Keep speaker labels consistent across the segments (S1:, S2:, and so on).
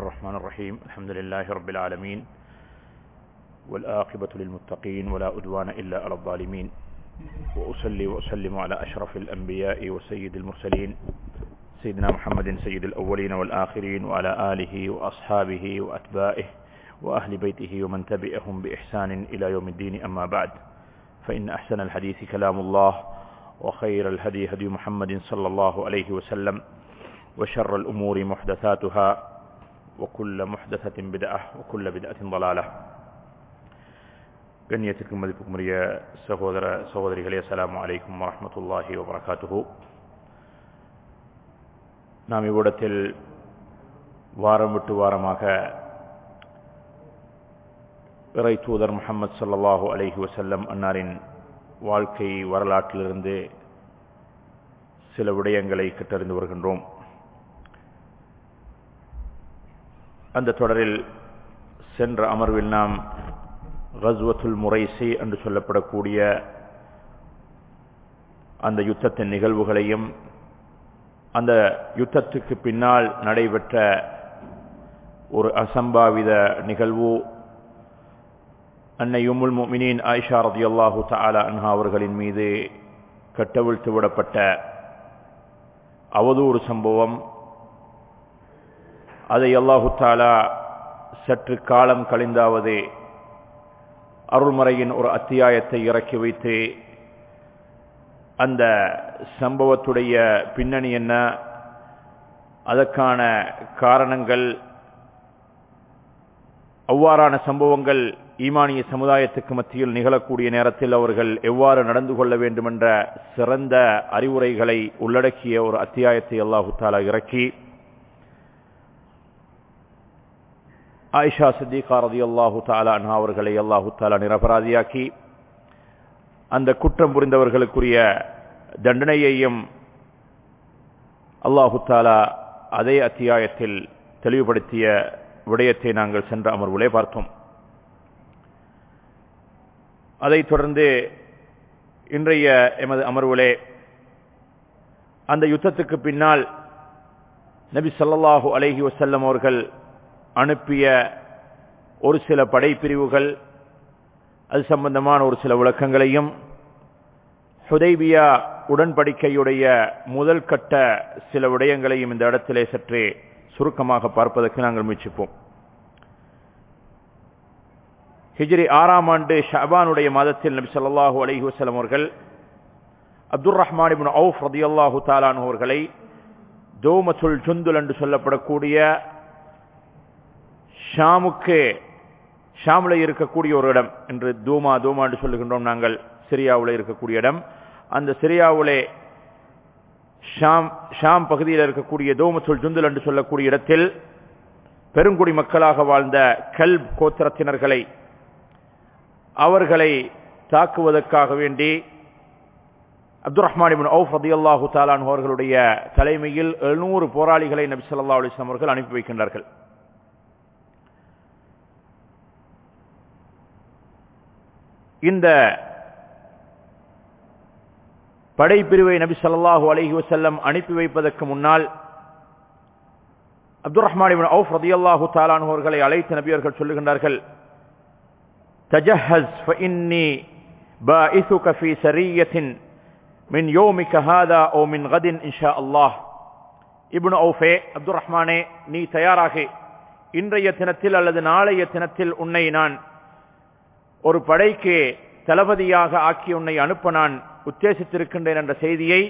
S1: الرحمن الرحيم الحمد لله رب العالمين والآقبة للمتقين ولا أدوان إلا على الظالمين وأصلي وأسلم على أشرف الأنبياء وسيد المرسلين سيدنا محمد سيد الأولين والآخرين وعلى آله وأصحابه وأتباعه وأهل بيته ومن تبعهم بإحسان إلى يوم الدين أما بعد فإن أحسن الحديث كلام الله وخير الهدي هدي محمد صلى الله عليه وسلم وشر الأمور محدثاتها وكل محدثة بدعة وكل بدعة ضلالة கண்ணியத்திற்கும் மதிப்புக்கும் உரிய சகோதர சகோதரிகளே அஸ்ஸலாமு அலைக்கும் வரஹ்மத்துல்லாஹி வபரகாத்துஹு நாம் இவ்விடத்தில் வாரம் விட்டு வாரமாக இறை தூதர் முகமது சல்லாஹூ அலைஹி வசல்லம் அன்னாரின் வாழ்க்கை வரலாற்றிலிருந்து சில விடயங்களை கற்றறிந்து வருகின்றோம் அந்த தொடரில் சென்ற அமர்வில் நாம் கஸ்வத்துல் முறைசி என்று சொல்லப்படக்கூடிய அந்த யுத்தத்தின் நிகழ்வுகளையும் அந்த யுத்தத்துக்கு பின்னால் நடைபெற்ற ஒரு அசம்பாவித நிகழ்வு அன்னை உம்முல் முமினின் ஆயிஷா ரதி அல்லாஹூ தாலா அன்ஹா அவர்களின் மீது கட்டவிழ்த்து விடப்பட்ட அவதூறு சம்பவம் அதை அல்லாஹு தாலா சற்று காலம் கழிந்தாவது அருள்மறையின் ஒரு அத்தியாயத்தை இறக்கி வைத்து அந்த சம்பவத்துடைய பின்னணி என்ன அதற்கான காரணங்கள் அவ்வாறான சம்பவங்கள் ஈமானிய சமுதாயத்துக்கு மத்தியில் நிகழக்கூடிய நேரத்தில் அவர்கள் எவ்வாறு நடந்து கொள்ள வேண்டும் என்ற சிறந்த அறிவுரைகளை உள்ளடக்கிய ஒரு அத்தியாயத்தை அல்லாஹு தாலா இறக்கி ஆயிஷா சித்திகா ரதி அல்லாஹு தாலா அன்ஹா அவர்களை அல்லாஹு தாலா நிரபராதியாக்கி அந்த குற்றம் புரிந்தவர்களுக்குரிய தண்டனையையும் அல்லாஹு தாலா அதே அத்தியாயத்தில் தெளிவுபடுத்திய விடயத்தை நாங்கள் சென்ற அமர்வுலே பார்த்தோம் அதைத் தொடர்ந்து இன்றைய எமது அமர்வுலே அந்த யுத்தத்துக்கு பின்னால் நபி சல்லாஹூ அலஹி வசல்லம் அவர்கள் அனுப்பிய ஒரு சில படைப்பிரிவுகள் அது சம்பந்தமான ஒரு சில விளக்கங்களையும் ஹுதைபியா உடன்படிக்கையுடைய முதல் கட்ட சில விடயங்களையும் இந்த இடத்திலே சற்றே சுருக்கமாக பார்ப்பதற்கு நாங்கள் முயற்சிப்போம் ஹிஜ்ரி ஆறாம் ஆண்டு ஷபானுடைய மாதத்தில் நபி சொல்லாஹு அலஹி வசலம் அவர்கள் அப்துல் ரஹ்மான் இபின் அவுஃப் ரதி அல்லாஹு தாலான் அவர்களை தோமசுல் சுந்துல் என்று சொல்லப்படக்கூடிய ஷாமுக்கு ஷாமில் இருக்கக்கூடிய ஒரு இடம் என்று தூமா தூமா என்று சொல்லுகின்றோம் நாங்கள் சிரியாவில் இருக்கக்கூடிய இடம் அந்த சிரியாவிலே ஷாம் ஷாம் பகுதியில் இருக்கக்கூடிய தோமசுல் ஜுந்துல் என்று சொல்லக்கூடிய இடத்தில் பெருங்குடி மக்களாக வாழ்ந்த கல்ப் கோத்திரத்தினர்களை அவர்களை தாக்குவதற்காக வேண்டி அப்துல் ரஹ்மான் அவுஃப் அதி அல்லாஹு தாலான் அவர்களுடைய தலைமையில் எழுநூறு போராளிகளை நபி சொல்லா அலிஸ்லாம் அவர்கள் அனுப்பி வைக்கின்றார்கள் இந்த படைப்பிரிவை நபி சொல்லாஹு அலஹி வசல்லம் அனுப்பி வைப்பதற்கு முன்னால் அப்துல் ரஹ்மான் அவுஃப் ரதி அல்லாஹு தாலான் அவர்களை அழைத்து நபியர்கள் சொல்லுகின்றார்கள் تجهز فإني بائثك في سرية من يومك هذا أو من غد إن شاء الله இப்னு அவுஃபே அப்துல் ரஹ்மானே நீ தயாராக இன்றைய தினத்தில் அல்லது நாளைய தினத்தில் உன்னை நான் ஒரு படைக்கு தளபதியாக ஆக்கி உன்னை அனுப்ப நான் உத்தேசித்திருக்கின்றேன் என்ற செய்தியை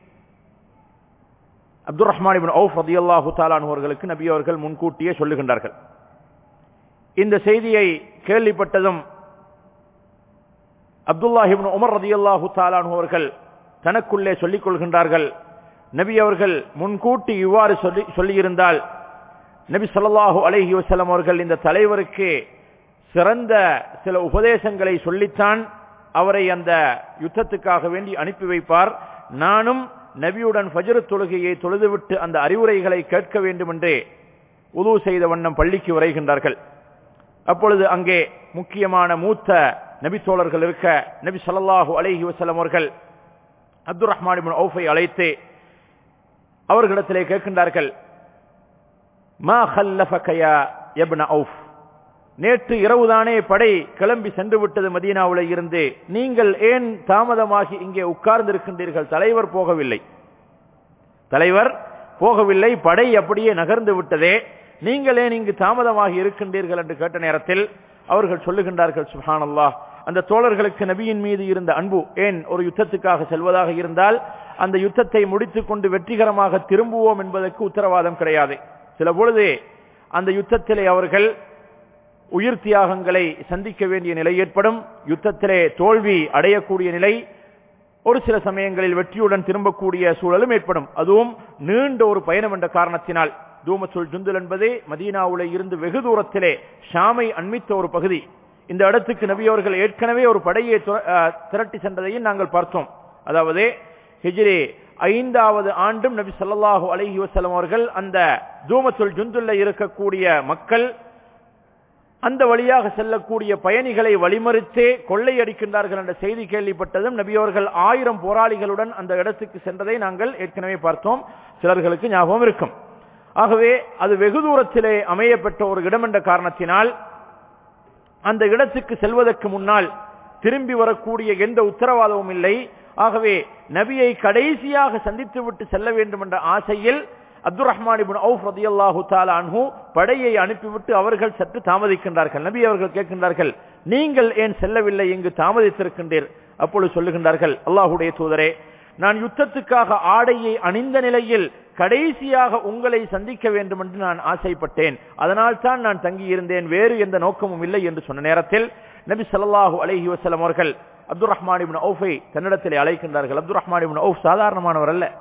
S1: அப்துல் ரஹ்மான் இபின் அவுஃப் ரதி அல்லாஹு தாலான் அவர்களுக்கு நபி அவர்கள் முன்கூட்டியே சொல்லுகின்றார்கள் இந்த செய்தியை கேள்விப்பட்டதும் அப்துல்லாஹிபின் உமர் ரதி அல்லாஹு தாலான் அவர்கள் தனக்குள்ளே சொல்லிக் கொள்கின்றார்கள் நபி அவர்கள் முன்கூட்டி இவ்வாறு சொல்லி சொல்லியிருந்தால் நபி சொல்லாஹு அலஹி வசலம் அவர்கள் இந்த தலைவருக்கு சிறந்த சில உபதேசங்களை சொல்லித்தான் அவரை அந்த யுத்தத்துக்காக வேண்டி அனுப்பி வைப்பார் நானும் நபியுடன் ஃபஜ்ரு தொழுகையை தொழுதுவிட்டு அந்த அறிவுரைகளை கேட்க வேண்டும் என்றே உது செய்த வண்ணம் பள்ளிக்கு வரைகின்றார்கள் அப்பொழுது அங்கே முக்கியமான மூத்த நபி தோழர்கள் இருக்க நபி சல்லாஹூ அலஹி வசலம் அவர்கள் அப்துல் ரஹ்மான் அவுஃபை அழைத்து அவர்களிடத்திலே கேட்கின்றார்கள் மா خلفك يا ابن அவுஃப் நேற்று இரவுதானே படை கிளம்பி சென்று விட்டது மதீனாவுல இருந்து நீங்கள் ஏன் தாமதமாகி இங்கே உட்கார்ந்திருக்கின்றீர்கள் தலைவர் போகவில்லை தலைவர் போகவில்லை படை அப்படியே நகர்ந்து விட்டதே நீங்கள் ஏன் இங்கு தாமதமாகி இருக்கின்றீர்கள் என்று கேட்ட நேரத்தில் அவர்கள் சொல்லுகின்றார்கள் சுஹானல்லாஹ் அந்த தோழர்களுக்கு நபியின் மீது இருந்த அன்பு ஏன் ஒரு யுத்தத்துக்காக செல்வதாக இருந்தால் அந்த யுத்தத்தை முடித்துக் கொண்டு வெற்றிகரமாக திரும்புவோம் என்பதற்கு உத்தரவாதம் கிடையாது சில பொழுது அந்த யுத்தத்திலே அவர்கள் உயிர் தியாகங்களை சந்திக்க வேண்டிய நிலை ஏற்படும் யுத்தத்திலே தோல்வி அடையக்கூடிய நிலை ஒரு சில சமயங்களில் வெற்றியுடன் திரும்பக்கூடிய சூழலும் ஏற்படும் அதுவும் நீண்ட ஒரு பயணம் என்ற காரணத்தினால் தூமசுல் ஜுந்துல் என்பது மதீனாவுல இருந்து வெகு தூரத்திலே ஷாமை அண்மித்த ஒரு பகுதி இந்த இடத்துக்கு நபி அவர்கள் ஏற்கனவே ஒரு படையை துர- அஹ், திரட்டி சென்றதையும் நாங்கள் பார்த்தோம் அதாவது ஹிஜ்ரி ஐந்தாவது ஆண்டும் நபி ஸல்லல்லாஹு அலைஹி வஸல்லம் அவர்கள் அந்த தூமத்துல் ஜுந்துல்ல இருக்கக்கூடிய மக்கள் அந்த வழியாக செல்லக்கூடிய பயணிகளை வழிமறித்தே கொள்ளையடிக்கின்றார்கள் என்ற செய்தி கேள்விப்பட்டதும் நபி அவர்கள் ஆயிரம் போராளிகளுடன் அந்த இடத்துக்கு சென்றதை நாங்கள் ஏற்கனவே பார்த்தோம் சிலர்களுக்கு ஞாபகம் இருக்கும் ஆகவே அது வெகு தூரத்திலே அமையப்பட்ட ஒரு இடம் என்ற காரணத்தினால் அந்த இடத்துக்கு செல்வதற்கு முன்னால் திரும்பி வரக்கூடிய எந்த உத்தரவாதமும் இல்லை ஆகவே நபியை கடைசியாக சந்தித்து விட்டு செல்ல வேண்டும் என்ற ஆசையில் அப்துல் ரஹ்மான் இப்னு அவுஃப் ரதியல்லாஹு தஆலா அன்ஹு படையை அனுப்பிவிட்டு அவர்கள் சற்று தாமதிக்கின்றார்கள் நபி அவர்கள் கேட்கின்றார்கள் நீங்கள் ஏன் செல்லவில்லை இங்கு தாமதித்திருக்கின்றீர் அப்பொழுது சொல்லுகின்றார்கள் அல்லாஹ்வுடைய தூதரே நான் யுத்தத்துக்காக ஆடையை அணிந்த நிலையில் கடைசியாக உங்களை சந்திக்க வேண்டும் என்று நான் ஆசைப்பட்டேன் அதனால் தான் நான் தங்கியிருந்தேன் வேறு எந்த நோக்கமும் இல்லை என்று சொன்ன நேரத்தில் நபி ஸல்லல்லாஹு அலைஹி வஸல்லம் அவர்கள் அப்துல் ரஹ்மான் இப்னு அவுஃபை தன்னிடத்திலே அழைக்கின்றார்கள் அப்துல் ரஹ்மான் இப்னு அவுஃப் சாதாரணமானவர் அல்ல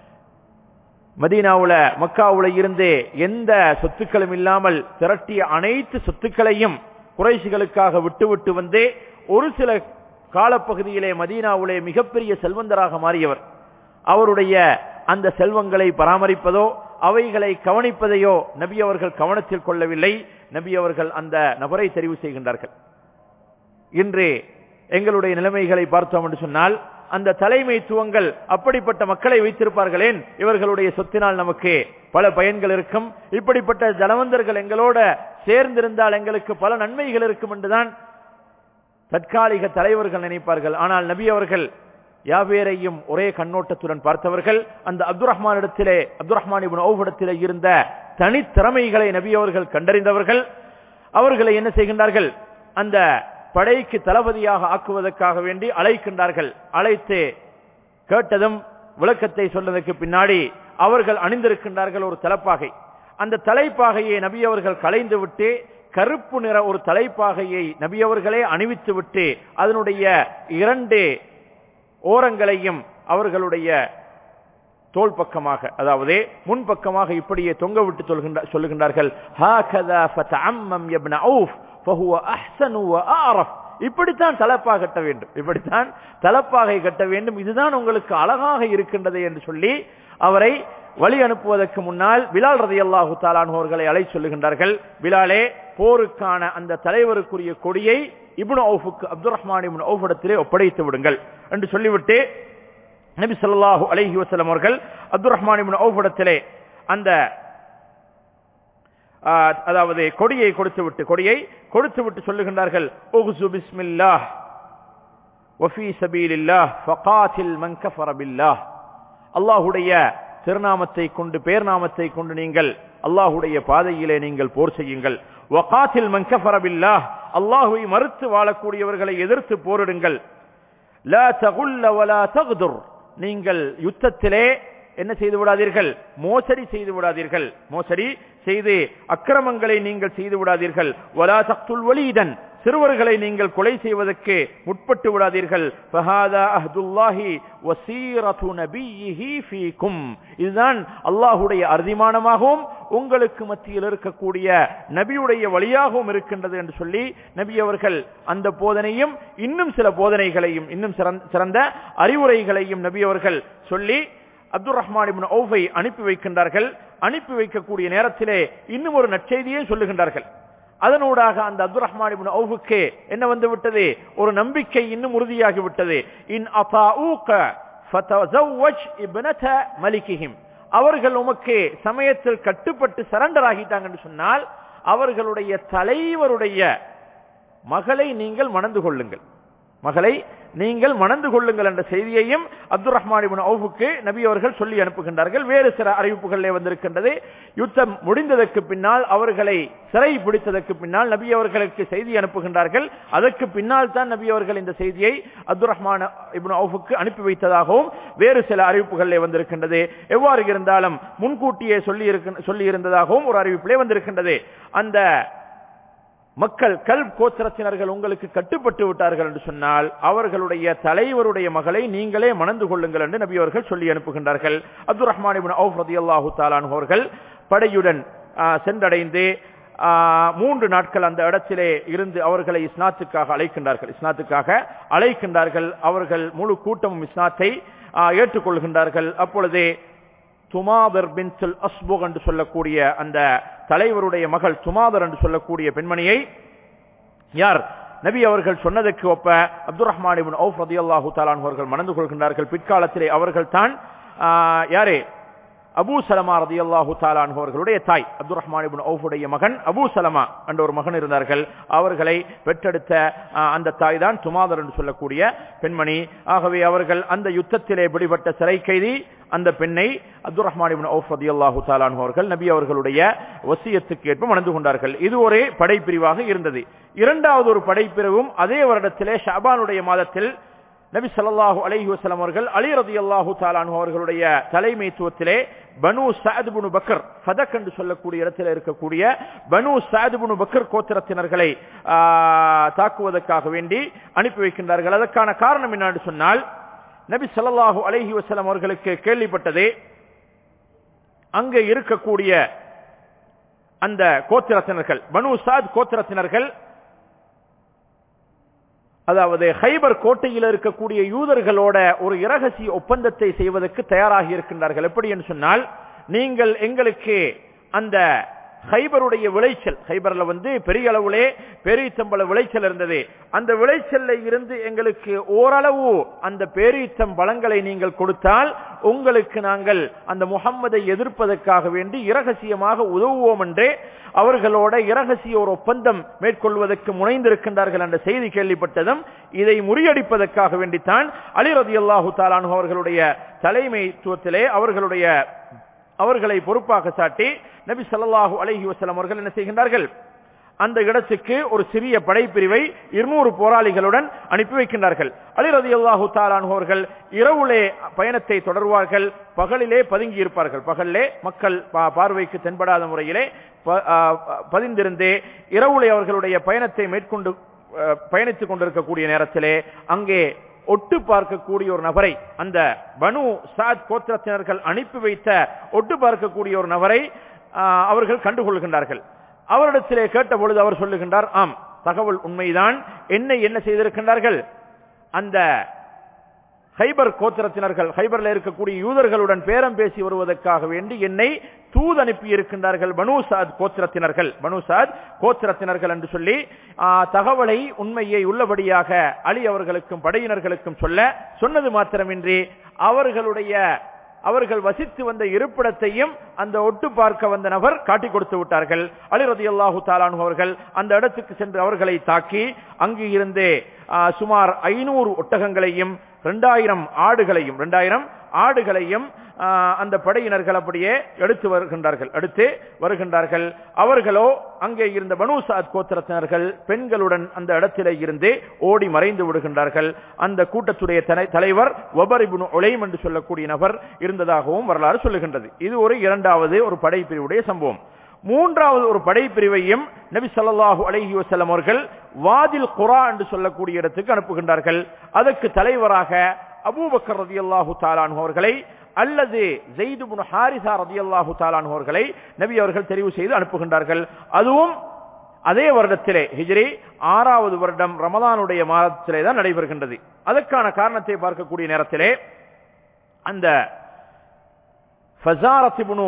S1: மதீனாவுல மக்காவுல இருந்து எந்த சொத்துக்களும் இல்லாமல் திரட்டிய அனைத்து சொத்துக்களையும் குறைசிகளுக்காக விட்டு விட்டு வந்து ஒரு சில காலப்பகுதியிலே மதீனாவுலே மிகப்பெரிய செல்வந்தராக மாறியவர் அவருடைய அந்த செல்வங்களை பராமரிப்பதோ அவைகளை கவனிப்பதையோ நபி அவர்கள் கவனத்தில் கொள்ளவில்லை நபி அவர்கள் அந்த நபரை தெரிவு செய்கின்றார்கள் இன்று எங்களுடைய நிலைமைகளை பார்த்தோம் என்று சொன்னால் அந்த தலைமைத்துவங்கள் அப்படிப்பட்ட மக்களை வைத்திருப்பார்களேன் இவர்களுடைய சொத்தினால் நமக்கு பல பயன்கள் இருக்கும் இப்படிப்பட்ட ஜனவந்தர்கள் எங்களோட சேர்ந்திருந்தால் எங்களுக்கு பல நன்மைகள் இருக்கும் என்றுதான் தற்காலிக தலைவர்கள் நினைப்பார்கள் ஆனால் நபி அவர்கள் யாவேரையும் ஒரே கண்ணோட்டத்துடன் பார்த்தவர்கள் அந்த அப்துல் ரஹ்மான் இடத்திலே அப்துல் ரஹ்மான் இப்னு அவுஃப் இடத்திலே இருந்த தனித்திறமைகளை நபி அவர்கள் கண்டறிந்தவர்கள் அவர்களை என்ன செய்கின்றார்கள் அந்த படைக்கு தளபதியாக ஆக்குவதற்காக வேண்டி அழைக்கின்றார்கள் அழைத்து கேட்டதும் விளக்கத்தை சொன்னதற்கு பின்னாடி அவர்கள் அணிந்திருக்கின்றார்கள் ஒரு தலைப்பாகை அந்த தலைப்பாகையை நபி அவர்கள் களைந்து விட்டு கருப்பு நிற ஒரு தலைப்பாகையை நபி அவர்களே அணிவித்து விட்டு அதனுடைய இரண்டு ஓரங்களையும் அவர்களுடைய தோல் பக்கமாக அதாவது முன்பக்கமாக இப்படியே தொங்க விட்டு சொல்கின்ற- சொல்லுகின்றார்கள் "ஹாகதா ஃபதஅம்மம் யப்ன அவுஃப் ஃபஹுவ அஹ்ஸனு வ அஅரஃப்." இப்படித்தான் தலப்பாக கட்ட வேண்டும் இப்படித்தான் தலப்பாகை கட்ட வேண்டும் இதுதான் உங்களுக்கு அழகாக இருக்கின்றது என்று சொல்லி அவரை வழி அனுப்புவதற்கு முன்னால் பிலால் ரதியல்லாஹு தாலான் அவர்களை அழை சொல்லுகின்றார்கள் பிலாலே போருக்கான அந்த தலைவருக்குரிய கொடியை இப்னு அவுஃபுக்கு அப்துல் ரஹ்மான் இப்னு அவுஃப் இடத்திலே ஒப்படைத்து விடுங்கள் என்று சொல்லிவிட்டு நபி ஸல்லல்லாஹு அலைஹி வஸல்லம் அவர்கள் அப்துல் ரஹ்மான் இப்னு அவுஃப் இடத்திலே அந்த ஆ, அதாவது கொடியை கொடுத்து விட்டு கொடியை கொடுத்து விட்டு சொல்லுகின்றார்கள் உஹ்சு பிஸ்மில்லாஹ் வஃபி சபீலில்லாஹ் ஃபகாத்தில் மன் கஃபர பில்லாஹ் அல்லாஹ்வுடைய திருநாமத்தை கொண்டு பேர்நாமத்தை கொண்டு நீங்கள் அல்லாஹ்வுடைய பாதையிலே நீங்கள் போர் செய்யுங்கள் வகாத்தில் மன் கஃபர பில்லாஹ் அல்லாஹ்வை மறுத்து வாழக்கூடியவர்களை எதிர்த்து போரிடுங்கள் லா தகுல்ல வலா தகுதுர் நீங்கள் யுத்தத்திலே என்ன செய்து விடாதீர்கள் மோசடி செய்து விடாதீர்கள் மோசடி செய்து அக்கிரமங்களை நீங்கள் செய்து விடாதீர்கள் வலா தக்துல் வலீதன் சிறுவர்களை நீங்கள் கொலை செய்வதற்கு முற்பட்டு விடாதீர்கள் ஃபஹாதா அஹ்துல்லாஹி வசீரத்து நபியிஹி ஃபீக்கும் இதுதான் அல்லாஹ்வுடைய அர்திமானமாகவும் உங்களுக்கு மத்தியில் இருக்கக்கூடிய நபியுடைய வழியாகவும் இருக்கின்றது என்று சொல்லி நபி அவர்கள் அந்த போதனையும் இன்னும் சில போதனைகளையும் இன்னும் சிறந்த- சிறந்த அறிவுரைகளையும் நபி அவர்கள் சொல்லி அப்துல் ரஹ்மான் இப்னு அவுஃபை அனுப்பி வைக்கின்றார்கள் அனுப்பி வைக்கக்கூடிய நேரத்திலே இன்னும் ஒரு நற்செய்தியை சொல்லுகின்றார்கள் அதனூடாக அந்த அப்துல் ரஹ்மான் இப்னு அவுஃபுக்கு என்ன வந்து விட்டது ஒரு நம்பிக்கை இன்னும் உறுதியாகி விட்டது இன் அஃபாஊக ஃபதஸவ்வஜ் இப்னத மலிகிஹிம் அவர்கள் உமக்கு சமயத்தில் கட்டுப்பட்டு சரண்டர் ஆகிட்டாங்கன்னு சொன்னால் அவர்களுடைய தலைவருடைய மகளை நீங்கள் மணந்து கொள்ளுங்கள் மகளை நீங்கள் மணந்து கொள்ளுங்கள் என்ற செய்தியையும் அப்துல் ரஹ்மான் அவுஃபுக்கு நபி அவர்கள் சொல்லி அனுப்புகின்றார்கள் வேறு சில அறிவிப்புகளிலே வந்திருக்கின்றது யுத்தம் முடிந்ததற்கு பின்னால் அவர்களை சிறை பிடித்ததற்கு பின்னால் நபி அவர்களுக்கு செய்தி அனுப்புகின்றார்கள் அதற்கு பின்னால் தான் நபி அவர்கள் இந்த செய்தியை அப்துல் ரஹ்மான் இப்னு அவுஃபுக்கு அனுப்பி வைத்ததாகவும் வேறு சில அறிவிப்புகளிலே வந்திருக்கின்றது எவ்வாறு இருந்தாலும் முன்கூட்டியே சொல்லி சொல்லி இருந்ததாகவும் ஒரு அறிவிப்பிலே வந்திருக்கின்றது அந்த மக்கள் கல் கோத்திரத்தினர்கள் உங்களுக்கு கட்டுப்பட்டு விட்டார்கள் என்று சொன்னால் அவர்களுடைய தலைவருடைய மகளை நீங்களே மணந்து கொள்ளுங்கள் என்று நபி அவர்கள் சொல்லி அனுப்புகின்றார்கள் அப்துல் ரஹ்மான் அவுஃப் ரதி அல்லாஹு தாலான் அவர்கள் படையுடன் சென்றடைந்து மூன்று நாட்கள் அந்த இடத்திலே இருந்து அவர்களை இஸ்னாத்துக்காக அழைக்கின்றார்கள் இஸ்னாத்துக்காக அழைக்கின்றார்கள் அவர்கள் முழு கூட்டமும் இஸ்னாத்தை ஏற்றுக்கொள்கின்றார்கள் அப்பொழுதே துமாதர் பின் அஸ்புக் என்று சொல்லக்கூடிய அந்த தலைவருடைய மகள் துமாதர் என்று சொல்லக்கூடிய பெண்மணியை யார் நபி அவர்கள் சொன்னதற்கு ஒப்ப அப்துல் ரஹ்மான் அவுஃப் ரதி அல்லாஹு தாலான் அவர்கள் மணந்து கொள்கின்றார்கள் பிற்காலத்திலே அவர்கள் தான் யாரே அபூ சலமா ரதி அல்லாஹு தாலான் அவர்களுடைய தாய் அப்துல் ரஹ்மான் அவுஃபுடைய மகன் அபூ சலமா என்ற ஒரு மகன் இருந்தார்கள் அவர்களை பெற்றெடுத்த அந்த தாய் தான் துமாதர் என்று சொல்லக்கூடிய பெண்மணி ஆகவே அவர்கள் அந்த யுத்தத்திலே பிடிபட்ட சிறை கைதி அந்த பெண்ணை அப்துல் ரஹ்மான் அவுஃப் ரதி அல்லாஹு தாலான் அவர்கள் நபி அவர்களுடைய வசியத்துக்கு ஏற்ப மணந்து கொண்டார்கள் இது ஒரே படைப்பிரிவாக இருந்தது இரண்டாவது ஒரு படைப்பிரிவும் அதே வருடத்திலே ஷாபானுடைய மாதத்தில் நபி சல்லாஹூ அலஹி வசலம் அவர்கள் அலி ரதி அல்லாஹூ தாலானு அவர்களுடைய தலைமைத்துவத்திலே பனு சாதுபுனு பக்கர் ஃபதக் என்று சொல்லக்கூடிய இடத்தில் இருக்கக்கூடிய பனு சாதுபுனு பக்கர் கோத்திரத்தினர்களை தாக்குவதற்காக வேண்டி அனுப்பி வைக்கின்றார்கள் அதற்கான காரணம் என்னன்னு சொன்னால் நபி சல்லாஹூ அலஹி வசலம் அவர்களுக்கு கேள்விப்பட்டதே அங்கே இருக்கக்கூடிய அந்த கோத்திரத்தினர்கள் பனு சாத் கோத்திரத்தினர்கள் அதாவது ஹைபர் கோட்டையில் இருக்கக்கூடிய யூதர்களோட ஒரு இரகசிய ஒப்பந்தத்தை செய்வதற்கு தயாராகி இருக்கின்றார்கள் எப்படி என்று சொன்னால் நீங்கள் எங்களுக்கு அந்த ஹைபருடைய விளைச்சல் ஹைபர்ல வந்து பெரிய அளவுலே பேரீத்தம்பள விளைச்சல் இருந்தது அந்த விளைச்சல்ல இருந்து எங்களுக்கு ஓரளவு அந்த பேரீத்தம் பழங்களை நீங்கள் கொடுத்தால் உங்களுக்கு நாங்கள் அந்த முகம்மதை எதிர்ப்பதற்காக வேண்டி இரகசியமாக உதவுவோம் என்றே அவர்களோட இரகசிய ஒரு ஒப்பந்தம் மேற்கொள்வதற்கு முனைந்திருக்கின்றார்கள் என்ற செய்தி கேள்விப்பட்டதும் இதை முறியடிப்பதற்காக வேண்டித்தான் அலி ரதி அல்லாஹு தாலானு அவர்களுடைய தலைமைத்துவத்திலே அவர்களுடைய அவர்களை பொறுப்பாக சாட்டி நபி சல்லாஹூ அலஹி வசலம் அவர்கள் என்ன செய்கின்றார்கள் அந்த இடத்துக்கு ஒரு சிறிய படைப்பிரிவை இருநூறு போராளிகளுடன் அனுப்பி வைக்கின்றார்கள் அலி ரதி அல்லாஹூ தாலான் அவர்கள் இரவுலே பயணத்தை தொடர்வார்கள் பகலிலே பதுங்கி இருப்பார்கள் பகலிலே மக்கள் பார்வைக்கு தென்படாத முறையிலே பதிந்திருந்தே இரவுலே அவர்களுடைய பயணத்தை மேற்கொண்டு பயணித்துக் கொண்டிருக்கக்கூடிய நேரத்திலே அங்கே ஒட்டு பார்க்கக்கூடிய ஒரு நபரை அந்த பனு சாத் கோத்திரத்தினர்கள் அனுப்பி வைத்த ஒட்டு பார்க்கக்கூடிய ஒரு நபரை அவர்கள் கண்டுகொள்கின்றார்கள் அவரிடத்திலே கேட்ட பொழுது அவர் சொல்லுகின்றார் ஆம் தகவல் உண்மைதான் என்னை என்ன செய்திருக்கின்றார்கள் அந்த ஹைபர் கோத்திரத்தினர்கள் ஹைபர்ல இருக்கக்கூடிய யூதர்களுடன் பேரம் பேசி வருவதற்காக வேண்டி என்னை தூது அனுப்பி இருக்கின்றார்கள் பனுசாத் கோத்திரத்தினர்கள் பனுசாத் கோத்திரத்தினர்கள் என்று சொல்லி தகவலை உண்மையை உள்ளபடியாக அலி அவர்களுக்கும் படையினர்களுக்கும் சொல்ல சொன்னது மாத்திரமின்றி அவர்களுடைய அவர்கள் வசித்து வந்த இருப்பிடத்தையும் அந்த ஒட்டு பார்க்க வந்த நபர் காட்டிக் கொடுத்து விட்டார்கள் அலி ரதி அல்லாஹு தாலானு அவர்கள் அந்த இடத்துக்கு சென்று அவர்களை தாக்கி அங்கு இருந்தே சுமார் ஐநூறு ஒட்டகங்களையும் இரண்டாயிரம் ஆடுகளையும் இரண்டாயிரம் ஆடுகளையும் அந்த படையினர்கள் அப்படியே எடுத்து வருகின்றார்கள் எடுத்து வருகின்றார்கள் அவர்களோ அங்கே இருந்த பனுசாத் கோத்திரத்தினர்கள் பெண்களுடன் அந்த இடத்திலே இருந்து ஓடி மறைந்து விடுகின்றார்கள் அந்த கூட்டத்துடைய தலைவர் ஒபரிபுன் ஒலைம் என்று சொல்லக்கூடிய நபர் இருந்ததாகவும் வரலாறு சொல்லுகின்றது இது ஒரு இரண்டாவது ஒரு படைப்பிரிவுடைய சம்பவம் மூன்றாவது ஒரு படைப்பிரிவையும் நபி சொல்லாஹு அலஹி வசல்லம் அவர்கள் வாதில் குரா என்று சொல்லக்கூடிய இடத்துக்கு அனுப்புகின்றார்கள் அதற்கு தலைவராக அபூபக்கர் ரதி அல்லாஹு தாலான் அவர்களை அல்லது ஜெய்துபுன் ஹாரிசா ரதி அல்லாஹு தாலான் அவர்களை நபி அவர்கள் தெரிவு செய்து அனுப்புகின்றார்கள் அதுவும் அதே வருடத்திலே ஹிஜ்ரி ஆறாவது வருடம் ரமதானுடைய மாதத்திலே தான் நடைபெறுகின்றது அதற்கான காரணத்தை பார்க்கக்கூடிய நேரத்திலே அந்த ஃபசாரத்திபுனு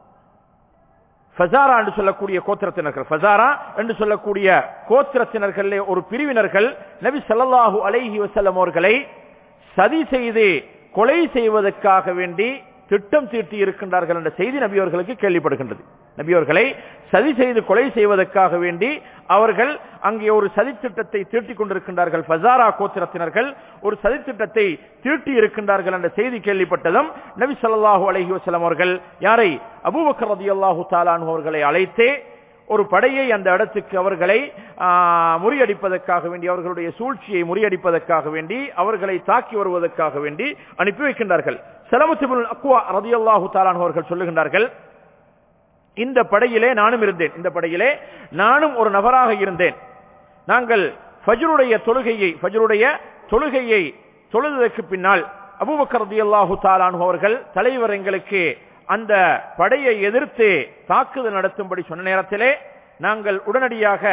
S1: ஃபசாரா என்று சொல்லக்கூடிய கோத்திரத்தினர்கள் ஃபசாரா என்று சொல்லக்கூடிய கோத்திரத்தினர்களே ஒரு பிரிவினர்கள் நபி சல்லாஹூ அலைஹி வசல்லம் அவர்களை சதி செய்து கொலை செய்வதற்காக வேண்டி திட்டம் தீட்டி இருக்கின்றார்கள் என்ற செய்தி நபி அவர்களுக்கு கேள்விப்படுகின்றது நபி அவர்களை சதி செய்து கொலை செய்வதற்காக வேண்டி அவர்கள் அங்கே ஒரு சதி திட்டத்தை தீட்டிக் கொண்டிருக்கின்றார்கள் ஃபசாரா கோத்திரத்தினர்கள் ஒரு சதி திட்டத்தை தீட்டி இருக்கின்றார்கள் என்ற செய்தி கேள்விப்பட்டதும் நபி ஸல்லல்லாஹு அலைஹி வஸல்லம் அவர்கள் யாரை அபூபக்கர் ரலியல்லாஹு தஆலா அன்ஹு அவர்களை அழைத்தே ஒரு படையை அந்த இடத்துக்கு அவர்களை ஆ, முறியடிப்பதற்காக வேண்டி அவர்களுடைய சூழ்ச்சியை முறியடிப்பதற்காக வேண்டி அவர்களை தாக்கி வருவதற்காக வேண்டி அனுப்பி வைக்கின்றார்கள் சலமத்துபுல் அக்வா ரதியல்லாஹு தாலான் அவர்கள் சொல்லுகின்றார்கள் இந்த படையிலே நானும் இருந்தேன் இந்த படையிலே நானும் ஒரு நபராக இருந்தேன் நாங்கள் ஃபஜ்ருடைய தொழுகையை ஃபஜ்ருடைய தொழுகையை தொழுதற்கு பின்னால் அபூபக்கர் ரதியல்லாஹு தாலான் அவர்கள் தலைவர் எங்களுக்கு அந்த படையை எதிர்த்து தாக்குதல் நடத்தும்படி சொன்ன நேரத்திலே நாங்கள் உடனடியாக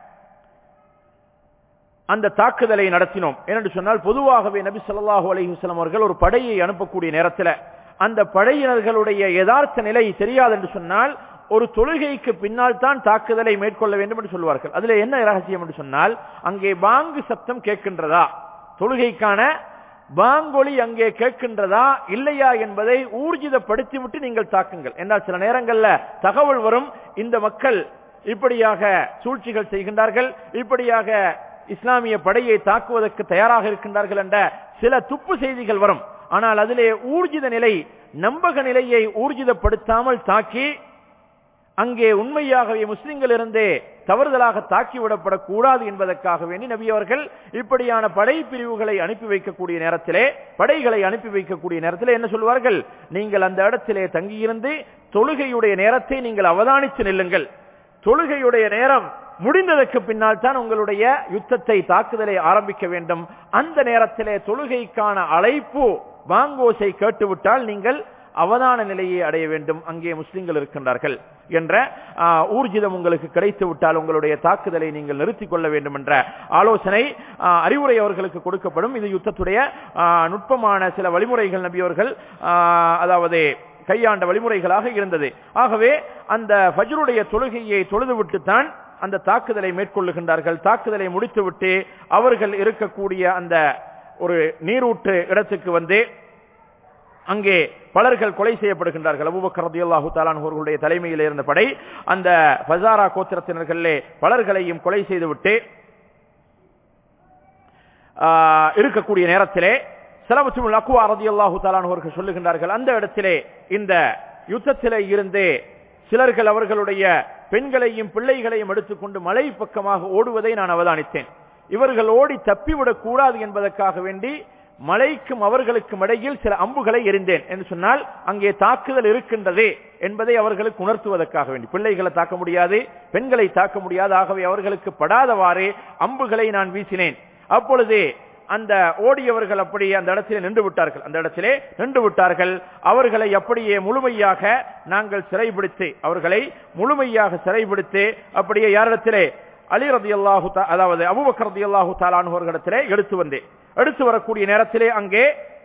S1: அந்த தாக்குதலை நடத்தினோம் ஏனென்று சொன்னால் பொதுவாகவே நபி ஸல்லல்லாஹு அலைஹி வஸல்லம் அவர்கள் ஒரு படையை அனுப்பக்கூடிய நேரத்தில் அந்த படையினர்களுடைய யதார்த்த நிலை தெரியாது என்று சொன்னால் ஒரு தொழுகைக்கு பின்னால் தான் தாக்குதலை மேற்கொள்ள வேண்டும் என்று சொல்வார்கள் அதுல என்ன ரகசியம் என்று சொன்னால் அங்கே பாங்கு சத்தம் கேட்கின்றதா தொழுகைக்கான பாங்கொலி அங்கே கேட்கின்றதா இல்லையா என்பதை ஊர்ஜிதப்படுத்திவிட்டு நீங்கள் தாக்குங்கள் என்றால் சில நேரங்கள்ல தகவல் வரும் இந்த மக்கள் இப்படியாக சூழ்ச்சிகள் செய்கின்றார்கள் இப்படியாக இஸ்லாமிய படையை தாக்குவதற்கு தயாராக இருக்கின்றார்கள் என்ற சில துப்பு செய்திகள் வரும் ஆனால் அதிலே ஊர்ஜித நிலை நம்பக நிலையை ஊர்ஜிதப்படுத்தாமல் தாக்கி அங்கே உண்மையாகவே முஸ்லிம்கள் இருந்தே தவறுதலாக தாக்கிவிடப்படக்கூடாது என்பதற்காக வேண்டி நபி அவர்கள் இப்படியான படை பிரிவுகளை அனுப்பி வைக்கக்கூடிய நேரத்திலே படைகளை அனுப்பி வைக்கக்கூடிய நேரத்திலே என்ன சொல்வார்கள் நீங்கள் அந்த இடத்திலே தங்கியிருந்து தொழுகையுடைய நேரத்தை நீங்கள் அவதானித்து நில்லுங்கள் தொழுகையுடைய நேரம் முடிந்ததற்கு பின்னால் தான் உங்களுடைய யுத்தத்தை தாக்குதலை ஆரம்பிக்க வேண்டும் அந்த நேரத்திலே தொழுகைக்கான அழைப்பு வாங்கோசை கேட்டுவிட்டால் நீங்கள் அவதான நிலையை அடைய வேண்டும் அங்கே முஸ்லிம்கள் இருக்கின்றார்கள் என்ற ஆ, ஊர்ஜிதம் உங்களுக்கு கிடைத்து விட்டால் உங்களுடைய தாக்குதலை நீங்கள் நிறுத்திக் கொள்ள வேண்டும் என்ற ஆலோசனை ஆ, அறிவுரை அவர்களுக்கு கொடுக்கப்படும் இது யுத்தத்துடைய ஆ, நுட்பமான சில வழிமுறைகள் நபி அவர்கள் ஆ, அதாவது கையாண்ட வழிமுறைகளாக இருந்தது ஆகவே அந்த ஃபஜ்ருடைய தொழுகையை தொழுதுவிட்டுத்தான் அந்த தாக்குதலை மேற்கொள்ளுகின்றார்கள் தாக்குதலை முடித்துவிட்டு அவர்கள் இருக்கக்கூடிய அந்த ஒரு நீரூற்று இடத்துக்கு வந்து அங்கே பலர்கள் கொலை செய்யப்படுகின்றார்கள் அபூபக்கர் ரலியல்லாஹு தஆலா அன்ஹு அவர்களுடைய தலைமையில் இருந்த படை அந்த ஃபசாரா கோத்திரத்தினர்களே பலர்களையும் கொலை செய்துவிட்டு ஆ, இருக்கக்கூடிய நேரத்திலே சலமத்துல் அக்குவா ரதியல்லாஹு தஆலா அன்ஹு அவர்கள் சொல்லுகின்றார்கள் அந்த இடத்திலே இந்த யுத்தத்திலே இருந்து சிலர்கள் அவர்களுடைய பெண்களையும் பிள்ளைகளையும் எடுத்துக்கொண்டு மலை பக்கமாக ஓடுவதை நான் அவதானித்தேன் இவர்கள் ஓடி தப்பிவிடக் கூடாது என்பதற்காக வேண்டி மலைக்கும் அவர்களுக்கும் இடையில் சில அம்புகளை எறிந்தேன் என்று சொன்னால் அங்கே தாக்குதல் இருக்கின்றது என்பதை அவர்களுக்கு உணர்த்துவதற்காக வேண்டி பிள்ளைகளை தாக்க முடியாது பெண்களை தாக்க முடியாது ஆகவே அவர்களுக்கு படாதவாறு அம்புகளை நான் வீசினேன் அப்பொழுது அந்த ஓடியவர்கள் அப்படியே அந்த இடத்திலே நின்று விட்டார்கள் அந்த இடத்திலே நின்று விட்டார்கள் அவர்களை அப்படியே முழுமையாக நாங்கள் சிறைபிடித்து அவர்களை முழுமையாக சிறைபிடித்து அப்படியே யாரிடத்திலே அலி ரதி அல்லாஹு அதாவது அபுபக்கர் ரதி அல்லாஹு தாலானுவர்களிடத்திலே எடுத்து வந்தேன் எடுத்து வரக்கூடிய நேரத்திலே அங்கே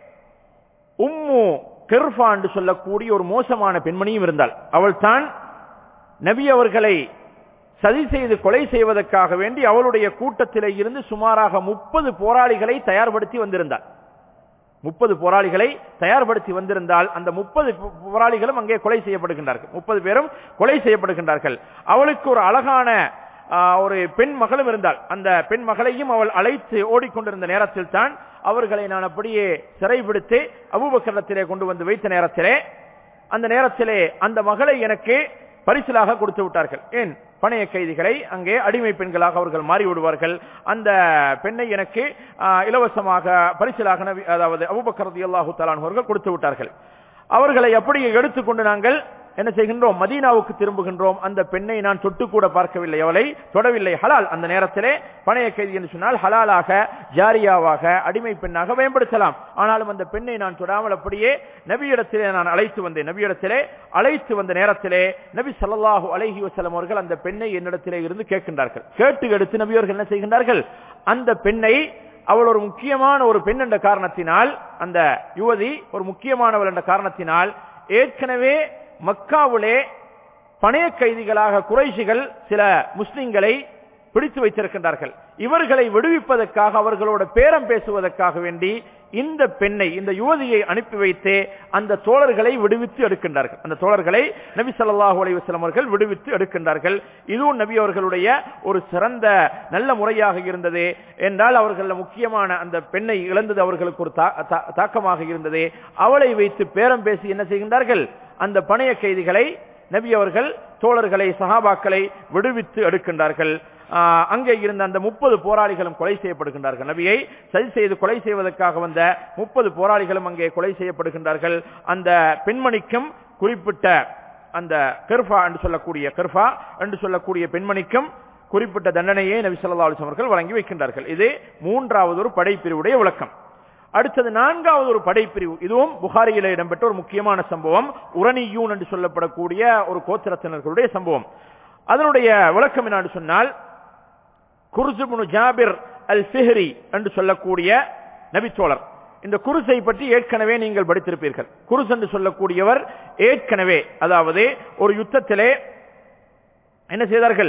S1: உம்மு கிர்ஃபா என்று சொல்லக்கூடிய ஒரு மோசமான பெண்மணியும் இருந்தாள் அவள் தான் நபி அவர்களை சதி செய்து கொலை செய்வதற்காக வேண்டி அவளுடைய கூட்டத்திலே இருந்து சுமாராக முப்பது போராளிகளை தயார்படுத்தி வந்திருந்தாள் முப்பது போராளிகளை தயார்படுத்தி வந்திருந்தால் அந்த முப்பது போராளிகளும் அங்கே கொலை செய்யப்படுகின்றார்கள் முப்பது பேரும் கொலை செய்யப்படுகின்றார்கள் அவளுக்கு ஒரு அழகான ஆ, ஒரு பெண் மகளும் இருந்தாள் அந்த பெண் மகளையும் அவள் அழைத்து ஓடிக்கொண்டிருந்த நேரத்தில் தான் அவர்களை நான் அப்படியே சிறைபிடித்து அபூபக்கரத்திலே கொண்டு வந்து வைத்த நேரத்திலே அந்த நேரத்திலே அந்த மகளை எனக்கு பரிசிலாக கொடுத்து விட்டார்கள் ஏன் பணைய கைதிகளை அங்கே அடிமை பெண்களாக அவர்கள் மாறி விடுவார்கள் அந்த பெண்ணை எனக்கு ஆ, இலவசமாக பரிசிலாக நபி- அதாவது அபுபக்கரதி அல்லாஹு அவர்கள் கொடுத்து விட்டார்கள் அவர்களை அப்படியே எடுத்துக்கொண்டு நாங்கள் என்ன செய்கின்றோம் மதீனாவுக்கு திரும்புகின்றோம் அந்த பெண்ணை நான் தொட்டு கூட பார்க்கவில்லை அவளை தொடவில்லை ஹலால் அந்த நேரத்திலே பணைய கைதி என்று சொன்னால் ஹலாலாக ஜாரியாவாக அடிமை பெண்ணாக மேம்படுத்தலாம் ஆனாலும் அந்த பெண்ணை நான் தொடாமல் அப்படியே நபியிடத்திலே நான் அழைத்து வந்தேன் நபியிடத்திலே அழைத்து வந்த நேரத்திலே நபி ஸல்லல்லாஹு அலைஹி வஸல்லம் அவர்கள் அந்த பெண்ணை என்னிடத்திலே இருந்து கேட்கின்றார்கள் கேட்டு எடுத்து நபி அவர்கள் என்ன செய்கின்றார்கள் அந்த பெண்ணை அவள் ஒரு முக்கியமான ஒரு பெண் என்ற காரணத்தினால் அந்த யுவதி ஒரு முக்கியமானவள் என்ற காரணத்தினால் ஏற்கனவே மக்காவிலே பணைய கைதிகளாக குறைஷிகள் சில முஸ்லிம்களை பிடித்து வைத்திருக்கின்றார்கள் இவர்களை விடுவிப்பதற்காக அவர்களோட பேரம் பேசுவதற்காக வேண்டி இந்த பெண்ணை இந்த யுவதியை அனுப்பி வைத்து அந்த தோழர்களை விடுவித்து எடுக்கின்றார்கள் அந்த தோழர்களை நபி ஸல்லல்லாஹு அலைஹி வஸல்லம் அவர்கள் விடுவித்து எடுக்கின்றார்கள் இதுவும் நபி அவர்களுடைய ஒரு சிறந்த நல்ல முறையாக இருந்தது என்றால் அவர்கள் முக்கியமான அந்த பெண்ணை இழந்தது அவர்களுக்கு ஒரு தா- தா- தாக்கமாக இருந்தது அவளை வைத்து பேரம் பேசி என்ன செய்கின்றார்கள் அந்த பணைய கைதிகளை நபி அவர்கள் தோழர்களை சஹாபாக்களை விடுவித்து எடுக்கின்றார்கள் ஆஹ் அங்கே இருந்த அந்த முப்பது போராளிகளும் கொலை செய்யப்படுகின்றார்கள் நபியை சரி செய்து கொலை செய்வதற்காக வந்த முப்பது போராளிகளும் அங்கே கொலை செய்யப்படுகின்றார்கள் அந்த பெண்மணிக்கும் குறிப்பிட்ட அந்த கர்ஃபா என்று சொல்லக்கூடிய கர்ஃபா என்று சொல்லக்கூடிய பெண்மணிக்கும் குறிப்பிட்ட தண்டனையை நபி ஸல்லல்லாஹு அலைஹி வஸல்லம் அவர்கள் வழங்கி வைக்கின்றார்கள் இது மூன்றாவது ஒரு படைப்பிரிவுடைய விளக்கம் அடுத்தது நான்காவது ஒரு படைப்பிரிவு இதுவும் புகாரியில இடம்பெற்ற ஒரு முக்கியமான சம்பவம் உரணியூன் என்று சொல்லப்படக்கூடிய ஒரு கோத்திரத்தினர்களுடைய சம்பவம் அதனுடைய விளக்கம் என்னன்னு சொன்னால் குருசுபுனு ஜாபிர் அல் ஃபிஹ்ரி என்று சொல்லக்கூடிய நபித்தோழர் இந்த குருசை பற்றி ஏற்கனவே நீங்கள் படித்திருப்பீர்கள் குருஸ் என்று சொல்லக்கூடியவர் ஏற்கனவே அதாவது ஒரு யுத்தத்திலே என்ன செய்தார்கள்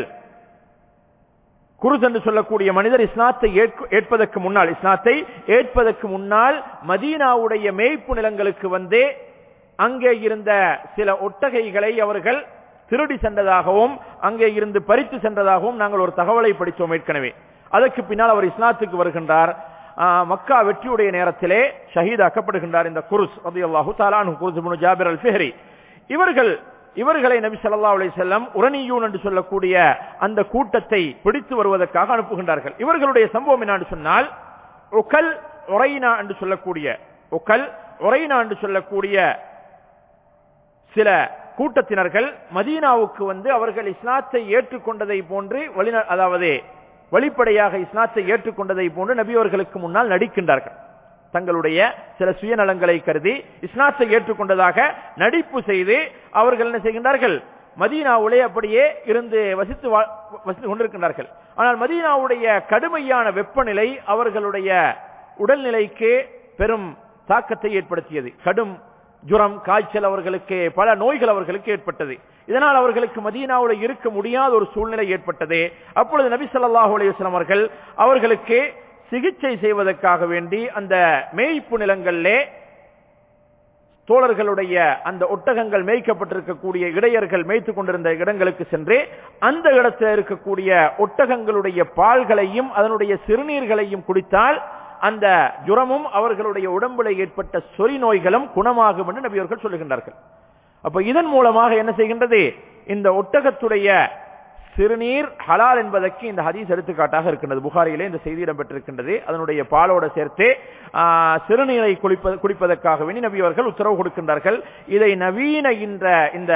S1: குருஸ் என்று சொல்லக்கூடிய மனிதர் இஸ்லாத்தை ஏற்க- ஏற்பதற்கு முன்னால் இஸ்லாத்தை ஏற்பதற்கு முன்னால் மதீனாவுடைய மேய்ப்பு நிலங்களுக்கு வந்து அங்கே இருந்த சில ஒட்டகைகளை அவர்கள் திருடி சென்றதாகவும் அங்கே இருந்து பறித்து சென்றதாகவும் நாங்கள் ஒரு தகவலை படித்தோம் ஏற்கனவே அதற்கு பின்னால் அவர் இஸ்லாத்துக்கு வருகின்றார் ஆஹ், மக்கா வெற்றியுடைய நேரத்திலே ஷஹீதாக்கப்படுகின்றார் இந்த குருஸ் ரலியல்லாஹு தஆலா அன்ஹு குருஸ் இப்னு ஜாபிர் அல் ஃபிஹ்ரி இவர்கள் இவர்களை நபி ஸல்லல்லாஹு அலைஹி வஸல்லம் உரணியூன் என்று சொல்லக்கூடிய அந்த கூட்டத்தை பிடித்து வருவதற்காக அனுப்புகின்றார்கள் இவர்களுடைய சம்பவம் என்னன்னு சொன்னால் உகல் உரைனா என்று சொல்லக்கூடிய உகல் உரைனா என்று சொல்லக்கூடிய சில கூட்டத்தினர்கள் மதீனாவுக்கு வந்து அவர்கள் இஸ்லாத்தை ஏற்றுக்கொண்டதை போன்று வழிந அதாவது வெளிப்படையாக இஸ்லாத்தை ஏற்றுக்கொண்டதை போன்று நபி அவர்களுக்கு முன்னால் நடிக்கின்றார்கள் தங்களுடைய சில சுயநலங்களை கருதி இஸ்லாத்தை ஏற்றுக்கொண்டதாக நடிப்பு செய்து அவர்கள் என்ன செய்கின்றார்கள் மதீனாவுலே அப்படியே இருந்து வசித்து வா- வசித்துக் கொண்டிருக்கின்றார்கள் ஆனால் மதீனாவுடைய கடுமையான வெப்பநிலை அவர்களுடைய உடல்நிலைக்கு பெரும் தாக்கத்தை ஏற்படுத்தியது கடும் ஜுரம் காய்ச்சல் அவர்களுக்கு பல நோய்கள் அவர்களுக்கு ஏற்பட்டது இதனால் அவர்களுக்கு மதீனாவுல இருக்க முடியாத ஒரு சூழ்நிலை ஏற்பட்டது அப்பொழுது நபி ஸல்லல்லாஹு அலைஹி வஸல்லம் அவர்கள் அவர்களுக்கு சிகிச்சை செய்வதற்காக வேண்டி அந்த மேய்ப்பு நிலங்களிலே தோழர்களுடைய அந்த ஒட்டகங்கள் மேய்க்கப்பட்டிருக்கக்கூடிய இடையர்கள் மேய்த்துக் கொண்டிருந்த இடங்களுக்கு சென்று அந்த இடத்தில் இருக்கக்கூடிய ஒட்டகங்களுடைய பால்களையும் அதனுடைய சிறுநீர்களையும் குடித்தால் அந்த ஜுரமும் அவர்களுடைய உடம்புல ஏற்பட்ட சொறி நோய்களும் குணமாகும் என்று நபி அவர்கள் சொல்லுகின்றார்கள் அப்ப இதன் மூலமாக என்ன செய்கின்றது இந்த ஒட்டகத்துடைய சிறுநீர் ஹலால் என்பதற்கு இந்த ஹதீஸ் எடுத்துக்காட்டாக இருக்கின்றது புகாரியிலே இந்த செய்தி இடம்பெற்றிருக்கின்றது அதனுடைய பாலோட சேர்த்து ஆ, சிறுநீரை குடிப்பது குடிப்பதற்காக வேண்டி நபி அவர்கள் உத்தரவு கொடுக்கின்றார்கள் இதை நவீன இந்த இந்த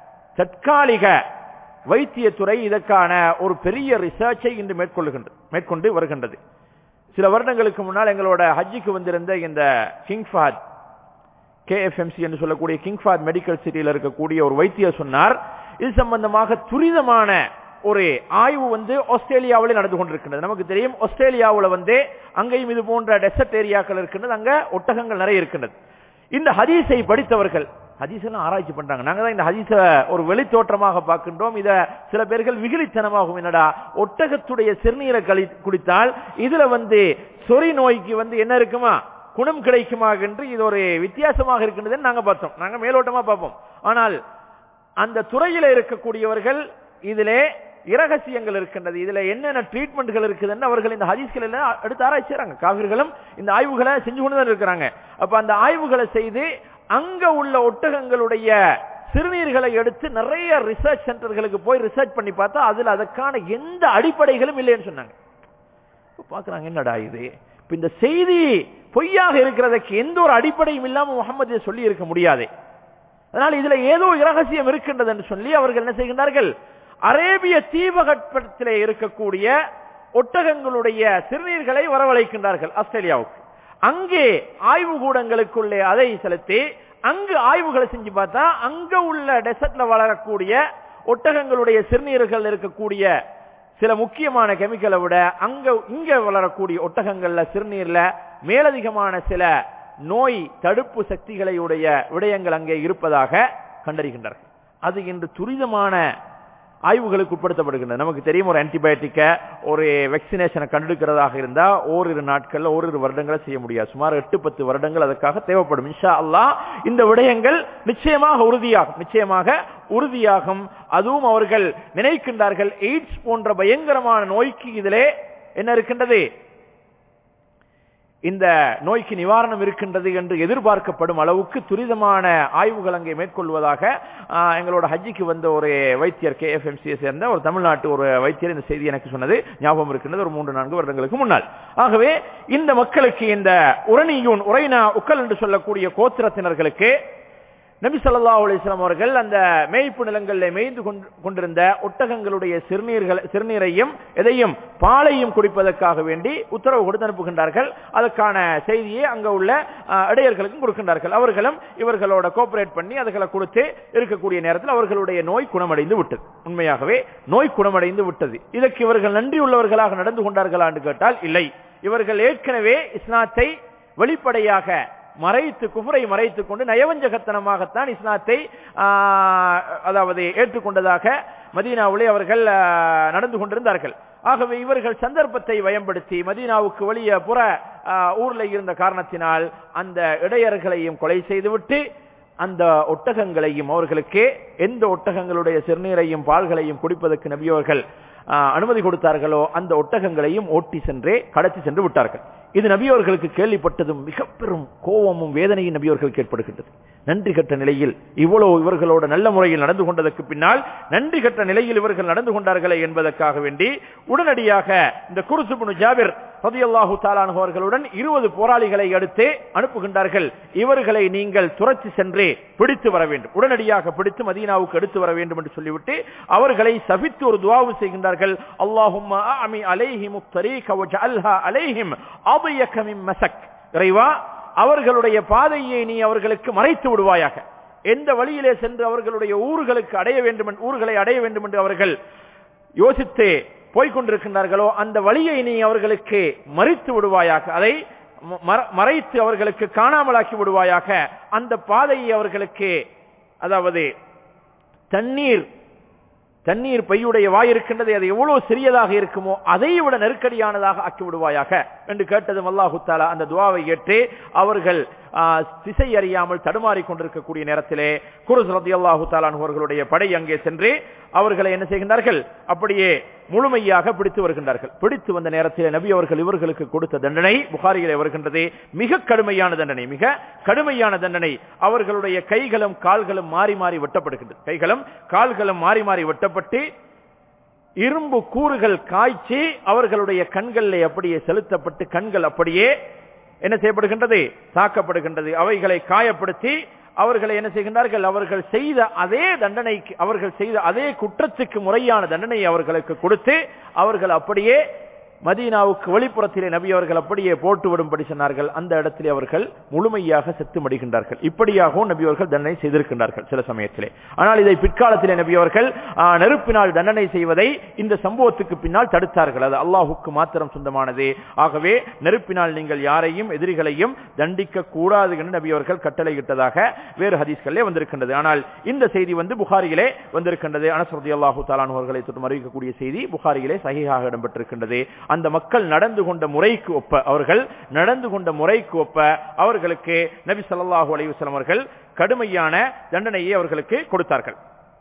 S1: தற்காலிக வைத்தியத்துறை இதற்கான ஒரு பெரிய ரிசர்ச்சை இன்று மேற்கொள்ளுகின்றது மேற்கொண்டு வருகின்றது சில வருடங்களுக்கு முன்னால் எங்களோட ஹஜ்ஜிக்கு வந்திருந்த இந்த கிங்ஃபாத் கேஎஃப்எம்சி என்று சொல்லக்கூடிய கிங்ஃபாத் மெடிக்கல் சிட்டியில் இருக்கக்கூடிய ஒரு வைத்தியர் சொன்னார் இது சம்பந்தமாக துரிதமான ஒரு ஆய்வு வந்து ஆஸ்திரேலியாவில் நடந்து கொண்டிருக்கின்றது நமக்கு தெரியும் ஆஸ்திரேலியாவில் வந்து அங்கேயும் இது போன்ற டெசர்ட் ஏரியாக்கள் இருக்கின்றது அங்க ஒட்டகங்கள் நிறைய இருக்கின்றது இந்த ஹதீஸை படித்தவர்கள் ஹதீஸ் எல்லாம் ஆராய்ச்சி பண்றாங்க நாங்க தான் இந்த ஹதீஸ ஒரு வெளித்தோற்றமாக பார்க்கின்றோம் இத சில பேர்கள் விகிலித்தனமாகும் என்னடா ஒட்டகத்துடைய சிறுநீரை கழி குடித்தால் இதுல வந்து சொறி நோய்க்கு வந்து என்ன இருக்குமா குணம் கிடைக்குமா என்று இது ஒரு வித்தியாசமாக இருக்கின்றதுன்னு நாங்க பார்த்தோம் நாங்க மேலோட்டமா பார்ப்போம் ஆனால் அந்த துறையில இருக்கக்கூடியவர்கள் இதிலே இரகசியங்கள் இருக்கின்றது இதுல என்னென்ன ட்ரீட்மெண்ட்கள் இருக்குதுன்னு அவர்கள் இந்த ஹதீஸ்கள் எல்லாம் எடுத்து ஆராய்ச்சி செய்றாங்க காவிர்களும் இந்த ஆய்வுகளை செஞ்சு கொண்டு தான் இருக்கிறாங்க அப்ப அந்த ஆய்வுகளை செய்து அங்க உள்ள ஒட்டகங்களுடைய சிறுநீர்களை எடுத்து நிறைய ரிசர்ச் சென்டர்களுக்கு போய் ரிசர்ச் பண்ணி பார்த்தா அதுல அதற்கான எந்த அடிப்படைகளும் இல்லைன்னு சொன்னாங்க இப்ப பாக்குறாங்க என்னடா இது இப்ப இந்த செய்தி பொய்யாக இருக்கிறதுக்கு எந்த ஒரு அடிப்படையும் இல்லாம முகமது இதை சொல்லி இருக்க முடியாது அதனால் இதுல ஏதோ இரகசியம் இருக்கின்றது என்று சொல்லி அவர்கள் என்ன செய்கின்றார்கள் அரேபிய தீபகற்பத்திலே இருக்கக்கூடிய ஒட்டகங்களுடைய சிறுநீர்களை வரவழைக்கின்றார்கள் ஆஸ்திரேலியாவுக்கு அங்கே ஆய்வு கூடங்களுக்குள்ளே அதை செலுத்தி அங்கு ஆய்வுகளை செஞ்சு பார்த்தா அங்க உள்ள டெசர்ட்ல வளரக்கூடிய ஒட்டகங்களுடைய சிறுநீர்கள் இருக்கக்கூடிய சில முக்கியமான கெமிக்கலை விட அங்க இங்க வளரக்கூடிய ஒட்டகங்கள்ல சிறுநீர்ல மேலதிகமான சில நோய் தடுப்பு சக்திகளை உடைய விடயங்கள் அங்கே இருப்பதாக கண்டறிகின்றார்கள் அது இன்று துரிதமான ஆய்வுகளுக்கு உட்படுத்தப்படுகின்றன நமக்கு தெரியும் ஒரு ஆன்டிபயோட்டிக்க ஒரு வெக்சினேஷனை கண்டெடுக்கிறதாக இருந்தா ஓரிரு நாட்கள்ல ஓரிரு வருடங்களை செய்ய முடியாது சுமார் எட்டு பத்து வருடங்கள் அதற்காக தேவைப்படும் இன்ஷா அல்லாஹ் இந்த விடயங்கள் நிச்சயமாக உறுதியாகும் நிச்சயமாக உறுதியாகும் அதுவும் அவர்கள் நினைக்கின்றார்கள் எய்ட்ஸ் போன்ற பயங்கரமான நோய்க்கு இதிலே என்ன இருக்கின்றது இந்த நோய்க்கு நிவாரணம் இருக்கின்றது என்று எதிர்பார்க்கப்படும் அளவுக்கு துரிதமான ஆய்வுகள் அங்கே மேற்கொள்வதாக ஆஹ், எங்களோட ஹஜ்ஜிக்கு வந்த ஒரு வைத்தியர் கே எஃப் சேர்ந்த ஒரு தமிழ்நாட்டு ஒரு வைத்தியர் இந்த செய்தி எனக்கு சொன்னது ஞாபகம் இருக்கின்றது ஒரு மூன்று நான்கு வருடங்களுக்கு முன்னால் ஆகவே இந்த மக்களுக்கு இந்த உரணியூன் உரைனா உக்கல் என்று சொல்லக்கூடிய கோத்திரத்தினர்களுக்கு நபி ஸல்லல்லாஹு அலைஹி வஸல்லம் அவர்கள் அந்த மேய்ப்பு நிலங்களில் மேய்ந்து கொண்டு- கொண்டிருந்த ஒட்டகங்களுடைய சிறுநீர்கள் சிறுநீரையும் எதையும் பாலையும் குடிப்பதற்காக வேண்டி உத்தரவு கொடுத்து அனுப்புகின்றார்கள் அதற்கான செய்தியை அங்க உள்ள அஹ், இடையர்களுக்கும் கொடுக்கின்றார்கள் அவர்களும் இவர்களோட கோஆபரேட் பண்ணி அதுகளை கொடுத்து இருக்கக்கூடிய நேரத்தில் அவர்களுடைய நோய் குணமடைந்து விட்டது உண்மையாகவே நோய் குணமடைந்து விட்டது இதற்கு இவர்கள் நன்றி உள்ளவர்களாக நடந்து கொண்டார்களா என்று கேட்டால் இல்லை இவர்கள் ஏற்கனவே இஸ்லாத்தை வெளிப்படையாக மறைத்து குஃபரை மறைத்துக் கொண்டு நயவஞ்சகத்தனமாகத்தான் இஸ்லாத்தை ஆஹ், அதாவது ஏற்றுக்கொண்டதாக மதீனாவிலே அவர்கள் ஆஹ், நடந்து கொண்டிருந்தார்கள் ஆகவே இவர்கள் சந்தர்ப்பத்தை பயன்படுத்தி மதீனாவுக்கு வெளியே புற ஆஹ், ஊர்ல இருந்த காரணத்தினால் அந்த இடையர்களையும் கொலை செய்துவிட்டு அந்த ஒட்டகங்களையும் அவர்களுக்கு எந்த ஒட்டகங்களுடைய சிறுநீரையும் பால்களையும் குடிப்பதற்கு நபி அவர்கள் ஆஹ், அனுமதி கொடுத்தார்களோ அந்த ஒட்டகங்களையும் ஓட்டி சென்றே கடத்தி சென்று விட்டார்கள் இது நபியவர்களுக்கு கேள்விப்பட்டதும் மிக பெரும் கோபமும் வேதனையும் நபியவர்களுக்கு ஏற்படுகின்றது நன்றி கட்ட நிலையில் இவ்வளவு இவர்களோட நல்ல முறையில் நடந்து கொண்டதற்கு பின்னால் நன்றி கட்ட நிலையில் இவர்கள் நடந்து கொண்டார்களே என்பதற்காக வேண்டி உடனடியாக இந்த குருசுபுனு ஜாபிர் ரதியல்லாஹு தாலானு அவர்களுடன் இருபது போராளிகளை அடுத்து அனுப்புகின்றார்கள் இவர்களை நீங்கள் துரத்தி சென்று பிடித்து வர வேண்டும் உடனடியாக பிடித்து மதீனாவுக்கு எடுத்து வர வேண்டும் என்று சொல்லிவிட்டு அவர்களை சபித்து ஒரு துவாவு செய்கின்றார்கள் அல்லாஹும் அமி அலைஹிம் தரீக வஜஅல்ஹா அலைஹிம் அபயக மின் மசக் இறைவா அவர்களுடைய பாதையை நீ அவர்களுக்கு மறைத்து விடுவாயாக எந்த வழியிலே சென்று அவர்களுடைய ஊர்களுக்கு அடைய வேண்டும் என்று- ஊர்களை அடைய வேண்டும் என்று அவர்கள் யோசித்து போய்கொண்டிருக்கின்றார்களோ அந்த வழியை நீ அவர்களுக்கு மறித்து விடுவாயாக அதை ம- மற- மறைத்து அவர்களுக்கு காணாமலாக்கி விடுவாயாக அந்த பாதையை அவர்களுக்கு அதாவது தண்ணீர் தண்ணீர் பையுடைய வாய் இருக்கின்றது அது எவ்வளவு சிறியதாக இருக்குமோ அதை விட நெருக்கடியானதாக ஆக்கி விடுவாயாக என்று கேட்டதும் அல்லாஹு தாலா அந்த துவாவை ஏற்று அவர்கள் ஆ, திசை அறியாமல் தடுமாறிக் கொண்டிருக்கக்கூடிய நேரத்திலே குருஸ் ரதி அல்லாஹு அவர்களுடைய படை அங்கே சென்று அவர்களை என்ன செய்கின்றார்கள் அப்படியே முழுமையாக பிடித்து வருகின்றார்கள் பிடித்து வந்த நேரத்தில் நபி அவர்கள் இவர்களுக்கு கொடுத்த தண்டனை புகாரியிலே வருகின்றது மிக கடுமையான தண்டனை மிக கடுமையான தண்டனை அவர்களுடைய கைகளும் கால்களும் மாறி மாறி வெட்டப்படுகின்றது கைகளும் கால்களும் மாறி மாறி வெட்டப்பட்டு இரும்பு கூறுகள் காய்ச்சி அவர்களுடைய கண்களில் அப்படியே செலுத்தப்பட்டு கண்கள் அப்படியே என்ன செய்யப்படுகின்றது தாக்கப்படுகின்றது அவைகளை காயப்படுத்தி அவர்களை என்ன செய்கின்றார்கள் அவர்கள் செய்த அதே தண்டனைக்கு அவர்கள் செய்த அதே குற்றத்துக்கு முறையான தண்டனை அவர்களுக்கு கொடுத்து அவர்கள் அப்படியே மதீனாவுக்கு வெளிப்புறத்திலே நபி அவர்கள் அப்படியே போட்டு விடும்படி சொன்னார்கள் அந்த இடத்திலே அவர்கள் முழுமையாக செத்து மடிகின்றார்கள் இப்படியாகவும் நபி அவர்கள் தண்டனை செய்திருக்கின்றார்கள் சில சமயத்திலே ஆனால் இதை பிற்காலத்திலே நபி அவர்கள் ஆ, நெருப்பினால் தண்டனை செய்வதை இந்த சம்பவத்துக்கு பின்னால் தடுத்தார்கள் அது அல்லாஹுக்கு மாத்திரம் சொந்தமானது ஆகவே நெருப்பினால் நீங்கள் யாரையும் எதிரிகளையும் தண்டிக்க கூடாது என்று நபி அவர்கள் கட்டளையிட்டதாக வேறு ஹதீஸ்களிலே வந்திருக்கின்றது ஆனால் இந்த செய்தி வந்து புகாரியிலே வந்திருக்கின்றது அனசரதி அல்லாஹு தாலான் அவர்களை தொட்டு அறிவிக்கக்கூடிய செய்தி புகாரியிலே சகிஹாக இடம்பெற்றிருக்கின்றது அந்த மக்கள் நடந்து கொண்ட முறைக்கு ஒப்ப அவர்கள் நடந்து கொண்ட முறைக்கு ஒப்ப அவர்களுக்கு நபி ஸல்லல்லாஹு அலைஹி வஸல்லம் அவர்கள் கடுமையான தண்டனையை அவர்களுக்கு கொடுத்தார்கள்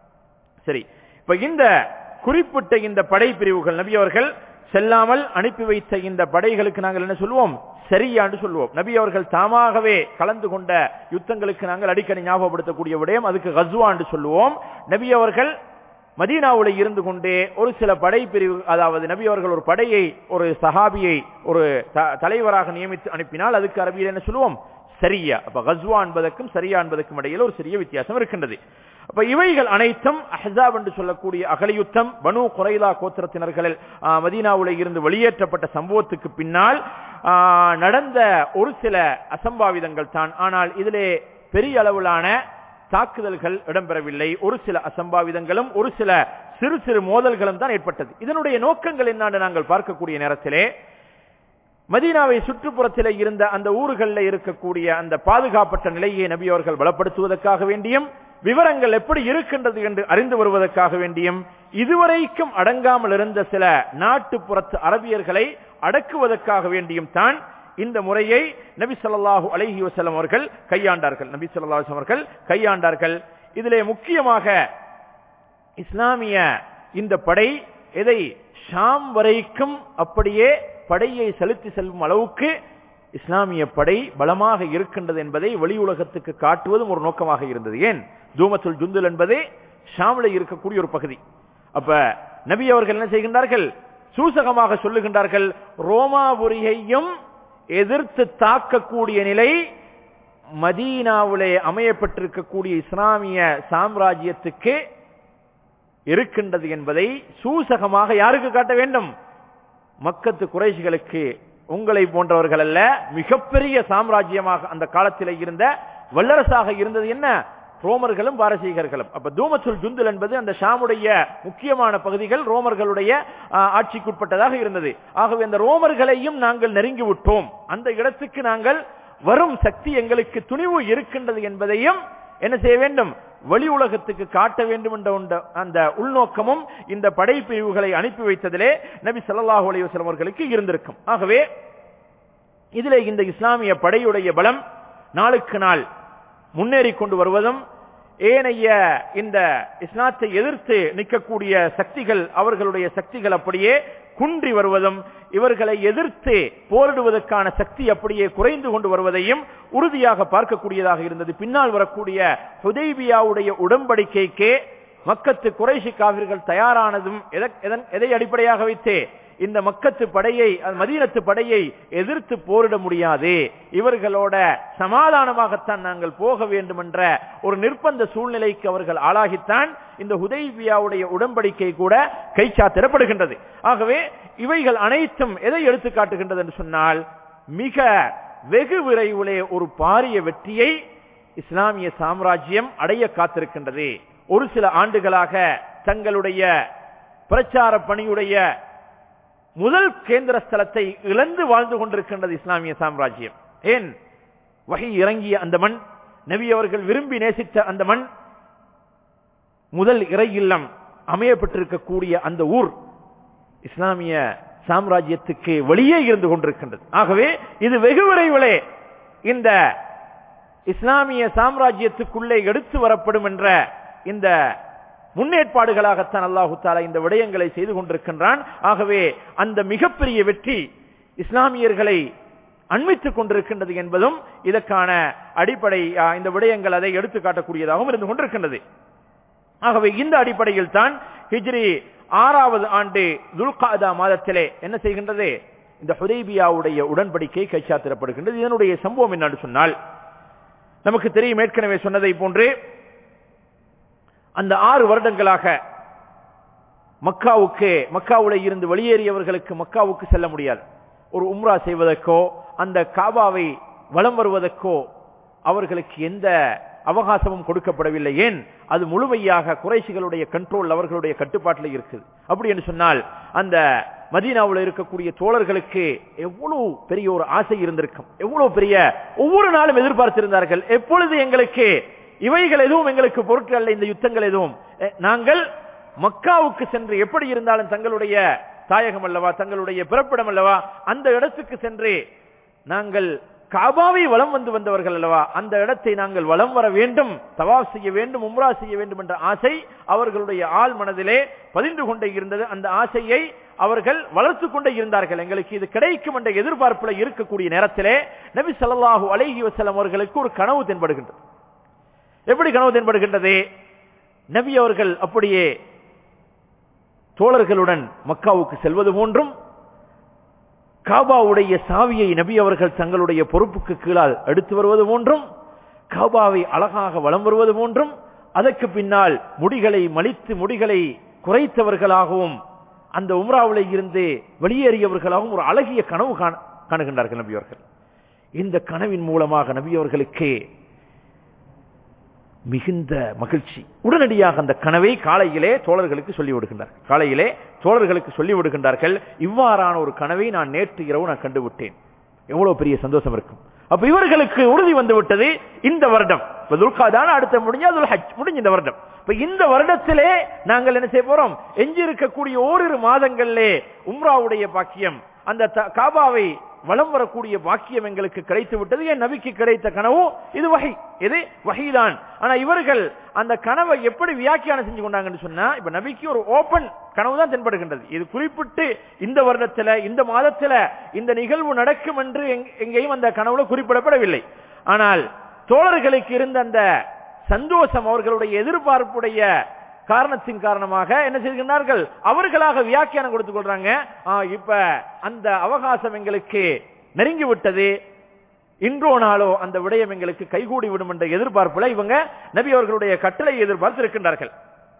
S1: சரி இப்ப இந்த குறிப்பிட்ட இந்த படை பிரிவுகள் நபி அவர்கள் செல்லாமல் அனுப்பி வைத்த இந்த படைகளுக்கு நாங்கள் என்ன சொல்லுவோம் சரியாண்டு சொல்லுவோம் நபி அவர்கள் தாமாகவே கலந்து கொண்ட யுத்தங்களுக்கு நாங்கள் அடிக்கடி ஞாபகப்படுத்தக்கூடிய விடயம் அதுக்கு கஸ்வாண்டு சொல்லுவோம் நபி அவர்கள் மதீனாவுல இருந்து கொண்டே ஒரு சில படை பிரிவு அதாவது நபி அவர்கள் ஒரு படையை ஒரு சஹாபியை ஒரு த- தலைவராக நியமித்து அனுப்பினால் அதுக்கு அரபியில் என்ன சொல்லுவோம் சரியா அப்ப கஸ்வா என்பதற்கும் சரியா என்பதற்கும் இடையில ஒரு சிறிய வித்தியாசம் இருக்கின்றது அப்ப இவைகள் அனைத்தும் அஹ்ஸாப் என்று சொல்லக்கூடிய அகலியுத்தம் பனு குறைலா கோத்திரத்தினர்களில் ஆ, மதீனாவுல இருந்து வெளியேற்றப்பட்ட சம்பவத்துக்கு பின்னால் ஆ, நடந்த ஒரு சில அசம்பாவிதங்கள் தான் ஆனால் இதிலே பெரிய அளவிலான தாக்குதல்கள் இடம்பெறவில்லை ஒரு சில அசம்பாவிதங்களும் ஒரு சில சிறு சிறு மோதல்களும் தான் ஏற்பட்டது இதனுடைய நோக்கங்கள் என்னான்னு நாங்கள் பார்க்கக்கூடிய நேரத்திலே மதீனாவை சுற்றுப்புறத்திலே இருந்த அந்த ஊர்களில் இருக்கக்கூடிய அந்த பாதுகாப்பற்ற நிலையை நபி அவர்கள் பலப்படுத்துவதற்காக வேண்டியும் விவரங்கள் எப்படி இருக்கின்றது என்று அறிந்து வருவதற்காக வேண்டியும் இதுவரைக்கும் அடங்காமல் இருந்த சில நாட்டுப்புறத்து அரபியர்களை அடக்குவதற்காக வேண்டியும் தான் இந்த முறையை நபி ஸல்லல்லாஹு அலைஹி வஸல்லம் அவர்கள் கையாண்டார்கள் நபி ஸல்லல்லாஹு அலைஹி வஸல்லம் அவர்கள் கையாண்டார்கள் இதிலே முக்கியமாக இஸ்லாமிய இந்த படை எதை ஷாம் வரைக்கும் அப்படியே படையை செலுத்தி செல்லும் அளவுக்கு இஸ்லாமிய படை பலமாக இருக்கின்றது என்பதை வெளி உலகத்துக்கு காட்டுவதும் ஒரு நோக்கமாக இருந்தது ஏன் தூமத்துல் ஜுந்துல் என்பது ஷாமில் இருக்கக்கூடிய ஒரு பகுதி அப்ப நபி அவர்கள் என்ன செய்கின்றார்கள் சூசகமாக சொல்லுகின்றார்கள் ரோமாபுரியையும் எதிர்த்து தாக்கக்கூடிய நிலை மதீனாவிலே அமையப்பட்டிருக்கக்கூடிய இஸ்லாமிய சாம்ராஜ்யத்துக்கு இருக்கின்றது என்பதை சூசகமாக யாருக்கு காட்ட வேண்டும் மக்கத்து குறைசிகளுக்கு உங்களை போன்றவர்கள் அல்ல மிகப்பெரிய சாம்ராஜ்யமாக அந்த காலத்தில் இருந்த வல்லரசாக இருந்தது என்ன ரோமர்களும் பாரசீகர்களும் அப்ப தூமத்துல் ஜுந்துல் என்பது அந்த ஷாமுடைய முக்கியமான பகுதிகள் ரோமர்களுடைய ஆ, ஆட்சிக்குட்பட்டதாக இருந்தது ஆகவே அந்த ரோமர்களையும் நாங்கள் நெருங்கி விட்டோம் அந்த இடத்துக்கு நாங்கள் வரும் சக்தி எங்களுக்கு துணிவு இருக்கின்றது என்பதையும் என்ன செய்ய வேண்டும் வெளி உலகத்துக்கு காட்ட வேண்டும் என்ற உண்ட- அந்த உள்நோக்கமும் இந்த படைப்பிரிவுகளை அனுப்பி வைத்ததிலே நபி ஸல்லல்லாஹு அலைஹி வஸல்லம் அவர்களுக்கு இருந்திருக்கும் ஆகவே இதிலே இந்த இஸ்லாமிய படையுடைய பலம் நாளுக்கு நாள் முன்னேறி கொண்டு வருவதும் ஏனைய இந்த இஸ்லாத்தை எதிர்த்து நிற்கக்கூடிய சக்திகள் அவர்களுடைய சக்திகள் அப்படியே குன்றி வருவதும் இவர்களை எதிர்த்து போரிடுவதற்கான சக்தி அப்படியே குறைந்து கொண்டு வருவதையும் உறுதியாக பார்க்கக்கூடியதாக இருந்தது பின்னால் வரக்கூடிய ஹுதைபியாவுடைய உடன்படிக்கைக்கே மக்கத்து குறைஷி காவிர்கள் தயாரானதும் எதற்- எதன்- எதை அடிப்படையாக வைத்தே இந்த மக்கத்து படையை அஹ், மதீனத்து படையை எதிர்த்து போரிட முடியாது இவர்களோட சமாதானமாகத்தான் நாங்கள் போக வேண்டும் என்ற ஒரு நிர்பந்த சூழ்நிலைக்கு அவர்கள் ஆளாகித்தான் இந்த ஹுதைபியாவுடைய உடன்படிக்கை கூட கைச்சாத்திடப்படுகின்றது ஆகவே இவைகள் அனைத்தும் எதை எடுத்து காட்டுகின்றது என்று சொன்னால் மிக வெகு விரைவிலே ஒரு பாரிய வெற்றியை இஸ்லாமிய சாம்ராஜ்யம் அடைய காத்திருக்கின்றது ஒரு சில ஆண்டுகளாக தங்களுடைய பிரச்சார பணியுடைய முதல் கேந்திர ஸ்தலத்தை இழந்து வாழ்ந்து கொண்டிருக்கின்றது இஸ்லாமிய சாம்ராஜ்யம் ஏன் வகை இறங்கிய அந்த மண் நபி அவர்கள் விரும்பி நேசித்த அந்த மண் முதல் இறை இல்லம் அமையப்பட்டிருக்கக்கூடிய அந்த ஊர் இஸ்லாமிய சாம்ராஜ்யத்துக்கு வெளியே இருந்து கொண்டிருக்கின்றது ஆகவே இது வெகு விரைவிலே இந்த இஸ்லாமிய சாம்ராஜ்யத்துக்குள்ளே எடுத்து வரப்படும் என்ற இந்த முன்னேற்பாடுகளாகத்தான் அல்லாஹு தாலா இந்த விடயங்களை செய்து கொண்டிருக்கின்றான் ஆகவே அந்த மிகப்பெரிய வெற்றி இஸ்லாமியர்களை அண்மித்துக் கொண்டிருக்கின்றது என்பதும் இதற்கான அடிப்படை ஆ, இந்த விடயங்கள் அதை எடுத்து காட்டக்கூடியதாகவும் இருந்து கொண்டிருக்கின்றது ஆகவே இந்த அடிப்படையில் தான் ஹிஜ்ரி ஆறாவது ஆண்டு துல்காதா மாதத்திலே என்ன செய்கின்றது இந்த ஹுதைபியாவுடைய உடன்படிக்கை கைச்சாத்திரப்படுகின்றது இதனுடைய சம்பவம் என்னன்னு சொன்னால் நமக்கு தெரியும் ஏற்கனவே சொன்னதை போன்று அந்த ஆறு வருடங்களாக மக்காவுக்கு மக்காவுல இருந்து வெளியேறியவர்களுக்கு மக்காவுக்கு செல்ல முடியாது ஒரு உம்ரா செய்வதற்கோ அந்த காபாவை வலம் வருவதற்கோ அவர்களுக்கு எந்த அவகாசமும் கொடுக்கப்படவில்லை ஏன் அது முழுமையாக குறைசிகளுடைய கண்ட்ரோல் அவர்களுடைய கட்டுப்பாட்டில் இருக்குது அப்படி என்று சொன்னால் அந்த மதீனாவில் இருக்கக்கூடிய தோழர்களுக்கு எவ்வளவு பெரிய ஒரு ஆசை இருந்திருக்கும் எவ்வளவு பெரிய ஒவ்வொரு நாளும் எதிர்பார்த்திருந்தார்கள் எப்பொழுது எங்களுக்கு இவைகள் எதுவும் எங்களுக்கு பொருட்கள் அல்ல இந்த யுத்தங்கள் எதுவும் எ, நாங்கள் மக்காவுக்கு சென்று எப்படி இருந்தாலும் தங்களுடைய தாயகம் அல்லவா தங்களுடைய பிறப்பிடம் அல்லவா அந்த இடத்துக்கு சென்று நாங்கள் காபாவை வலம் வந்து வந்தவர்கள் அல்லவா அந்த இடத்தை நாங்கள் வலம் வர வேண்டும் தவாப் செய்ய வேண்டும் உம்ரா செய்ய வேண்டும் என்ற ஆசை அவர்களுடைய ஆள் மனதிலே பதிந்து கொண்டே இருந்தது அந்த ஆசையை அவர்கள் வளர்த்து கொண்டே இருந்தார்கள் எங்களுக்கு இது கிடைக்கும் என்ற எதிர்பார்ப்புல இருக்கக்கூடிய நேரத்திலே நபி ஸல்லல்லாஹு அலைஹி வஸல்லம் அவர்களுக்கு ஒரு கனவு தென்படுகின்றது எப்படி கனவு தென்படுகின்றது நபி அவர்கள் அப்படியே தோழர்களுடன் மக்காவுக்கு செல்வது போன்றும் காபாவுடைய சாவியை நபி அவர்கள் தங்களுடைய பொறுப்புக்கு கீழால் எடுத்து வருவது போன்றும் காபாவை அழகாக வலம் வருவது போன்றும் அதற்கு பின்னால் முடிகளை மலித்து முடிகளை குறைத்தவர்களாகவும் அந்த உம்ராவிலே இருந்து வெளியேறியவர்களாகவும் ஒரு அழகிய கனவு காண- காணுகின்றார்கள் நபி அவர்கள் இந்த கனவின் மூலமாக நபி அவர்களுக்கு மிகுந்த மகிழ்ச்சி உடனடியாக அந்த கனவை காலையிலே தோழர்களுக்கு சொல்லி விடுகின்றார்கள் காலையிலே தோழர்களுக்கு சொல்லி விடுகின்றார்கள் இவ்வாறான ஒரு கனவை நான் நேற்று இரவு நான் கண்டுவிட்டேன் எவ்வளவு பெரிய சந்தோஷம் இருக்கும் அப்ப இவர்களுக்கு உறுதி வந்து விட்டது இந்த வருடம் இப்ப துல்காதான அடுத்த முடிஞ்சு அதுல் ஹஜ் முடிஞ்சு இந்த வருடம் இப்ப இந்த வருடத்திலே நாங்கள் என்ன செய்ய போறோம் எஞ்சி இருக்கக்கூடிய ஓரிரு மாதங்களிலே உம்ராவுடைய பாக்கியம் அந்த த- காபாவை வலம் வரக்கூடிய பாக்கியம் எங்களுக்கு கிடைத்து விட்டது என் நபிக்கு கிடைத்த கனவு இது வகை இது வகைதான் ஆனா இவர்கள் அந்த கனவை எப்படி வியாக்கியானம் செஞ்சு கொண்டாங்கன்னு சொன்னா இப்ப நபிக்கு ஒரு ஓபன் கனவு தான் தென்படுகின்றது இது குறிப்பிட்டு இந்த வருடத்துல இந்த மாதத்துல இந்த நிகழ்வு நடக்கும் என்று எங்க- எங்கேயும் அந்த கனவுல குறிப்பிடப்படவில்லை ஆனால் தோழர்களுக்கு இருந்த அந்த சந்தோஷம் அவர்களுடைய எதிர்பார்ப்புடைய காரணத்தின் காரணமாக என்ன செய்கின்றார்கள் அவர்களாக வியாக்கியானம் கொடுத்துக் கொள்றாங்க ஆ, இப்ப அந்த அவகாசம் எங்களுக்கு நெருங்கி விட்டது இன்றோ நாளோ அந்த விடயம் எங்களுக்கு கைகூடி விடும் என்ற எதிர்பார்ப்புல இவங்க நபி அவர்களுடைய கட்டளை எதிர்பார்த்து இருக்கின்றார்கள்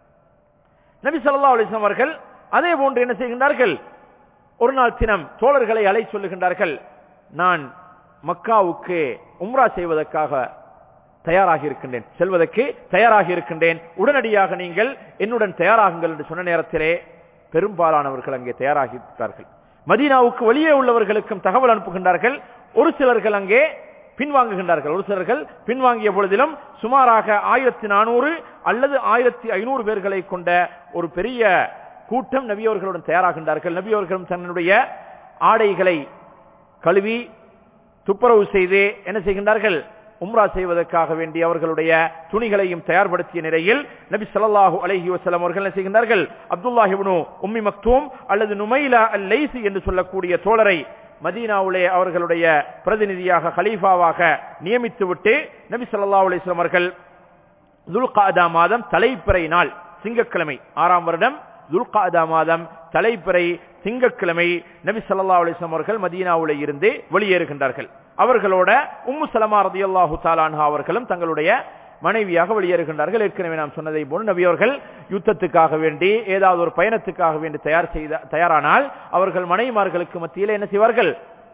S1: நபி ஸல்லல்லாஹு அலைஹி வஸல்லம் அவர்கள் அதே போன்று என்ன செய்கின்றார்கள் ஒரு நாள் தினம் தோழர்களை அலை சொல்லுகின்றார்கள் நான் மக்காவுக்கு உம்ரா செய்வதற்காக தயாராகி இருக்கின்றேன் செல்வதற்கு தயாராகி இருக்கின்றேன் உடனடியாக நீங்கள் என்னுடன் தயாராகுங்கள் என்று சொன்ன நேரத்திலே பெரும்பாலானவர்கள் அங்கே தயாராகி இருக்கிறார்கள் மதீனாவுக்கு வெளியே உள்ளவர்களுக்கும் தகவல் அனுப்புகின்றார்கள் ஒரு சிலர்கள் அங்கே பின்வாங்குகின்றார்கள் ஒரு சிலர்கள் பின்வாங்கிய பொழுதிலும் சுமாராக ஆயிரத்தி நானூறு அல்லது ஆயிரத்தி ஐநூறு பேர்களை கொண்ட ஒரு பெரிய கூட்டம் நபியவர்களுடன் தயாராகின்றார்கள் நபியவர்களும் தன்னுடைய ஆடைகளை கழுவி துப்புரவு செய்து என்ன செய்கின்றார்கள் உம்ரா செய்வதற்காக வேண்டி அவர்களுடைய துணிகளையும் தயார்படுத்திய நிலையில் நபி ஸல்லல்லாஹு அலைஹி வஸல்லம் அவர்கள் என்ன செய்கின்றார்கள் அப்துல்லாஹ் இப்னு உம்மி மக்தூம் அல்லது நுமைலா அல் லைசி என்று சொல்லக்கூடிய தோழரை மதீனாவுலே அவர்களுடைய பிரதிநிதியாக கலீஃபாவாக நியமித்துவிட்டு நபி ஸல்லல்லாஹு அலைஹி வஸல்லம் அவர்கள் துல்காதா மாதம் தலைப்பிறை நாள் திங்கட்கிழமை ஆறாம் வருடம் துல்காதா மாதம் தலைப்பிறை திங்கட்கிழமை நபி ஸல்லல்லாஹு அலைஹி வஸல்லம் அவர்கள் மதீனாவுல இருந்து வெளியேறுகின்றார்கள் அவர்களோட உம்மு சலமா ரதியல்லாஹு தாலான்ஹா அவர்களும் தங்களுடைய மனைவியாக வெளியேறுகின்றார்கள் ஏற்கனவே நாம் சொன்னதை போல் நபி அவர்கள் யுத்தத்துக்காக வேண்டி ஏதாவது ஒரு பயணத்துக்காக வேண்டி தயார் செய்த தயாரானால் அவர்கள் மனைவிமார்களுக்கு மத்தியில் என்ன செய்வார்கள்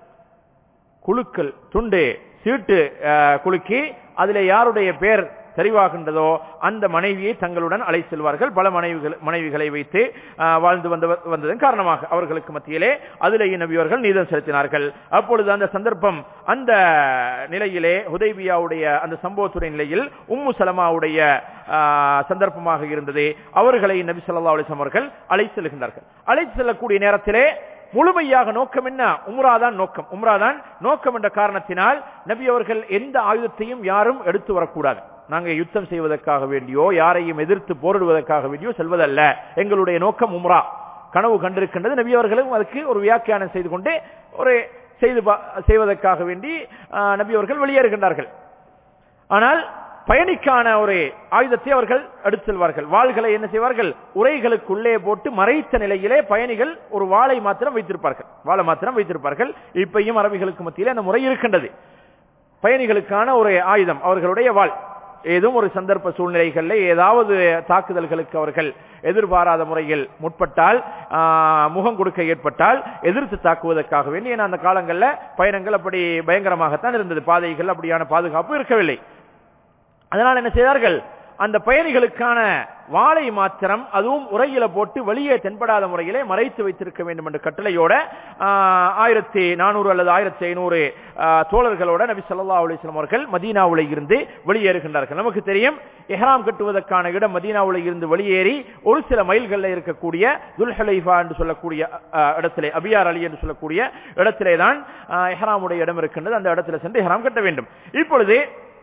S1: குழுக்கள் துண்டு சீட்டு அஹ், குலுக்கி அதிலே யாருடைய பேர் தெரிவாகின்றதோ அந்த மனைவியை தங்களுடன் அழை செல்வார்கள் பல மனைவிகள் மனைவிகளை வைத்து அஹ், வாழ்ந்து வந்த வந்ததன் காரணமாக அவர்களுக்கு மத்தியிலே அதிலேயே நபியவர்கள் நீதம் செலுத்தினார்கள் அப்பொழுது அந்த சந்தர்ப்பம் அந்த நிலையிலே ஹுதைபியாவுடைய அந்த சம்பவத்துடைய நிலையில் உம்மு சலமாவுடைய அஹ், சந்தர்ப்பமாக இருந்தது அவர்களை நபி ஸல்லல்லாஹு அலைஹி வஸல்லம் அவர்கள் அழை செல்கின்றார்கள் அழை செல்லக்கூடிய நேரத்திலே முழுமையாக நோக்கம் என்ன உம்ராதான் நோக்கம் உம்ராதான் நோக்கம் என்ற காரணத்தினால் நபி அவர்கள் எந்த ஆயுதத்தையும் யாரும் எடுத்து வரக்கூடாது நாங்க யுத்தம் செய்வதற்காக வேண்டியோ யாரையும் எதிர்த்து போரிடுவதற்காக வேண்டியோ செல்வதல்ல எங்களுடைய நோக்கம் உம்ரா கனவு கண்டிருக்கின்றது நபி அவர்களும் அதுக்கு ஒரு வியாக்கியானம் செய்து கொண்டு ஒரு செய்து பா- செய்வதற்காக வேண்டி ஆஹ், நபி அவர்கள் வெளியேறுகின்றார்கள் ஆனால் பயணிக்கான ஒரு ஆயுதத்தை அவர்கள் எடுத்து செல்வார்கள் வாள்களை என்ன செய்வார்கள் உரைகளுக்குள்ளே போட்டு மறைத்த நிலையிலே பயணிகள் ஒரு வாளை மாத்திரம் வைத்திருப்பார்கள் வாளை மாத்திரம் வைத்திருப்பார்கள் இப்பையும் அரபிகளுக்கு மத்தியிலே அந்த முறை இருக்கின்றது பயணிகளுக்கான ஒரு ஆயுதம் அவர்களுடைய வாள் ஏதும் ஒரு சந்தர்ப்ப சூழ்நிலைகளில் ஏதாவது தாக்குதல்களுக்கு அவர்கள் எதிர்பாராத முறையில் முற்பட்டால் ஆஹ், முகம் கொடுக்க ஏற்பட்டால் எதிர்த்து தாக்குவதற்காக வேண்டி ஏன்னா அந்த காலங்களில் பயணங்கள் அப்படி பயங்கரமாகத்தான் இருந்தது பாதைகள் அப்படியான பாதுகாப்பு இருக்கவில்லை அதனால் என்ன செய்தார்கள் அந்த பயணிகளுக்கான வாளை மாத்திரம் அதுவும் உரையில போட்டு வெளியே தென்படாத முறையிலே மறைத்து வைத்திருக்க வேண்டும் என்ற கட்டளையோட ஆஹ், ஆயிரத்தி நானூறு அல்லது ஆயிரத்தி ஐநூறு ஆஹ், தோழர்களோட நபி ஸல்லல்லாஹு அலைஹி வஸல்லம் அவர்கள் மதீனாவுல இருந்து வெளியேறுகின்றார்கள் நமக்கு தெரியும் இஹ்ராம் கட்டுவதற்கான இடம் மதீனாவுல இருந்து வெளியேறி ஒரு சில மைல்கள்ல இருக்கக்கூடிய துல்ஹலைஃபா என்று சொல்லக்கூடிய ஆஹ், இடத்திலே அபியார் அலி என்று சொல்லக்கூடிய இடத்திலே தான் ஆஹ், இஹ்ராமுடைய இடம் இருக்கின்றது அந்த இடத்துல சென்று இஹ்ராம் கட்ட வேண்டும் இப்பொழுது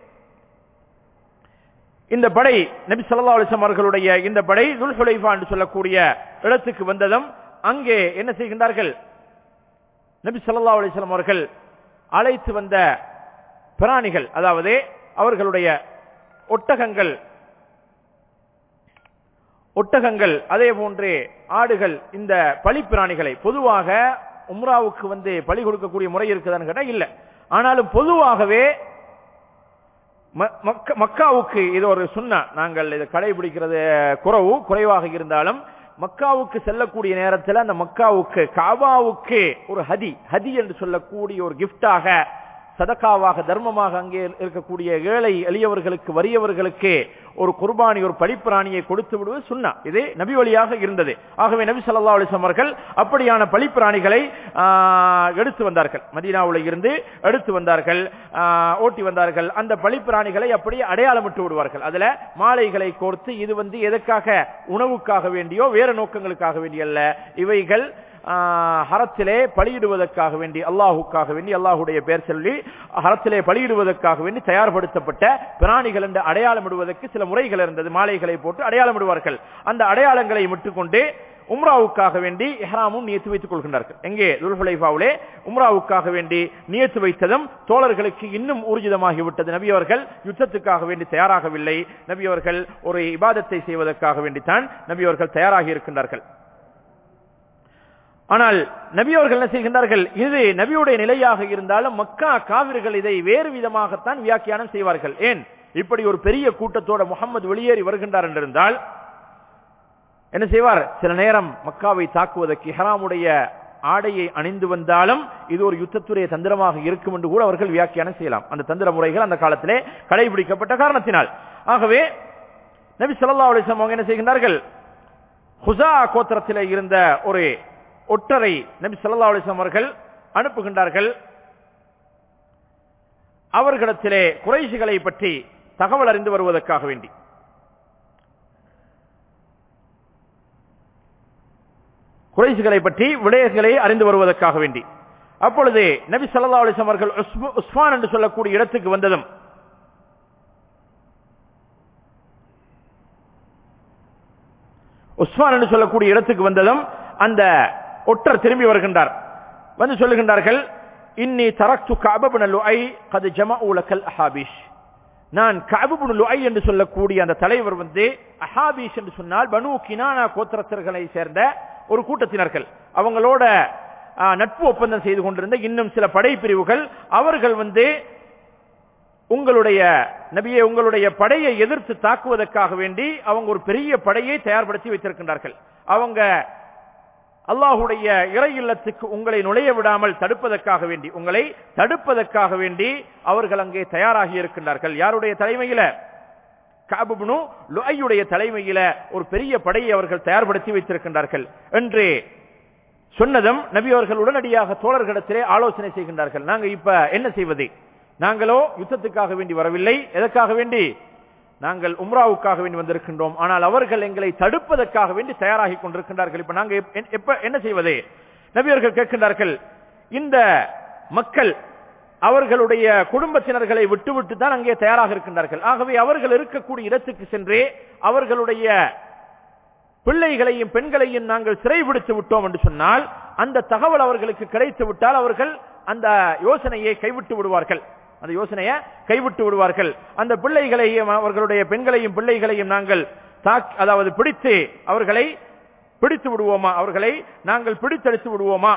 S1: இந்த படை நபி ஸல்லல்லாஹு அலைஹி வஸல்லம் அவர்களுடைய இந்த படை துல்ஹுலைஃபா என்று சொல்லக்கூடிய இடத்துக்கு வந்ததும் அங்கே என்ன செய்கின்றார்கள் நபி ஸல்லல்லாஹு அலைஹி வஸல்லம் அவர்கள் அழைத்து வந்த பிராணிகள் அதாவது அவர்களுடைய ஒட்டகங்கள் ஒட்டகங்கள் அதே போன்று ஆடுகள் இந்த பலிப்பிராணிகளை பொதுவாக உம்ராவுக்கு வந்து பலி கொடுக்கக்கூடிய முறை இருக்குதான்னு கேட்டா இல்ல ஆனாலும் பொதுவாகவே ம- மக்க- மக்காவுக்கு இது ஒரு சுண்ணா நாங்கள் இதை கடைபிடிக்கிறது குறவு குறைவாக இருந்தாலும் மக்காவுக்கு செல்லக்கூடிய நேரத்தில் அந்த மக்காவுக்கு காபாவுக்கு ஒரு ஹதி ஹதி என்று சொல்லக்கூடிய ஒரு கிஃப்டாக சதக்காவாக தர்மமாக அங்கே இருக்கக்கூடிய ஏழை எளியவர்களுக்கு வறியவர்களுக்கு ஒரு குர்பானி ஒரு பழிப்பிராணியை கொடுத்து விடுவது சுன்னா இது நபி வழியாக இருந்தது ஆகவே நபி ஸல்லல்லாஹு அலைஹி வஸல்லம் அவர்கள் அப்படியான பழிப்பிராணிகளை ஆஹ், எடுத்து வந்தார்கள் மதீனாவுல இருந்து எடுத்து வந்தார்கள் ஆஹ், ஓட்டி வந்தார்கள் அந்த பழிப்பிராணிகளை அப்படியே அடையாளமிட்டு விடுவார்கள் அதுல மாலைகளை கோர்த்து இது வந்து எதற்காக உணவுக்காக வேண்டியோ வேறு நோக்கங்களுக்காக வேண்டிய அல்ல இவைகள் ஆஹ், ஹரத்திலே பலியிடுவதற்காக வேண்டி அல்லாஹுக்காக வேண்டி அல்லாஹுடைய பெயர் சொல்லி ஹரத்திலே பலியிடுவதற்காக வேண்டி தயார்படுத்தப்பட்ட பிராணிகள் என்று அடையாளமிடுவதற்கு சில முறைகள் இருந்தது மாலைகளை போட்டு அடையாளமிடுவார்கள் அந்த அடையாளங்களை விட்டுக்கொண்டு உம்ராவுக்காக வேண்டி இஹ்ராமும் நியத்து வைத்துக் கொள்கின்றார்கள் எங்கே துல்ஹுலைஃபாவிலே உம்ராவுக்காக வேண்டி நியத்து வைத்ததும் தோழர்களுக்கு இன்னும் ஊர்ஜிதமாகி விட்டது நபி அவர்கள் யுத்தத்துக்காக வேண்டி தயாராகவில்லை நபி அவர்கள் ஒரு இபாதத்தை செய்வதற்காக வேண்டித்தான் நபி அவர்கள் தயாராகி இருக்கின்றார்கள் ஆனால் நபி அவர்கள் என்ன செய்கின்றார்கள் இது நபியுடைய நிலையாக இருந்தாலும் மக்கா காவிர்கள் இதை வேறு விதமாகத்தான் வியாக்கியானம் செய்வார்கள் ஏன் இப்படி ஒரு பெரிய கூட்டத்தோட முகமது வெளியேறி வருகின்றார் என்றிருந்தால் என்ன செய்வார் சில நேரம் மக்காவை தாக்குவதற்கு இஹ்ராமுடைய ஆடையை அணிந்து வந்தாலும் இது ஒரு யுத்தத்துடைய தந்திரமாக இருக்கும் என்று கூட அவர்கள் வியாக்கியானம் செய்யலாம் அந்த தந்திர முறைகள் அந்த காலத்திலே கடைபிடிக்கப்பட்ட காரணத்தினால் ஆகவே நபி ஸல்லல்லாஹு அலைஹி வஸல்லம் அவங்க என்ன செய்கின்றார்கள் ஹுசா கோத்திரத்திலே இருந்த ஒரு ஒட்டரை நபி ஸல்லல்லாஹு அலைஹி வஸல்லம் அவர்கள் அனுப்புகின்றார்கள் அவர்களிடத்திலே குறைஷிகளை பற்றி தகவல் அறிந்து வருவதற்காக வேண்டி குறைஷிகளை பற்றி விடயங்களை அறிந்து வருவதற்காக வேண்டி அப்பொழுது நபி ஸல்லல்லாஹு அலைஹி வஸல்லம் அவர்கள் உஸ்மு- உஸ்மான் என்று சொல்லக்கூடிய இடத்துக்கு வந்ததும் உஸ்மான் என்று சொல்லக்கூடிய இடத்துக்கு வந்ததும் அந்த ஒட்டர் திரும்பி வருகின்றார் வந்து சொல்லுகின்றார்கள் இன்னி தரக்து கஅபப்ன லுஐ கது ஜமஉ லக்கல் அஹாபிஷ் நான் கஅபப்ன லுஐ என்று சொல்லக்கூடிய அந்த தலைவர் வந்து அஹாபிஷ் என்று சொன்னால் பனு கினானா கோத்திரத்தர்களை சேர்ந்த ஒரு கூட்டத்தினர்கள் அவங்களோட ஆ, நட்பு ஒப்பந்தம் செய்து கொண்டிருந்த இன்னும் சில படைப்பிரிவுகள் அவர்கள் வந்து உங்களுடைய நபியை உங்களுடைய படையை எதிர்த்து தாக்குவதற்காக வேண்டி அவங்க ஒரு பெரிய படையை தயார்படுத்தி வைத்திருக்கின்றார்கள் அவங்க அல்லாஹுடைய இறை இல்லத்துக்கு உங்களை நுழைய விடாமல் தடுப்பதற்காக வேண்டி உங்களை தடுப்பதற்காக வேண்டி அவர்கள் அங்கே தயாராகி இருக்கின்றார்கள் யாருடைய தலைமையில காபுபுனு லுஐயுடைய தலைமையில ஒரு பெரிய படையை அவர்கள் தயார்படுத்தி வைத்திருக்கின்றார்கள் என்று சொன்னதும் நபி அவர்கள் உடனடியாக தோழர்களிடத்திலே ஆலோசனை செய்கின்றார்கள் நாங்க இப்ப என்ன செய்வது நாங்களோ யுத்தத்துக்காக வேண்டி வரவில்லை எதற்காக வேண்டி நாங்கள் உம்ராவுக்காக வேண்டி வந்திருக்கின்றோம் ஆனால் அவர்கள் எங்களை தடுப்பதற்காக வேண்டி தயாராகி கொண்டிருக்கின்றார்கள் இப்ப நாங்க எப்- எப்ப என்ன செய்வது நபி அவர்கள் கேட்கின்றார்கள் இந்த மக்கள் அவர்களுடைய குடும்பத்தினர்களை விட்டுவிட்டு தான் அங்கே தயாராக இருக்கின்றார்கள் ஆகவே அவர்கள் இருக்கக்கூடிய இடத்துக்கு சென்றே அவர்களுடைய பிள்ளைகளையும் பெண்களையும் நாங்கள் சிறைபிடித்து விட்டோம் என்று சொன்னால் அந்த தகவல் அவர்களுக்கு கிடைத்து விட்டால் அவர்கள் அந்த யோசனையை கைவிட்டு விடுவார்கள் அந்த யோசனையை கைவிட்டு விடுவார்கள் அந்த பிள்ளைகளையும் அவர்களுடைய பெண்களையும் பிள்ளைகளையும் நாங்கள் தாக் அதாவது பிடித்து அவர்களை பிடித்து விடுவோமா அவர்களை நாங்கள் பிடித்தெடுத்து விடுவோமா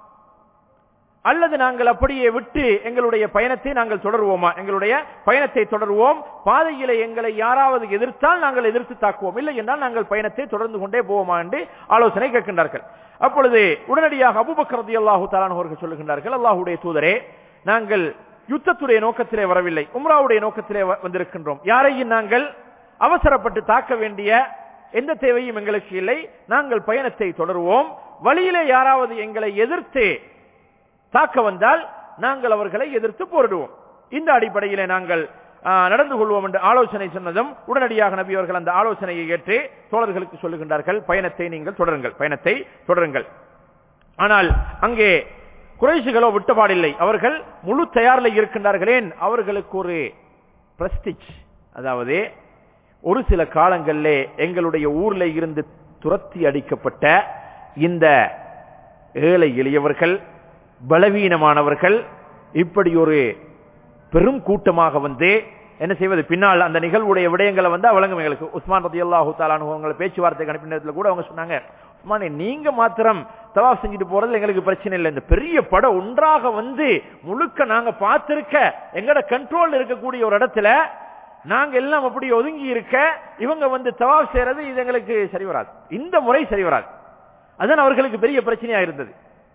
S1: அல்லது நாங்கள் அப்படியே விட்டு எங்களுடைய பயணத்தை நாங்கள் தொடருவோமா எங்களுடைய பயணத்தை தொடருவோம் பாதையிலே எங்களை யாராவது எதிர்த்தால் நாங்கள் எதிர்த்து தாக்குவோம் இல்லை என்றால் நாங்கள் பயணத்தை தொடர்ந்து கொண்டே போவோமா என்று ஆலோசனை கேட்கின்றார்கள் அப்பொழுது உடனடியாக அபூபக்கர் ரலியல்லாஹு தஆலா அவர்கள் சொல்லுகின்றார்கள் அல்லாஹ்வுடைய தூதரே நாங்கள் யுத்தத்துடைய நோக்கத்திலே வரவில்லை உம்ராவுடைய நோக்கத்திலே வ- வந்திருக்கின்றோம் யாரையும் நாங்கள் அவசரப்பட்டு தாக்க வேண்டிய எந்த தேவையும் எங்களுக்கு இல்லை நாங்கள் பயணத்தை தொடருவோம் வழியிலே யாராவது எங்களை எதிர்த்து தாக்க வந்தால் நாங்கள் அவர்களை எதிர்த்து போரிடுவோம் இந்த அடிப்படையிலே நாங்கள் ஆ, நடந்து கொள்வோம் என்று ஆலோசனை சொன்னதும் உடனடியாக நபி அவர்கள் அந்த ஆலோசனையை ஏற்று தோழர்களுக்கு சொல்லுகின்றார்கள் பயணத்தை நீங்கள் தொடருங்கள் பயணத்தை தொடருங்கள் ஆனால் அங்கே குறைஷிகளோ விட்டபாடில்லை அவர்கள் முழு தயாரில் இருக்கின்றார்களேன் அவர்களுக்கு ஒரு பிரஸ்டிஜ் அதாவது ஒரு சில காலங்களிலே எங்களுடைய ஊர்ல இருந்து துரத்தி அடிக்கப்பட்ட இந்த ஏழை எளியவர்கள் பலவீனமானவர்கள் இப்படி ஒரு பெரும் கூட்டமாக வந்து என்ன செய்வது பின்னால் அந்த நிகழ்வுடைய விடயங்களை வந்து வழங்கும் எங்களுக்கு உஸ்மான் ரதி அல்லாஹூ தாலானுவங்களை பேச்சுவார்த்தை அனுப்பின நேரத்துல கூட அவங்க சொன்னாங்க உஸ்மானே நீங்க மாத்திரம் தவாப் செஞ்சுட்டு போறது எங்களுக்கு பிரச்சனை இல்லை இந்த பெரிய படம் ஒன்றாக வந்து முழுக்க நாங்க பார்த்திருக்க எங்கட கண்ட்ரோல் இருக்கக்கூடிய ஒரு இடத்துல நாங்க எல்லாம் அப்படி ஒதுங்கி இருக்க இவங்க வந்து தவாப் செய்யறது இது எங்களுக்கு சரி வராது இந்த முறை சரி வராது அதுதான் அவர்களுக்கு பெரிய பிரச்சனையா இருந்தது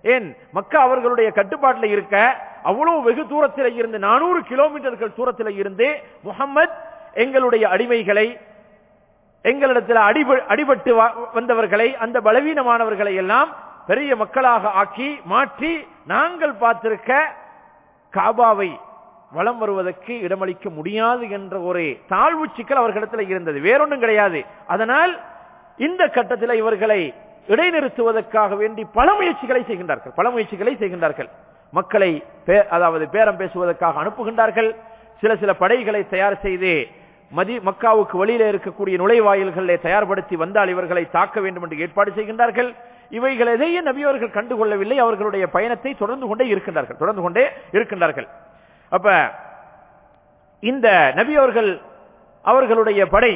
S1: ஏன் மக்கா அவர்களுடைய கட்டுப்பாட்டில் இருக்க அவ்வளவு வெகு தூரத்தில் இருந்து நானூறு கிலோமீட்டர்கள் தூரத்தில் இருந்து முகம்மது எங்களுடைய அடிமைகளை எங்களிடத்தில் அடிப- அடிபட்டு வ- வந்தவர்களை அந்த பலவீனமானவர்களை எல்லாம் பெரிய மக்களாக ஆக்கி மாற்றி நாங்கள் பார்த்திருக்க காபாவை வலம் வருவதற்கு இடமளிக்க முடியாது என்ற ஒரு தாழ்வு சிக்கல் அவர்களிடத்தில் இருந்தது வேறொன்றும் கிடையாது அதனால் இந்த கட்டத்தில் இவர்களை இடைநிறுத்துவதற்காக வேண்டி பல முயற்சிகளை செய்கின்றார்கள் பல முயற்சிகளை செய்கின்றார்கள் மக்களை பே- அதாவது பேரம் பேசுவதற்காக அனுப்புகின்றார்கள் சில சில படைகளை தயார் செய்து மதி மக்காவுக்கு வெளியில இருக்கக்கூடிய நுழைவாயில்களை தயார்படுத்தி வந்தால் இவர்களை தாக்க வேண்டும் என்று ஏற்பாடு செய்கின்றார்கள் இவைகள் எதையும் நபி அவர்கள் கண்டுகொள்ளவில்லை அவர்களுடைய பயணத்தை தொடர்ந்து கொண்டே இருக்கின்றார்கள் தொடர்ந்து கொண்டே இருக்கின்றார்கள் அப்ப இந்த நபி அவர்கள் அவர்களுடைய படை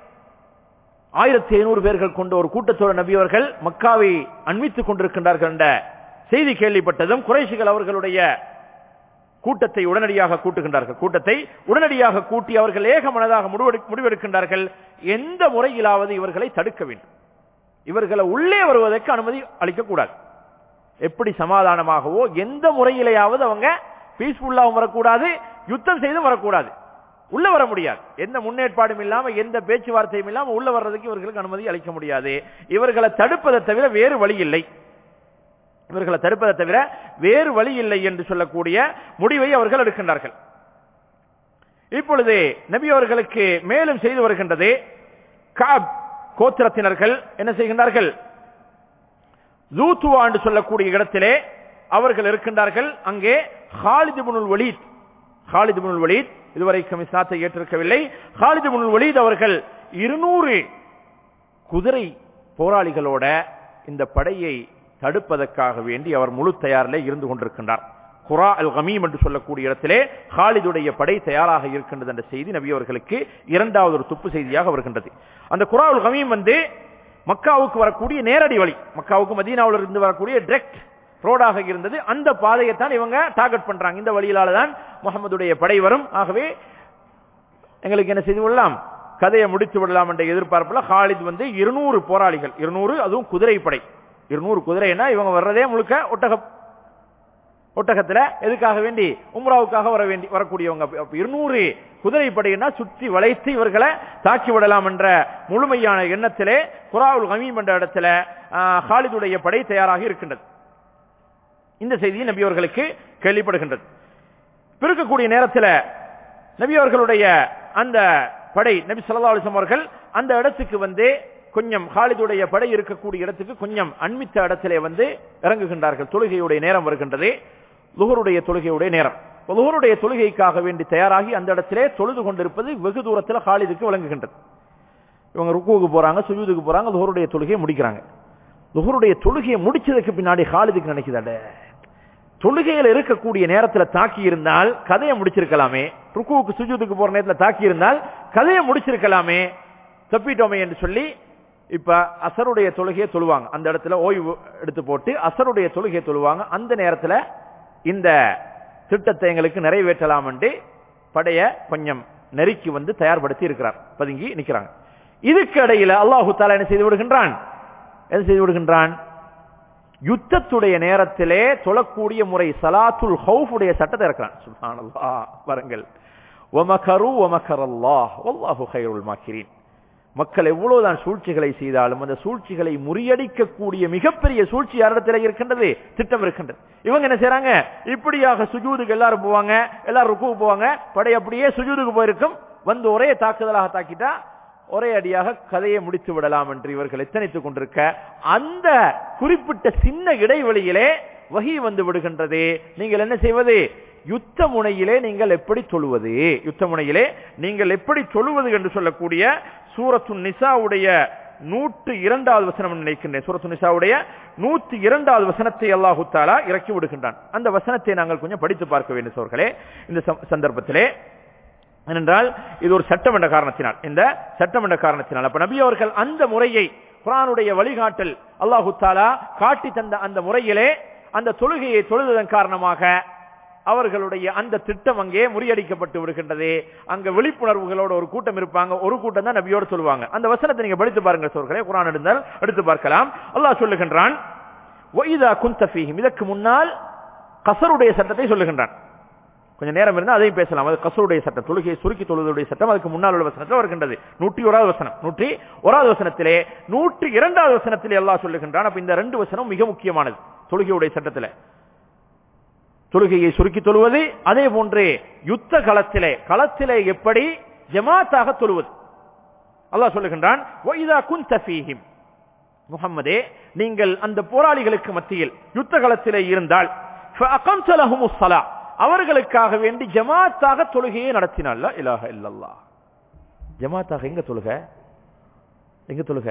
S1: ஆயிரத்தி ஐநூறு பேர்கள் கொண்ட ஒரு கூட்டத்தோட நபி அவர்கள் மக்காவை அண்மித்துக் கொண்டிருக்கின்றார்கள் என்ற செய்தி கேள்விப்பட்டதும் குறைஷிகள் அவர்களுடைய கூட்டத்தை உடனடியாக கூட்டுகின்றார்கள் கூட்டத்தை உடனடியாக கூட்டி அவர்கள் ஏக மனதாக முடிவெடு- முடிவெடுக்கின்றார்கள் எந்த முறையிலாவது இவர்களை தடுக்க வேண்டும் இவர்களை உள்ளே வருவதற்கு அனுமதி அளிக்கக்கூடாது எப்படி சமாதானமாகவோ எந்த முறையிலேயாவது அவங்க பீஸ்ஃபுல்லாகவும் வரக்கூடாது யுத்தம் செய்தும் வரக்கூடாது உள்ள வர முடியாது எந்த முன்னேற்பாடும் இல்லாம எந்த பேச்சுவார்த்தையும் இல்லாம உள்ள வர்றதுக்கு இவர்களுக்கு அனுமதி அளிக்க முடியாது இவர்களை தடுப்பதை தவிர வேறு வழி இல்லை இவர்களை தடுப்பதை தவிர வேறு வழி இல்லை என்று சொல்லக்கூடிய முடிவை அவர்கள் எடுக்கின்றார்கள் இப்பொழுது நபி அவர்களுக்கு மேலும் செய்து வருகின்றது காப் கோத்திரத்தினர்கள் என்ன செய்கின்றார்கள் ஜூத்துவா என்று சொல்லக்கூடிய இடத்திலே அவர்கள் இருக்கின்றார்கள் அங்கே Khalid bin al Walid Khalid bin al Walid இதுவரைக்கும் இஸ்லாத்தை ஏற்றிருக்கவில்லை ஹாலிது புனுல் வலீத் அவர்கள் இருநூறு குதிரை போராளிகளோட இந்த படையை தடுப்பதற்காக வேண்டி அவர் முழு தயாரிலே இருந்து கொண்டிருக்கின்றார் குரா அல் கமீம் என்று சொல்லக்கூடிய இடத்திலே ஹாலிதுடைய படை தயாராக இருக்கின்றது என்ற செய்தி நபி அவர்களுக்கு இரண்டாவது ஒரு துப்பு செய்தியாக வருகின்றது அந்த குரா உல் கமீம் வந்து மக்காவுக்கு வரக்கூடிய நேரடி வழி மக்காவுக்கு மதீனாவில் இருந்து வரக்கூடிய டிரெக்ட் ரோடாக இருந்தது அந்த பாதையை தான் இவங்க டார்கெட் பண்றாங்க இந்த வழியிலால தான் முகமதுடைய படை வரும் ஆகவே எங்களுக்கு என்ன செய்து கொள்ளலாம் கதையை முடித்து விடலாம் என்ற எதிர்பார்ப்புல ஹாலித் வந்து இருநூறு போராளிகள் இருநூறு அதுவும் குதிரைப்படை இருநூறு குதிரைன்னா இவங்க வர்றதே முழுக்க ஒட்டக ஒட்டகத்துல எதுக்காக வேண்டி உம்ராவுக்காக வர வேண்டி வரக்கூடியவங்க அப்ப- அப்ப இருநூறு குதிரைப்படையினா சுற்றி வளைத்து இவர்களை தாக்கி விடலாம் என்ற முழுமையான எண்ணத்திலே குராவுல் ஹமீம் என்ற இடத்துல ஆஹ், ஹாலிதுடைய படை தயாராக இருக்கின்றது இந்த செய்தி நபி அவர்களுக்கு கேள்விப்படுகின்றது பிறக்கக்கூடிய நேரத்தில் நபி அவர்களுடைய அந்த படை நபி ஸல்லல்லாஹு அலைஹி வஸல்லம் அவர்கள் அந்த இடத்துக்கு வந்து கொஞ்சம் ஹாலிதுடைய படை இருக்கக்கூடிய இடத்துக்கு கொஞ்சம் அண்மித்த இடத்திலே வந்து இறங்குகின்றார்கள் தொழுகையுடைய நேரம் வருகின்றது லுகருடைய தொழுகையுடைய நேரம் லுகருடைய தொழுகைக்காக வேண்டி தயாராகி அந்த இடத்திலே தொழுது கொண்டிருப்பது வெகு தூரத்தில் ஹாலிதுக்கு விளங்குகின்றது இவங்க ருக்குவுக்கு போறாங்க சுஜூதுக்கு போறாங்க லுகருடைய தொழுகையை முடிக்கிறாங்க லுகருடைய தொழுகையை முடிச்சதுக்கு பின்னாடி ஹாலிதுக்கு நினைக்குதாட தொழுகையில் இருக்கக்கூடிய நேரத்துல தாக்கி இருந்தால் கதையை முடிச்சிருக்கலாமே ருக்குவுக்கு சுஜூதுக்கு போற நேரத்துல தாக்கி இருந்தால் கதையை முடிச்சிருக்கலாமே தப்பிட்டோமே என்று சொல்லி இப்ப அசருடைய தொழுகையை தொழுவாங்க அந்த இடத்துல ஓய்வு எடுத்து போட்டு அசருடைய தொழுகையை தொழுவாங்க அந்த நேரத்துல இந்த திட்டத்தை எங்களுக்கு நிறைவேற்றலாம் என்று படைய கொஞ்சம் நெருக்கி வந்து தயார்படுத்தி இருக்கிறார் பதுங்கி நிக்கிறாங்க இதுக்கு இடையில அல்லாஹு தாலா என்ன செய்து விடுகின்றான் என்ன செய்து விடுகின்றான் யுத்தத்துடைய நேரத்திலே தொழக்கூடிய முறை சலாத்துல் ஹவுஃபுடைய சட்டத்தை இருக்கிறான் சுப்ஹானல்லாஹ் பாருங்கள் வமகரு வமகரல்லாஹ் வல்லாஹு கைருல் மாக்கிரீன் மக்கள் எவ்வளவுதான் சூழ்ச்சிகளை செய்தாலும் அந்த சூழ்ச்சிகளை முறியடிக்கக்கூடிய மிகப்பெரிய சூழ்ச்சி யாரிடத்தில் இருக்கின்றது திட்டம் இருக்கின்றது இவங்க என்ன செய்றாங்க இப்படியாக சுஜூதுக்கு எல்லாரும் போவாங்க எல்லாரும் ருக்குவுக்கு போவாங்க படை அப்படியே சுஜூதுக்கு போயிருக்கும் வந்து ஒரே தாக்குதலாக தாக்கிட்டா ஒரே அடியாக கதையை முடித்து விடலாம் என்று இவர்கள் எத்தனைத்துக் கொண்டிருக்க அந்த குறிப்பிட்ட சின்ன இடைவெளியிலே வகி வந்து விடுகின்றது நீங்கள் என்ன செய்வது யுத்த முனையிலே நீங்கள் எப்படி தொழுவது யுத்த முனையிலே நீங்கள் எப்படி தொழுவது என்று சொல்லக்கூடிய சூரத்து நிசாவுடைய நூற்று இரண்டாவது வசனம் என்று நினைக்கின்றேன் சூரத்து நிசாவுடைய நூத்தி இரண்டாவது வசனத்தை அல்லாஹு தாலா இறக்கி விடுகின்றான் அந்த வசனத்தை நாங்கள் கொஞ்சம் படித்து பார்க்க வேண்டும் சோர்களே இந்த சம்- சந்தர்ப்பத்திலே ஏனென்றால் இது ஒரு சட்டம் என்ற காரணத்தினால் இந்த சட்டம் என்ற காரணத்தினால் அப்ப நபி அவர்கள் அந்த முறையை குரானுடைய வழிகாட்டல் அல்லாஹு தாலா காட்டி தந்த அந்த முறையிலே அந்த தொழுகையை தொழுததன் காரணமாக அவர்களுடைய அந்த திட்டம் அங்கே முறியடிக்கப்பட்டு விடுகின்றது அங்க விழிப்புணர்வுகளோட ஒரு கூட்டம் இருப்பாங்க ஒரு கூட்டம் தான் நபியோடு சொல்லுவாங்க அந்த வசனத்தை நீங்க படித்து பாருங்க சோர்களே குரான் எடுத்தால் எடுத்து பார்க்கலாம் அல்லாஹ் சொல்லுகின்றான் ஒய்தா குந்தபீஹிம் இதற்கு முன்னால் கசருடைய சட்டத்தை சொல்லுகின்றான் கொஞ்சம் நேரம் இருந்தால் அதையும் பேசலாம் அது கசருடைய சட்டம் தொழுகையை சுருக்கி தொழுவதுடைய சட்டம் அதுக்கு முன்னால் உள்ள வசனத்தில் வருகின்றது நூற்றி ஓராவது வசனம் நூற்றி ஓராவது வசனத்திலே நூற்றி இரண்டாவது வசனத்திலே எல்லாம் சொல்லுகின்றான் அப்ப இந்த ரெண்டு வசனம் மிக முக்கியமானது தொழுகையுடைய சட்டத்தில் தொழுகையை சுருக்கி தொழுவது அதே போன்று யுத்த களத்திலே களத்திலே எப்படி ஜமாத்தாக தொழுவது அல்லாஹ் சொல்லுகின்றான் ஒய்தா குந்தபீஹிம் முகம்மதே நீங்கள் அந்த போராளிகளுக்கு மத்தியில் யுத்த களத்திலே இருந்தால் فَأَقَمْتَ لَهُمُ الصَّلَاةَ அவர்களுக்காக வேண்டி ஜமாத்தாக தொழுகையை நடத்தினால இலாஹ இல்லல்லா ஜமாத்தாக எங்க தொழுக எங்க தொழுக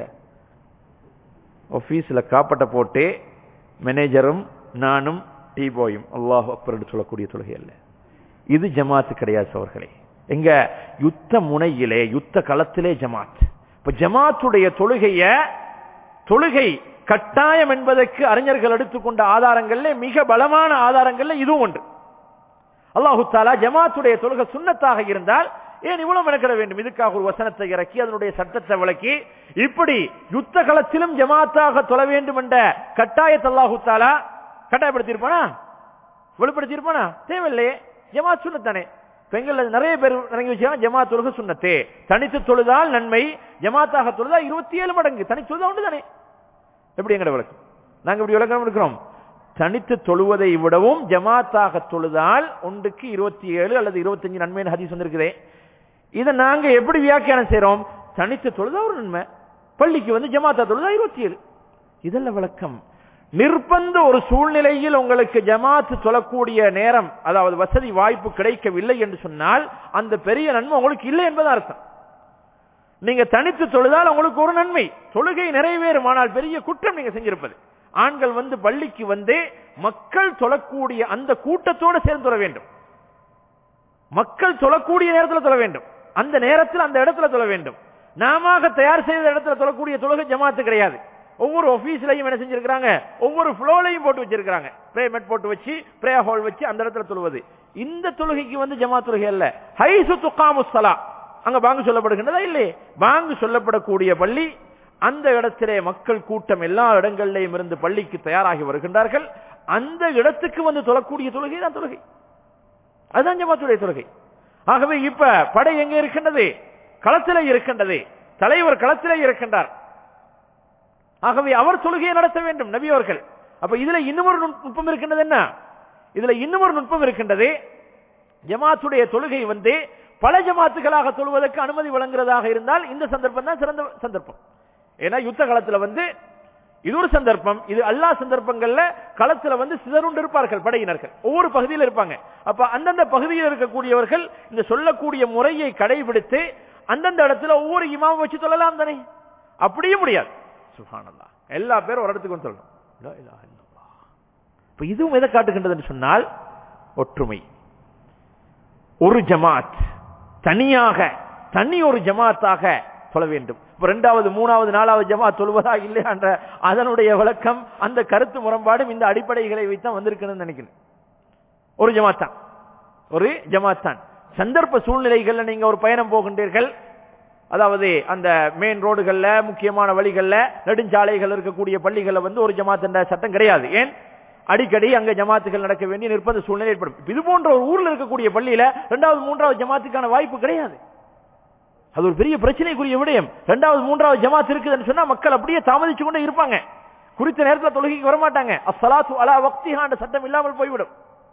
S1: ஆபீஸ்ல காப்பட்ட போட்டு மேனேஜரும் நானும் டீ பாயும் அல்லாஹ் அக்பர் என்று சொல்லக்கூடிய தொழுகை அல்ல இது ஜமாத்து கிடையாது அவர்களே எங்க யுத்த முனையிலே யுத்த களத்திலே ஜமாத் இப்ப ஜமாத்துடைய தொழுகைய தொழுகை கட்டாயம் என்பதற்கு அறிஞர்கள் எடுத்துக்கொண்ட ஆதாரங்கள்ல மிக பலமான ஆதாரங்கள்ல இதுவும் ஒன்று அல்லாஹு தாலா ஜமாத்துடைய தொழுகை சுண்ணத்தாக இருந்தால் ஏன் இவ்வளவு மெனக்கிட வேண்டும் இதுக்காக ஒரு வசனத்தை இறக்கி அதனுடைய சட்டத்தை விளக்கி இப்படி யுத்த களத்திலும் ஜமாத்தாக தொழ வேண்டும் என்ற கட்டாயத்தை அல்லாஹு தாலா கட்டாயப்படுத்தியிருப்பானா வெளிப்படுத்தியிருப்பானா தேவையில்லையே ஜமாத் சுண்ணத்தானே பெண்கள் நிறைய பேர் இறங்கி வச்சாங்க ஜமாத் தொழுகை சுண்ணத்தே தனித்து தொழுதால் நன்மை ஜமாத்தாக தொழுதா இருபத்தி ஏழு மடங்கு தனி தொழுதா உண்டு தானே எப்படி எங்கட விளக்கம் நாங்க இப்படி விளக்கம் இருக்கிறோம் தனித்து தொழுவதை விடவும் ஜமாத்தாக தொழுதால் ஒன்றுக்கு இருபத்தி ஏழு அல்லது இருபத்தஞ்சு நன்மைன்னு ஹதீஸ் வந்திருக்குதே இதை நாங்க எப்படி வியாக்கியானம் செய்யறோம் தனித்து தொழுதா ஒரு நன்மை பள்ளிக்கு வந்து ஜமாத்தா தொழுதா இருபத்தி ஏழு இதெல்லாம் விளக்கம் நிர்பந்த ஒரு சூழ்நிலையில் உங்களுக்கு ஜமாத்து சொல்லக்கூடிய நேரம் அதாவது வசதி வாய்ப்பு கிடைக்கவில்லை என்று சொன்னால் அந்த பெரிய நன்மை உங்களுக்கு இல்லை என்பது அர்த்தம் நீங்க தனித்து தொழுதால் உங்களுக்கு ஒரு நன்மை தொழுகை நிறைவேறும் ஆனால் பெரிய குற்றம் நீங்க செஞ்சிருப்பது ஆண்கள் வந்து பள்ளிக்கு வந்து மக்கள் தொழக்கூடிய அந்த கூட்டத்தோடு சேர்ந்து தொழ வேண்டும் மக்கள் தொழக்கூடிய நேரத்தில் தொழ வேண்டும் அந்த நேரத்தில் அந்த இடத்துல தொழ வேண்டும் நாம தயார் செய்த இடத்துல தொழக்கூடிய தொழுகை ஜமாத்து கிடையாது ஒவ்வொரு ஆபீஸ்லயும் என்ன செஞ்சிருக்காங்க ஒவ்வொரு ஃப்ளோலையும் போட்டு வச்சிருக்காங்க பிரேமெட் போட்டு வச்சு பிரே ஹால் வச்சு அந்த இடத்துல தொழுவது இந்த தொழுகைக்கு வந்து ஜமா தொழுகை அல்ல ஹைசு துக்காமுஸ்ஸலா அங்க பாங்கு சொல்லப்படுகின்றதா இல்லையே பாங்கு சொல்லப்படக்கூடிய பள்ளி அந்த இடத்திலே மக்கள் கூட்டம் எல்லா இடங்களிலேயும் இருந்து பள்ளிக்கு தயாராகி வருகின்றார்கள் அந்த இடத்துக்கு வந்து தொழக்கூடிய தொழுகை தான் தொழுகை அதுதான் ஜமாத்துடைய தொழுகை ஆகவே இப்ப படை எங்க இருக்கின்றது களத்திலே இருக்கின்றது தலைவர் களத்திலே இருக்கின்றார் ஆகவே அவர் தொழுகையை நடத்த வேண்டும் நபி அவர்கள் அப்ப இதுல இன்னும் ஒரு நுட்பம் இருக்கின்றது என்ன இதுல இன்னும் ஒரு நுட்பம் இருக்கின்றது ஜமாத்துடைய தொழுகை வந்து பல ஜமாத்துகளாக தொழுவதற்கு அனுமதி வழங்குறதாக இருந்தால் இந்த சந்தர்ப்பம் தான் சிறந்த சந்தர்ப்பம் ஏன்னா யுத்த காலத்துல வந்து இது ஒரு சந்தர்ப்பம் இது எல்லா சந்தர்ப்பங்கள்ல களத்துல வந்து சிதறுண்டு இருப்பார்கள் படையினர்கள் ஒவ்வொரு பகுதியில் இருப்பாங்க அப்ப அந்தந்த பகுதியில் இருக்கக்கூடியவர்கள் இந்த சொல்லக்கூடிய முறையை கடைபிடித்து அந்தந்த இடத்துல ஒவ்வொரு இமாம வச்சு சொல்லலாம் தானே அப்படியே முடியாது சுகானல்லா எல்லா பேரும் ஒரு இடத்துக்கு வந்து சொல்லணும் லா இலாஹ இல்லல்லாஹ். இப்ப இதுவும் எதை காட்டுகின்றதுன்னு சொன்னால் ஒற்றுமை ஒரு ஜமாத் தனியாக தனி ஒரு ஜமாத்தாக சொல்ல வேண்டும் இப்ப ரெண்டாவது மூணாவது நாலாவது ஜமாத் சொல்வதா இல்லையா என்ற அதனுடைய விளக்கம் அந்த கருத்து முரண்பாடும் இந்த அடிப்படைகளை வைத்தான் வந்திருக்குன்னு நினைக்கிறேன் ஒரு ஜமாத் தான் ஒரு ஜமாத் தான் சந்தர்ப்ப சூழ்நிலைகள்ல நீங்க ஒரு பயணம் போகின்றீர்கள் அதாவது அந்த மெயின் ரோடுகள்ல முக்கியமான வழிகள்ல நெடுஞ்சாலைகள் இருக்கக்கூடிய பள்ளிகள்ல வந்து ஒரு ஜமாத் என்ற சட்டம் கிடையாது ஏன் அடிக்கடி அங்க ஜமாத்துகள் நடக்க வேண்டிய நிர்பந்த சூழ்நிலை ஏற்படும் இது போன்ற ஒரு ஊர்ல இருக்கக்கூடிய பள்ளியில இரண்டாவது மூன்றாவது ஜமாத்துக்கான வாய்ப்பு கிடையாது அது ஒரு பெரிய பிரச்சனைக்குரிய விடயம் இரண்டாவது மூன்றாவது ஜமாத் இருக்குதுன்னு சொன்னா மக்கள் அப்படியே தாமதிச்சு கொண்டே இருப்பாங்க குறித்த நேரத்தில் தொழுகைக்கு வரமாட்டாங்க அஸ்ஸலாத்து அலா வக்திஹா என்ற சட்டம் இல்லாமல் போய்விடும்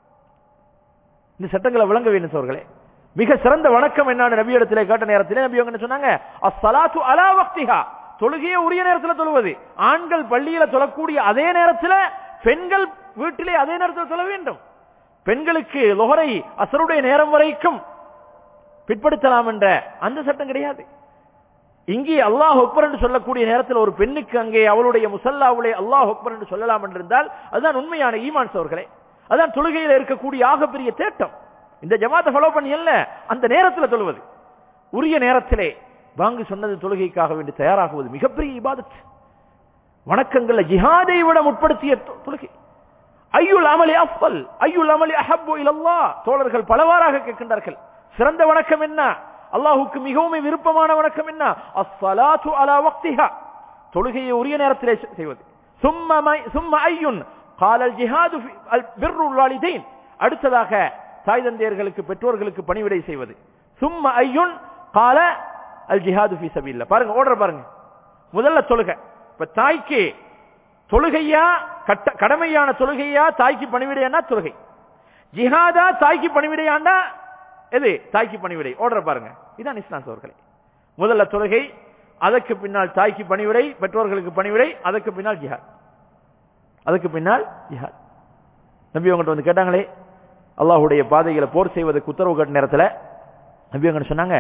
S1: இந்த சட்டங்களை விளங்க வேண்டும் சோர்களே மிக சிறந்த வணக்கம் என்னன்னு நபி இடத்திலே கேட்ட நேரத்திலே நபி அவங்க என்ன சொன்னாங்க அஸ்ஸலாத்து அலா வக்திஹா தொழுகையை உரிய நேரத்தில் தொழுவது ஆண்கள் பள்ளியில தொழக்கூடிய அதே நேரத்தில் பெண்கள் வீட்டிலே அதே நேரத்தில் தொழ வேண்டும் பெண்களுக்கு லொஹரை அசருடைய நேரம் வரைக்கும் பிற்படுத்தலாம் என்ற அந்த சட்டம் கிடையாது இங்கே அல்லாஹ் அக்பர் என்று சொல்லக்கூடிய நேரத்தில் ஒரு பெண்ணுக்கு அங்கே அவளுடைய முசல்லாவுலே அல்லாஹ் அக்பர் என்று சொல்லலாம் என்றிருந்தால் அதுதான் உண்மையான ஈமான் சோர்களே அதான் தொழுகையில் இருக்கக்கூடிய ஆகப்பெரிய தேட்டம் இந்த ஜமாத்தை ஃபாலோ பண்ணி அல்ல அந்த நேரத்தில் தொழுவது உரிய நேரத்திலே வாங்கு சொன்னது தொழுகைக்காக வேண்டி தயாராகுவது மிகப்பெரிய இபாதத் வணக்கங்கள்ல ஜிஹாதை விட முற்படுத்திய தொ- தொழுகை ஐயுல் அமலி அஃபல் ஐயுல் அமலி அஹப்பு இலல்லா தோழர்கள் பலவாறாக கேட்கின்றார்கள் சிறந்த வணக்கம் என்ன அல்லாஹுக்கு மிகவும் விருப்பமான வணக்கம் என்ன அஸ்ஸலாத்து அலா வக்திஹா தொழுகையை உரிய நேரத்திலே செ- செய்வது ثم மை- ثم ஐயுன் قال الجهاد في بر الوالدين அடுத்ததாக தாய் தந்தையர்களுக்கு பெற்றோர்களுக்கு பணிவிடை செய்வது ثم ஐயுன் قال الجهاد في سبيل الله பாருங்க ஓடுற பாருங்க முதல்ல தொழுகை இப்ப தாய்க்கு தொழுகையா கட்ட கடமையான தொழுகையா தாய்க்கு பணிவிடையானா தொழுகை ஜிஹாதா தாய்க்கு பணிவிடையாண்டா எது தாய்க்கு பணிவிடை ஓடுற பாருங்க இதான் இஸ்லாம் சோர்களே முதல்ல தொழுகை அதற்கு பின்னால் தாய்க்கு பணிவிடை பெற்றோர்களுக்கு பணிவிடை அதற்கு பின்னால் ஜிஹாத் அதுக்கு பின்னால் ஜிஹாத் நபி அவங்கள்ட்ட வந்து கேட்டாங்களே அல்லாஹ்வுடைய பாதைகளை போர் செய்வதற்கு உத்தரவு கேட்ட நேரத்தில் நபி அவங்க சொன்னாங்க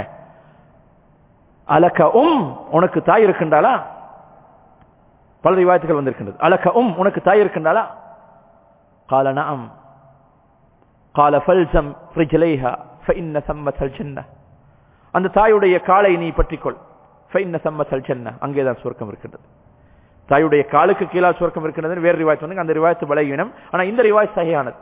S1: அலக்க உம் உனக்கு தாய் இருக்கின்றாளா பல ரிவாயத்துகள் வந்திருக்கின்றது அலக்க உம் உனக்கு தாய் இருக்கின்றாளா قال نعم قال فلزم رجليها فإن ثمة الجنة அந்த தாயுடைய காலை நீ பற்றிக்கொள் فإن ثمة الجنة அங்கேதான் சுவர்க்கம் இருக்கின்றது தாயுடைய காலுக்கு கீழா சுவர்க்கம் இருக்கின்றது வேறு ரிவாயத் சொன்னாங்க அந்த ரிவாயத்து பலகீனம் ஆனா இந்த ரிவாயத் சரியானது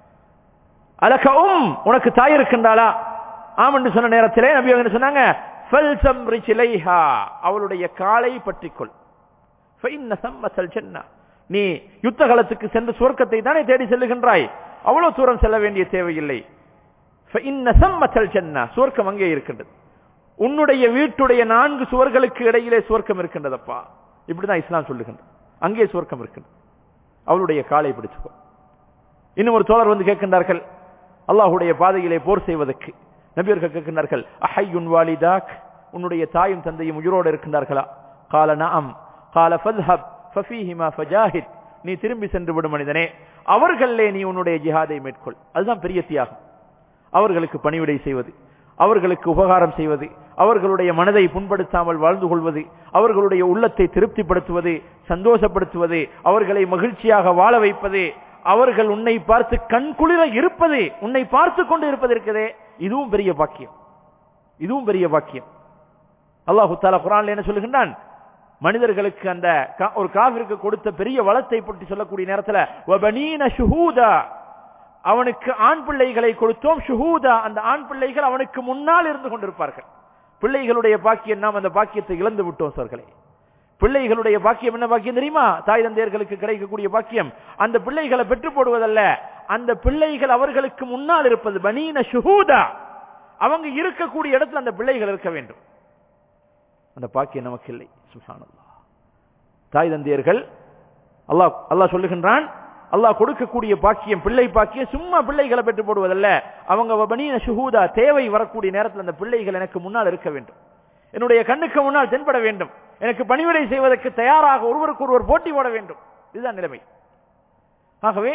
S1: அலக்க உம் உனக்கு தாய் இருக்கின்றாளா ஆம் என்று சொன்ன நேரத்திலே நபி அவங்க என்ன சொன்னாங்க ஃபல்சம் ரிஜிலைஹா அவளுடைய காலை பற்றிக்கொள் ஃபைன்ன சம்மசல் ஜன்னா நீ யுத்த காலத்துக்கு சென்று சுவர்க்கத்தை தானே தேடி செல்லுகின்றாய் அவ்வளவு தூரம் செல்ல வேண்டிய தேவையில்லை ஃபைன்ன சம்மசல் ஜன்னா சுவர்க்கம் அங்கே இருக்கின்றது உன்னுடைய வீட்டுடைய நான்கு சுவர்களுக்கு இடையிலே சுவர்க்கம் இருக்கின்றதப்பா இப்படிதான் இஸ்லாம் சொல்லுகின்றது அங்கே சுவர்க்கம் இருக்கின்றது அவளுடைய காலை பிடிச்சுக்கோ இன்னும் ஒரு தோழர் வந்து கேட்கின்றார்கள் அல்லாஹ்வுடைய பாதையிலே போர் செய்வதற்கு நபியர்கள் கேட்கின்றார்கள் அஹையுன் வாலிதாக் உன்னுடைய தாயும் தந்தையும் உயிரோடு இருக்கின்றார்களா கால நஅம் கால ஃபத்ஹப் ஃபஃபீஹிமா ஃபஜாஹித் நீ திரும்பி சென்று விடும் மனிதனே அவர்களே நீ உன்னுடைய ஜிஹாதை மேற்கொள் அதுதான் பெரிய தியாகம் அவர்களுக்கு பணிவிடை செய்வது அவர்களுக்கு உபகாரம் செய்வது அவர்களுடைய மனதை புண்படுத்தாமல் வாழ்ந்து கொள்வது அவர்களுடைய உள்ளத்தை திருப்திப்படுத்துவது சந்தோஷப்படுத்துவது அவர்களை மகிழ்ச்சியாக வாழ வைப்பது அவர்கள் உன்னை பார்த்து கண்குளிர இருப்பது உன்னை பார்த்து கொண்டு இருப்பது இருக்குதே இதுவும் பெரிய பாக்கியம் இதுவும் பெரிய பாக்கியம் அல்லாஹு தாலா குரான்ல என்ன சொல்லுகின்றான் மனிதர்களுக்கு அந்த கா- ஒரு காவிற்கு கொடுத்த பெரிய வளத்தை பற்றி சொல்லக்கூடிய நேரத்துல "வபனீன ஷுஹூதா" அவனுக்கு ஆண் பிள்ளைகளை கொடுத்தோம் ஷுஹூதா அந்த ஆண் பிள்ளைகள் அவனுக்கு முன்னால் இருந்து கொண்டிருப்பார்கள் பிள்ளைகளுடைய பாக்கியம் நாம் அந்த பாக்கியத்தை இழந்து விட்டோம் சோர்களே பிள்ளைகளுடைய பாக்கியம் என்ன பாக்கியம் தெரியுமா தாய் தந்தையர்களுக்கு கிடைக்கக்கூடிய பாக்கியம் அந்த பிள்ளைகளை பெற்று போடுவதல்ல அந்த பிள்ளைகள் அவர்களுக்கு முன்னால் இருப்பது பனீன ஷுஹூதா அவங்க இருக்கக்கூடிய இடத்துல அந்த பிள்ளைகள் இருக்க வேண்டும் அந்த பாக்கியம் நமக்கு இல்லை சுப்ஹானல்லாஹ் தாய் தந்தையர்கள் அல்லாஹ் அல்லாஹ் சொல்லுகின்றான் அல்லாஹ் கொடுக்கக்கூடிய பாக்கியம் பிள்ளை பாக்கியம் சும்மா பிள்ளைகளை பெற்று போடுவதல்ல அவங்க பனீன ஷுஹூதா தேவை வரக்கூடிய நேரத்தில் அந்த பிள்ளைகள் எனக்கு முன்னால் இருக்க வேண்டும் என்னுடைய கண்ணுக்கு முன்னால் தென்பட வேண்டும் எனக்கு பணிவிடை செய்வதற்கு தயாராக ஒருவருக்கு ஒருவர் போட்டி போட வேண்டும் இதுதான் நிலைமை ஆகவே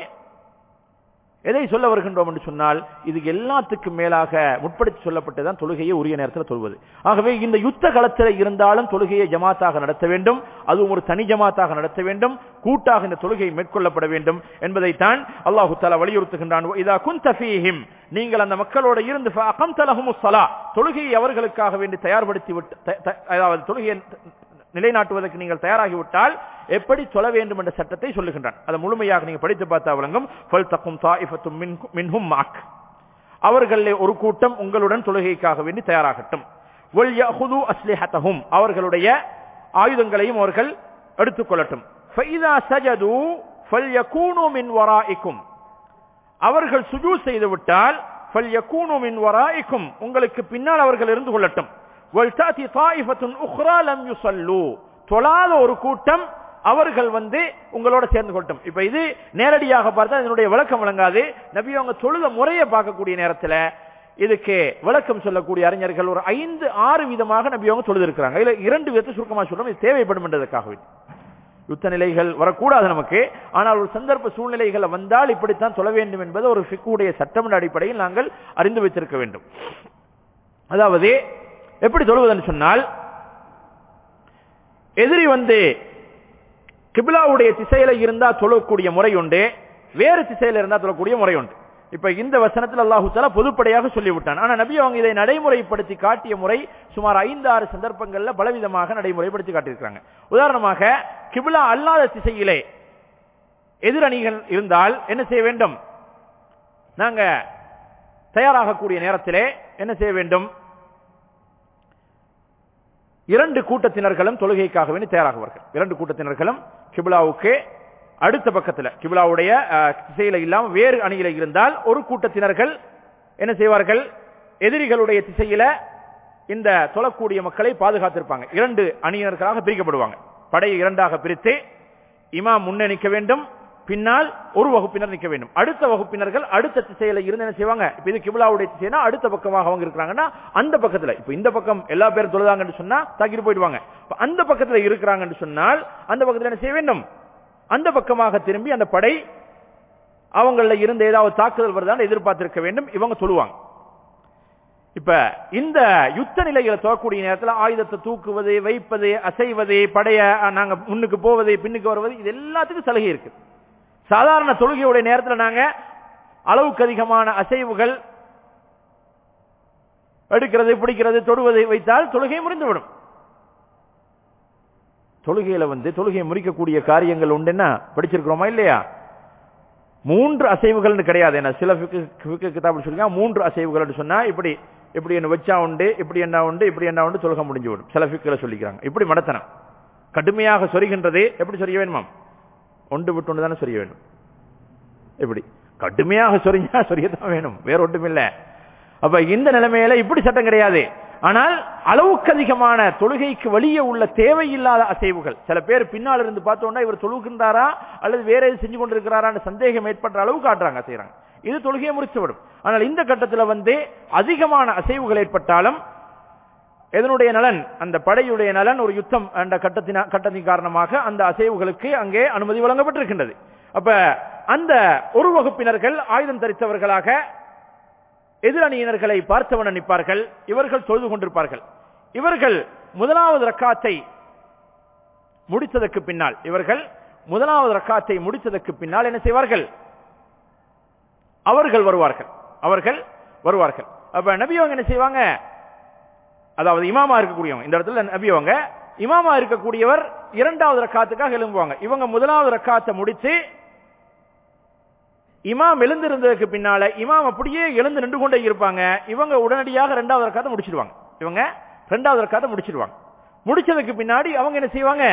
S1: எதை சொல்ல வருகின்றோம் என்று சொன்னால் இது எல்லாத்துக்கும் மேலாக முற்படுத்தி சொல்லப்பட்டதான் தொழுகையை உரிய நேரத்தில் தொழுவது ஆகவே இந்த யுத்த களத்தில் இருந்தாலும் தொழுகையை ஜமாத்தாக நடத்த வேண்டும் அதுவும் ஒரு தனி ஜமாத்தாக நடத்த வேண்டும் கூட்டாக இந்த தொழுகை மேற்கொள்ளப்பட வேண்டும் என்பதைத்தான் அல்லாஹு தாலா வலியுறுத்துகின்றான் இதா குந்த ஃபீஹிம் நீங்கள் அந்த மக்களோடு இருந்து ஃபஅகம்த லஹுமுஸ் ஸலா தொழுகையை அவர்களுக்காக வேண்டி தயார்படுத்தி விட்டு த- த- அதாவது தொழுகையை நிலைநாட்டுவதற்கு நீங்கள் தயாராகிவிட்டால் எப்படி சொல்ல வேண்டும் என்ற சட்டத்தை சொல்லுகின்றான் அதை முழுமையாக நீங்க படித்து பார்த்தா விளங்கும் ஃபல் தக்கும் தாயிஃபத்தும் மின்- மின்ஹும் மாக் அவர்களிலே ஒரு கூட்டம் உங்களுடன் தொழுகைக்காக வேண்டி தயாராகட்டும் வல் யஅஹுது அஸ்லிஹத்தஹும் அவர்களுடைய ஆயுதங்களையும் அவர்கள் எடுத்துக்கொள்ளட்டும் ஃபைதா சஜது ஃபல்யகூனு மின் வராஇக்கும் அவர்கள் சுஜூ செய்து விட்டால் ஃபல்யகூனு மின் வராஇக்கும் உங்களுக்கு பின்னால் அவர்கள் இருந்து கொள்ளட்டும் வல்தாதி தாயிஃபத்துன் உக்ரா லம் யுஸல்லு தொழாத ஒரு கூட்டம் அவர்கள் வந்து உங்களோட சேர்ந்து கொள்ளட்டும் இப்ப இது நேரடியாக பார்த்தா இதனுடைய விளக்கம் வழங்காது நபி அவங்க தொழுத முறையை பார்க்கக்கூடிய நேரத்துல இதுக்கு விளக்கம் சொல்லக்கூடிய அறிஞர்கள் ஒரு ஐந்து ஆறு விதமாக நபி அவங்க தொழுது இருக்கிறாங்க இதுல இரண்டு விதத்தை சுருக்கமா சொல்றோம் இது தேவைப்படும் என்றதுக்காகவே யுத்த நிலைகள் வரக்கூடாது நமக்கு ஆனால் ஒரு சந்தர்ப்ப சூழ்நிலைகள் வந்தால் இப்படித்தான் சொல்ல வேண்டும் என்பது ஒரு ஃபிக்குடைய சட்டம் என்ற அடிப்படையில் நாங்கள் அறிந்து வைத்திருக்க வேண்டும் அதாவது எப்படி சொல்வதுன்னு சொன்னால் எதிரி வந்து கிபிலாவுடைய திசையில இருந்தா தொழக்கூடிய முறை உண்டு வேறு திசையில இருந்தா தொழக்கூடிய முறை உண்டு இப்ப இந்த வசனத்தில் அல்லாஹு தாலா பொதுப்படையாக சொல்லிவிட்டான் ஆனா நபி அவங்க இதை நடைமுறைப்படுத்தி காட்டிய முறை சுமார் ஐந்து ஆறு சந்தர்ப்பங்கள்ல பலவிதமாக நடைமுறைப்படுத்தி காட்டியிருக்காங்க உதாரணமாக கிபிலா அல்லாத திசையிலே எதிரணிகள் இருந்தால் என்ன செய்ய வேண்டும் நாங்க தயாராகக்கூடிய நேரத்திலே என்ன செய்ய வேண்டும் இரண்டு கூட்டத்தினர்களும் தொழுகைக்காக வேண்டி தயாராகுவார்கள் இரண்டு கூட்டத்தினர்களும் கிபிலாவுக்கு அடுத்த பக்கத்துல கிபிலாவுடைய அஹ், திசையில இல்லாம வேறு அணியில இருந்தால் ஒரு கூட்டத்தினர்கள் என்ன செய்வார்கள் எதிரிகளுடைய திசையில இந்த தொழக்கூடிய மக்களை பாதுகாத்திருப்பாங்க இரண்டு அணியினர்களாக பிரிக்கப்படுவாங்க படையை இரண்டாக பிரித்து இமாம் முன்னே நிற்க வேண்டும் பின்னால் ஒரு வகுப்பினர் நிற்க வேண்டும் அடுத்த வகுப்பினர்கள் அடுத்த திசையில இருந்து என்ன செய்வாங்க இப்ப இது கிபிலாவுடைய திசைனா அடுத்த பக்கமாக அவங்க இருக்கிறாங்கன்னா அந்த பக்கத்துல இப்ப இந்த பக்கம் எல்லா பேரும் தொழுதாங்கன்னு சொன்னா தாக்கிட்டு போயிடுவாங்க இப்ப அந்த பக்கத்துல இருக்கிறாங்கன்னு சொன்னால் அந்த பக்கத்துல என்ன செய்ய வேண்டும் அந்த பக்கமாக திரும்பி அந்த படை அவங்கள இருந்து ஏதாவது தாக்குதல் வருதான்னு எதிர்பார்த்திருக்க வேண்டும் இவங்க சொல்லுவாங்க இப்ப இந்த யுத்த நிலைகளை தோக்கக்கூடிய நேரத்தில் ஆயுதத்தை தூக்குவது வைப்பது அசைவது படைய அஹ், நாங்க முன்னுக்கு போவது பின்னுக்கு வருவது இது எல்லாத்துக்கும் சலுகை இருக்கு சாதாரண தொழுகையுடைய நேரத்தில் நாங்க அளவுக்கு அதிகமான அசைவுகள் எடுக்கிறது பிடிக்கிறது தொடுவதை வைத்தால் தொழுகை முறிந்துவிடும் தொழுகையில வந்து தொழுகையை முறிக்கக்கூடிய காரியங்கள் உண்டுன்னா படிச்சிருக்கிறோமா இல்லையா மூன்று அசைவுகள்னு கிடையாது என்ன சில கிதாபு சொல்லுங்க மூன்று அசைவுகள் சொன்னா இப்படி இப்படி என்ன வச்சா உண்டு இப்படி என்ன உண்டு இப்படி என்ன உண்டு தொழுக முடிஞ்சு விடும் சில ஃபிக்கில சொல்லிக்கிறாங்க இப்படி மடத்தனம் கடுமையாக சொரிகின்றது எப்படி சொரிய வேணுமாம் ஒன்று விட்டு ஒன்று தானே சொரிய வேண்டும் எப்படி கடுமையாக சொரிஞ்சா சொரியத்தான் வேணும் வேற ஒன்றும் இல்ல அப்ப இந்த நிலைமையில இப்படி சட்டம் கிடையாது ஆனால் அளவுக்கு அதிகமான தொழுகைக்கு வெளியே உள்ள தேவையில்லாத அசைவுகள் சில பேர் பின்னால் இருந்து பார்த்தோம்னா இவர் தொழுகின்றாரா அல்லது வேற எது செஞ்சு கொண்டிருக்கிறாரான்னு சந்தேகம் ஏற்படுற அளவு காட்டுறாங்க செய்யறாங்க இது தொழுகையை முறிச்சுவிடும் ஆனால் இந்த கட்டத்தில் வந்து அதிகமான அசைவுகள் ஏற்பட்டாலும் எதனுடைய நலன் அந்த படையுடைய நலன் ஒரு யுத்தம் என்ற கட்டத்தின கட்டத்தின் காரணமாக அந்த அசைவுகளுக்கு அங்கே அனுமதி வழங்கப்பட்டிருக்கின்றது அப்ப அந்த ஒரு வகுப்பினர்கள் ஆயுதம் தரித்தவர்களாக எதிரணியினர்களை பார்த்தவன நிற்பார்கள் இவர்கள் தொழுது கொண்டிருப்பார்கள் இவர்கள் முதலாவது ரக்காத்தை முடித்ததற்கு பின்னால் இவர்கள் முதலாவது ரக்காத்தை முடித்ததற்கு பின்னால் என்ன செய்வார்கள் அவர்கள் வருவார்கள் அவர்கள் வருவார்கள் அப்ப நபி அவங்க என்ன செய்வாங்க அதாவது இமாமா இருக்கக்கூடியவங்க இந்த இடத்துல நபி அவங்க இமாமா இருக்கக்கூடியவர் இரண்டாவது ரக்காத்துக்காக எழும்புவாங்க இவங்க முதலாவது ரக்காத்தை முடித்து இமாம் எழுந்திருந்ததுக்கு பின்னால இமாம் அப்படியே எழுந்து நின்று கொண்டே இருப்பாங்க இவங்க உடனடியாக இரண்டாவது ரக்காத்தை முடிச்சிடுவாங்க இவங்க இரண்டாவது ரக்காத்தை முடிச்சிடுவாங்க முடிச்சதுக்கு பின்னாடி அவங்க என்ன செய்வாங்க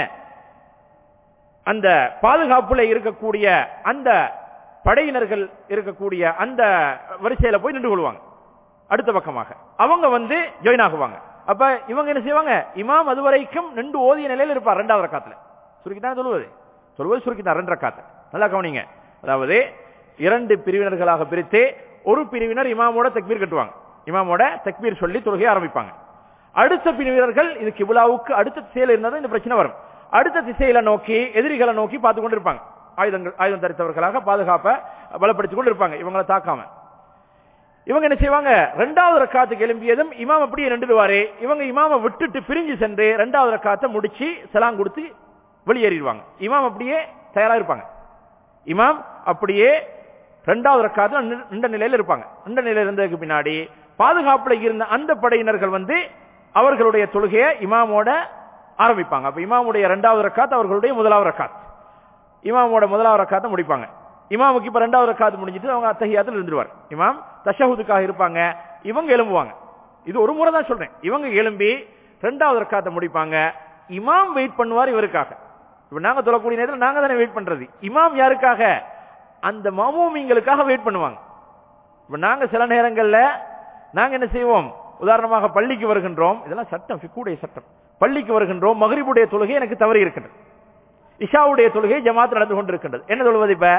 S1: அந்த பாதுகாப்புல இருக்கக்கூடிய அந்த படையினர்கள் இருக்கக்கூடிய அந்த வரிசையில போய் நின்று கொள்வாங்க அடுத்த பக்கமாக அவங்க வந்து ஜாயின் ஆகுவாங்க அப்ப இவங்க என்ன செய்வாங்க இமாம் அதுவரைக்கும் நின்று ஓதிய நிலையில் இருப்பார் இரண்டாவது ரக்காத்துல சுருக்கித்தான் சொல்லுவது சொல்வது சுருக்கித்தான் ரெண்டு ரக்காத்து நல்லா கவனிங்க அதாவது இரண்டு பிரிவினர்களாக பிரித்து ஒரு பிரிவினர் இமாமோட தக்பீர் கட்டுவாங்க இமாமோட தக்பீர் சொல்லி தொழுகையை ஆரம்பிப்பாங்க அடுத்த பிரிவினர்கள் இது கிபுலாவுக்கு அடுத்த திசையில இருந்தாலும் இந்த பிரச்சனை வரும் அடுத்த திசையில நோக்கி எதிரிகளை நோக்கி பார்த்து கொண்டு இருப்பாங்க ஆயுதங்கள் ஆயுதம் தரித்தவர்களாக பாதுகாப்ப பலப்படுத்திக் கொண்டு இருப்பாங்க இவங்களை தாக்காம இவங்க என்ன செய்வாங்க ரெண்டாவது ரக்காத்துக்கு எழும்பியதும் இமாம் அப்படியே நின்றுடுவாரு இவங்க இமாம விட்டுட்டு பிரிஞ்சு சென்று ரெண்டாவது ரக்காத்தை முடிச்சு செலாம் கொடுத்து வெளியேறிடுவாங்க இமாம் அப்படியே தயாரா இருப்பாங்க இமாம் அப்படியே ரெண்டாவது ரக்காத்துல நின்ற நிலையில இருப்பாங்க நின்ற நிலையில இருந்ததுக்கு பின்னாடி பாதுகாப்புல இருந்த அந்த படையினர்கள் வந்து அவர்களுடைய தொழுகையை இமாமோட ஆரம்பிப்பாங்க அப்ப இமாமுடைய இரண்டாவது ரக்காத் அவர்களுடைய முதலாவது ரக்காத் இமாமோட முதலாவது ரக்காத்தை முடிப்பாங்க இமாமுக்கு இப்ப ரெண்டாவது ரக்காத்து முடிஞ்சிட்டு அவங்க அத்தகையாத்தில் இருந்துருவார் இமாம் தஷஹுதுக்காக இருப்பாங்க இவங்க எழும்புவாங்க இது ஒரு முறை தான் சொல்றேன் இவங்க எழும்பி ரெண்டாவது ரக்காத்தை முடிப்பாங்க இமாம் வெயிட் பண்ணுவார் இவருக்காக இப்ப நாங்க சொல்லக்கூடிய நேரத்தில் நாங்க தானே வெயிட் பண்றது இமாம் யாருக்காக அந்த மாமூமிங்களுக்காக வெயிட் பண்ணுவாங்க இப்ப நாங்க சில நேரங்கள்ல நாங்க என்ன செய்வோம் உதாரணமாக பள்ளிக்கு வருகின்றோம் இதெல்லாம் சட்டம் ஃபிக்குடைய சட்டம் பள்ளிக்கு வருகின்றோம் மகரிபுடைய தொழுகை எனக்கு தவறி இருக்கின்றது இஷாவுடைய தொழுகை ஜமாத் நடந்து கொண்டிருக்கின்றது என்ன சொல்வது இப்ப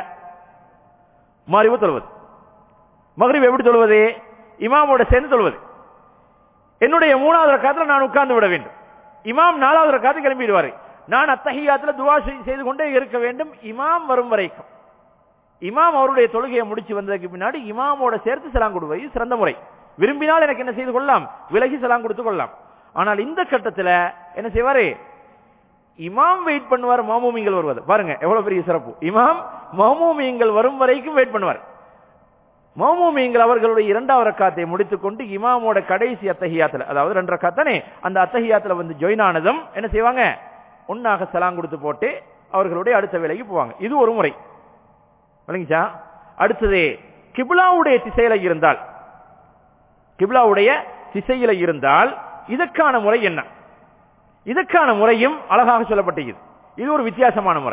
S1: மாறிவு தொழுவது மகரிப் எப்படி தொழுவது இமாமோட சேர்ந்து தொழுவது என்னுடைய மூணாவது ரக்காத்துல நான் உட்கார்ந்து விட வேண்டும் இமாம் நாலாவது ரக்காத்து கிளம்பிடுவாரு நான் அத்தகையாத்துல துவா செய்து கொண்டே இருக்க வேண்டும் இமாம் வரும் வரைக்கும் இமாம் அவருடைய தொழுகையை முடிச்சு வந்ததுக்கு பின்னாடி இமாமோட சேர்த்து செலாம் கொடுவது சிறந்த முறை விரும்பினால் எனக்கு என்ன செய்து கொள்ளலாம் விலகி செலாம் கொடுத்து கொள்ளலாம் ஆனால் இந்த கட்டத்தில் என்ன செய்வாரு இமாம் வெயிட் பண்ணுவார் மாமூமிங்கள் வருவது பாருங்க எவ்வளவு பெரிய சிறப்பு இமாம் மாமூமியங்கள் வரும் வரைக்கும் வெயிட் பண்ணுவார் மாமூமியங்கள் அவர்களுடைய இரண்டாவது ரக்காத்தை முடித்துக் கொண்டு இமாமோட கடைசி அத்தகையாத்துல அதாவது ரெண்டு ரக்காத்தானே அந்த அத்தகையாத்துல வந்து ஜாயின் ஆனதும் என்ன செய்வாங்க ஒன்னாக செலாம் கொடுத்து போட்டு அவர்களுடைய அடுத்த வேலைக்கு போவாங்க இது ஒரு முறை விளங்கிச்சா அடுத்தது கிபிலாவுடைய திசையில இருந்தால் கிபிலாவுடைய திசையில இருந்தால் இதற்கான முறை என்ன இதுக்கான முறையும் அழகாக சொல்லப்பட்டிருக்கிறது இது ஒரு வித்தியாசமான முறை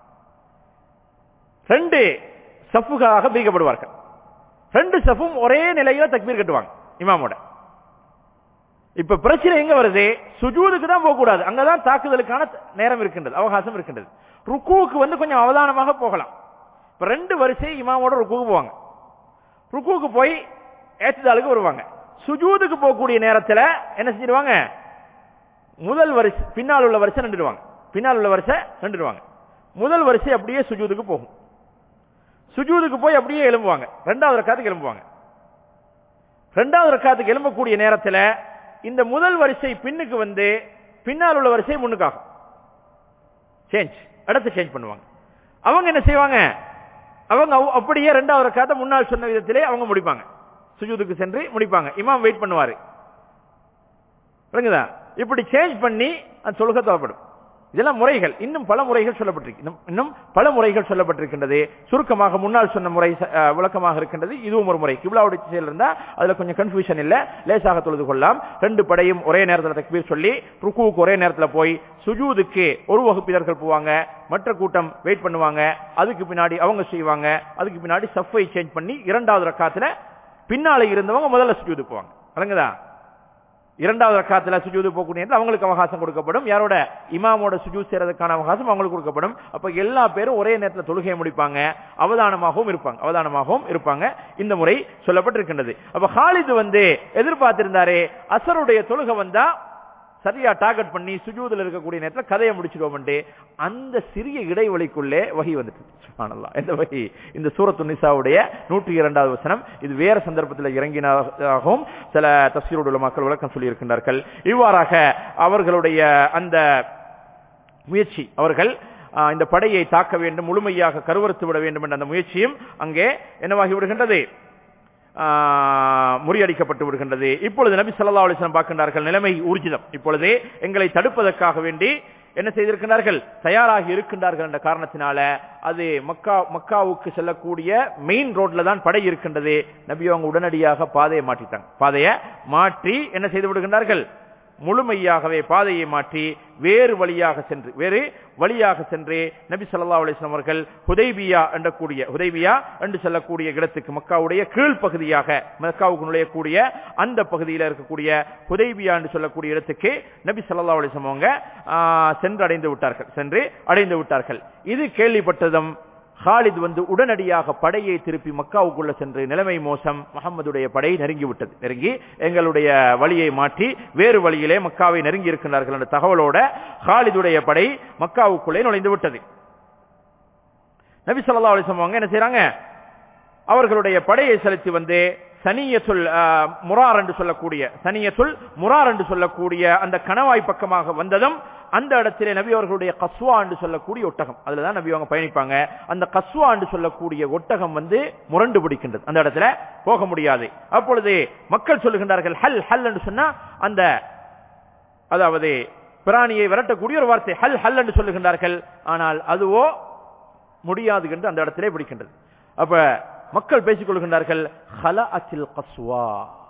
S1: ரெண்டு சஃப்புகளாக பிரிக்கப்படுவார்கள் ரெண்டு சஃப்பும் ஒரே நிலையில தக்பீர் கட்டுவாங்க இமாமோட இப்ப பிரச்சனை எங்க வருது சுஜூதுக்கு தான் போக கூடாது அங்கதான் தாக்குதலுக்கான நேரம் இருக்கின்றது அவகாசம் இருக்கின்றது ருக்குவுக்கு வந்து கொஞ்சம் அவதானமாக போகலாம் இப்ப ரெண்டு வரிசை இமாமோட ருக்குவுக்கு போவாங்க ருக்குவுக்கு போய் ஏத்துதாளுக்கு வருவாங்க சுஜூதுக்கு போகக்கூடிய நேரத்துல என்ன செஞ்சிருவாங்க முதல் வரிசை பின்னால் உள்ள வரிசை நின்றுடுவாங்க பின்னால் உள்ள வரிசை நின்றுடுவாங்க முதல் வரிசை அப்படியே சுஜூதுக்கு போகும் சுஜூதுக்கு போய் அப்படியே எழும்புவாங்க ரெண்டாவது ரக்காத்துக்கு எழும்புவாங்க ரெண்டாவது ரக்காத்துக்கு எழும்பக்கூடிய நேரத்தில் இந்த முதல் வரிசை பின்னுக்கு வந்து பின்னால் உள்ள வரிசை முன்னுக்காகும் சேஞ்ச் இடத்தை சேஞ்ச் பண்ணுவாங்க அவங்க என்ன செய்வாங்க அவங்க அவ்- அப்படியே ரெண்டாவது ரக்காத்தை முன்னால் சொன்ன விதத்திலே அவங்க முடிப்பாங்க சுஜூதுக்கு சென்று முடிப்பாங்க இமாம் வெயிட் பண்ணுவாரு விளங்குதா இப்படி சேஞ்ச் பண்ணி அந்த தொழுகை தொழப்படும் இதெல்லாம் முறைகள் இன்னும் பல முறைகள் சொல்லப்பட்டிருக்கு இன்னும் இன்னும் பல முறைகள் சொல்லப்பட்டிருக்கின்றது சுருக்கமாக முன்னால் சொன்ன முறை அஹ், விளக்கமாக இருக்கின்றது இதுவும் ஒரு முறை கிப்லாவுடைய திசையில் இருந்தா அதுல கொஞ்சம் கன்ஃபியூஷன் இல்ல லேசாக தொழுது கொள்ளலாம் ரெண்டு படையும் ஒரே நேரத்தில் தக்பீர் சொல்லி ருக்குவுக்கு ஒரே நேரத்தில் போய் சுஜூதுக்கு ஒரு வகுப்பினர்கள் போவாங்க மற்ற கூட்டம் வெயிட் பண்ணுவாங்க அதுக்கு பின்னாடி அவங்க செய்வாங்க அதுக்கு பின்னாடி சஃபை சேஞ்ச் பண்ணி இரண்டாவது ரக்காத்துல பின்னால இருந்தவங்க முதல்ல சுஜூது போவாங்க விளங்குதா இரண்டாவது ரக்காத்துல சுஜூது போகக்கூடிய நேரத்துல அவங்களுக்கு அவகாசம் கொடுக்கப்படும் யாரோட இமாமோட சுஜூத் செய்யறதுக்கான அவகாசம் அவங்களுக்கு கொடுக்கப்படும் அப்ப எல்லா பேரும் ஒரே நேரத்துல தொழுகையை முடிப்பாங்க அவதானமாகவும் இருப்பாங்க அவதானமாகவும் இருப்பாங்க இந்த முறை சொல்லப்பட்டிருக்கின்றது அப்ப ஹாலிது வந்து எதிர்பார்த்திருந்தாரே அசருடைய தொழுகை வந்தா சரியா டார்கெட் பண்ணி சுஜூதுல இருக்கக்கூடிய நேரத்துல கதையை முடிச்சிடுவோம் அந்த சிறிய இடைவெளிக்குள்ளே வகி வந்துட்டு சுப்ஹானல்லாஹ். எந்த வகி இந்த சூரத்து நிசாவுடைய நூற்றி இரண்டாவது வசனம் இது வேற சந்தர்ப்பத்தில் இறங்கினாகவும் சில தஸ்கீரோட மக்கள் விளக்கம் சொல்லி இருக்கின்றார்கள் இவ்வாறாக அவர்களுடைய அந்த முயற்சி அவர்கள் ஆ, இந்த படையை தாக்க வேண்டும் முழுமையாக கருவறுத்து விட வேண்டும் என்ற அந்த முயற்சியும் அங்கே என்னவாகி விடுகின்றது ஆ, முறியடிக்கப்பட்டு விடுகின்றது இப்பொழுது நபி ஸல்லல்லாஹு அலைஹி வஸல்லம் பார்க்கின்றார்கள் நிலைமை ஊர்ஜிதம் இப்பொழுது எங்களை தடுப்பதற்காக வேண்டி என்ன செய்திருக்கிறார்கள் தயாராகி இருக்கின்றார்கள் என்ற காரணத்தினால அது மக்கா மக்காவுக்கு செல்லக்கூடிய மெயின் ரோட்ல தான் படை இருக்கின்றது நபி அவங்க உடனடியாக பாதையை மாற்றிட்டாங்க பாதையை மாற்றி என்ன செய்து விடுகின்றார்கள் முழுமையாகவே பாதையை மாற்றி வேறு வழியாக சென்று வேறு வழியாக சென்று நபி ஸல்லல்லாஹு அலைஹி வஸல்லம் அவர்கள் ஹுதைபியா என்ற கூடிய ஹுதைபியா என்று சொல்லக்கூடிய இடத்துக்கு மக்காவுடைய கீழ் பகுதியாக மக்காவுக்கு நுழையக்கூடிய அந்த பகுதியில் இருக்கக்கூடிய ஹுதைபியா என்று சொல்லக்கூடிய இடத்துக்கு நபி ஸல்லல்லாஹு அலைஹி வஸல்லம் அவங்க ஆ, சென்று அடைந்து விட்டார்கள் சென்று அடைந்து விட்டார்கள் இது கேள்விப்பட்டதும் ஹாலித் வந்து உடனடியாக படையை திருப்பி மக்காவுக்குள்ள சென்று நிலைமை மோசம் முகமதுடைய படை நெருங்கி விட்டது நெருங்கி எங்களுடைய வழியை மாற்றி வேறு வழியிலே மக்காவை நெருங்கி இருக்கின்றார்கள் என்ற தகவலோட ஹாலிதுடைய படை மக்காவுக்குள்ளே நுழைந்து விட்டது நபி ஸல்லல்லாஹு அலைஹி வஸல்லம் அவங்க என்ன செய்றாங்க அவர்களுடைய படையை செலுத்தி வந்து சனியத்துல் ஆஹ், முரார் என்று சொல்லக்கூடிய சனியத்துல் முரார் என்று சொல்லக்கூடிய அந்த கணவாய் பக்கமாக வந்ததும் அந்த இடத்திலே நபி அவர்களுடைய கஸ்வா என்று சொல்லக்கூடிய ஒட்டகம் அதுலதான் நபி அவங்க பயணிப்பாங்க அந்த கஸ்வா என்று சொல்லக்கூடிய ஒட்டகம் வந்து முரண்டு பிடிக்கின்றது அந்த இடத்துல போக முடியாது அப்பொழுது மக்கள் சொல்லுகின்றார்கள் ஹல் ஹல் என்று சொன்னா அந்த அதாவது பிராணியை விரட்டக்கூடிய ஒரு வார்த்தை ஹல் ஹல் என்று சொல்லுகின்றார்கள் ஆனால் அதுவோ முடியாது என்று அந்த இடத்திலே பிடிக்கின்றது அப்ப மக்கள் பேசிக் கொள்கின்றார்கள் ஹலஅத்தில் கஸ்வா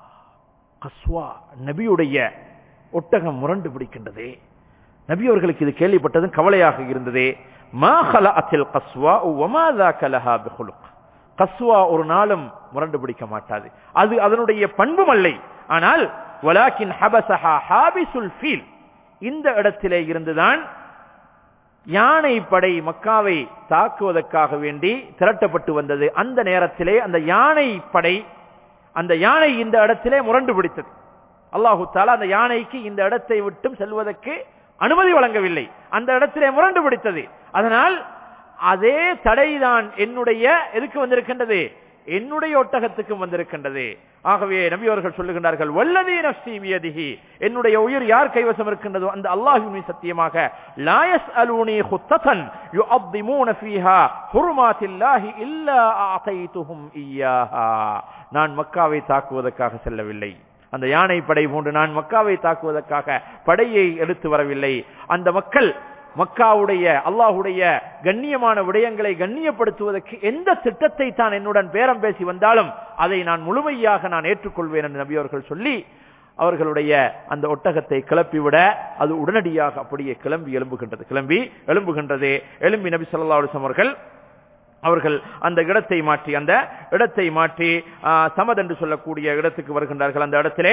S1: கஸ்வா நபியுடைய ஒட்டகம் முரண்டு பிடிக்கின்றது நபி அவர்களுக்கு இது கேள்விப்பட்டதும் கவலையாக இருந்தது மா ஹலஅத்தில் கஸ்வா வமா ذاك لها بخلق கஸ்வா ஒரு நாளும் முரண்டு பிடிக்க மாட்டாது அது அதனுடைய பண்பும் அல்லை ஆனால் வலாக்கின் ஹபசஹா ஹாபிசுல் ஃபீல் இந்த இடத்திலே இருந்துதான் யானை படை மக்காவை தாக்குவதற்காக வேண்டி திரட்டப்பட்டு வந்தது அந்த நேரத்திலே அந்த யானை படை அந்த யானை இந்த இடத்திலே முரண்டு பிடித்தது அல்லாஹு தாலா அந்த யானைக்கு இந்த இடத்தை விட்டும் செல்வதற்கு அனுமதி வழங்கவில்லை அந்த இடத்திலே முரண்டு பிடித்தது அதனால் அதே தடைதான் என்னுடைய எதுக்கு வந்திருக்கின்றது என்னுடைய ஒட்டகத்துக்கும் வந்திருக்கின்றது ஆகவே நபி அவர்கள் சொல்லுகின்றார்கள் வல்லதீ நஃப்ஸி பியதிஹி என்னுடைய உயிர் யார் கைவசம் இருக்கின்றதோ அந்த அல்லாஹ்வின் சத்தியமாக லா யஸ்அலூனி குத்ததன் யுஅத்திமூன ஃபீஹா ஹுர்மாத்தில்லாஹி இல்லா ஆதைதுஹும் இய்யாஹா நான் மக்காவை தாக்குவதற்காக செல்லவில்லை அந்த யானை படை போன்று நான் மக்காவை தாக்குவதற்காக படையை எடுத்து வரவில்லை அந்த மக்கள் மக்காவுடைய அல்லாஹுடைய கண்ணியமான விடயங்களை கண்ணியப்படுத்துவதற்கு எந்த திட்டத்தை தான் என்னுடன் பேரம் பேசி வந்தாலும் அதை நான் முழுமையாக நான் ஏற்றுக்கொள்வேன் என்று நபி அவர்கள் சொல்லி அவர்களுடைய அந்த ஒட்டகத்தை கிளப்பிவிட அது உடனடியாக அப்படியே கிளம்பி எழும்புகின்றது கிளம்பி எழும்புகின்றது எழும்பி நபி ஸல்லல்லாஹு அலைஹி வஸல்லம் அவர்கள் அவர்கள் அந்த இடத்தை மாற்றி அந்த இடத்தை மாற்றி ஆ, சமத் என்று சொல்லக்கூடிய இடத்துக்கு வருகின்றார்கள் அந்த இடத்திலே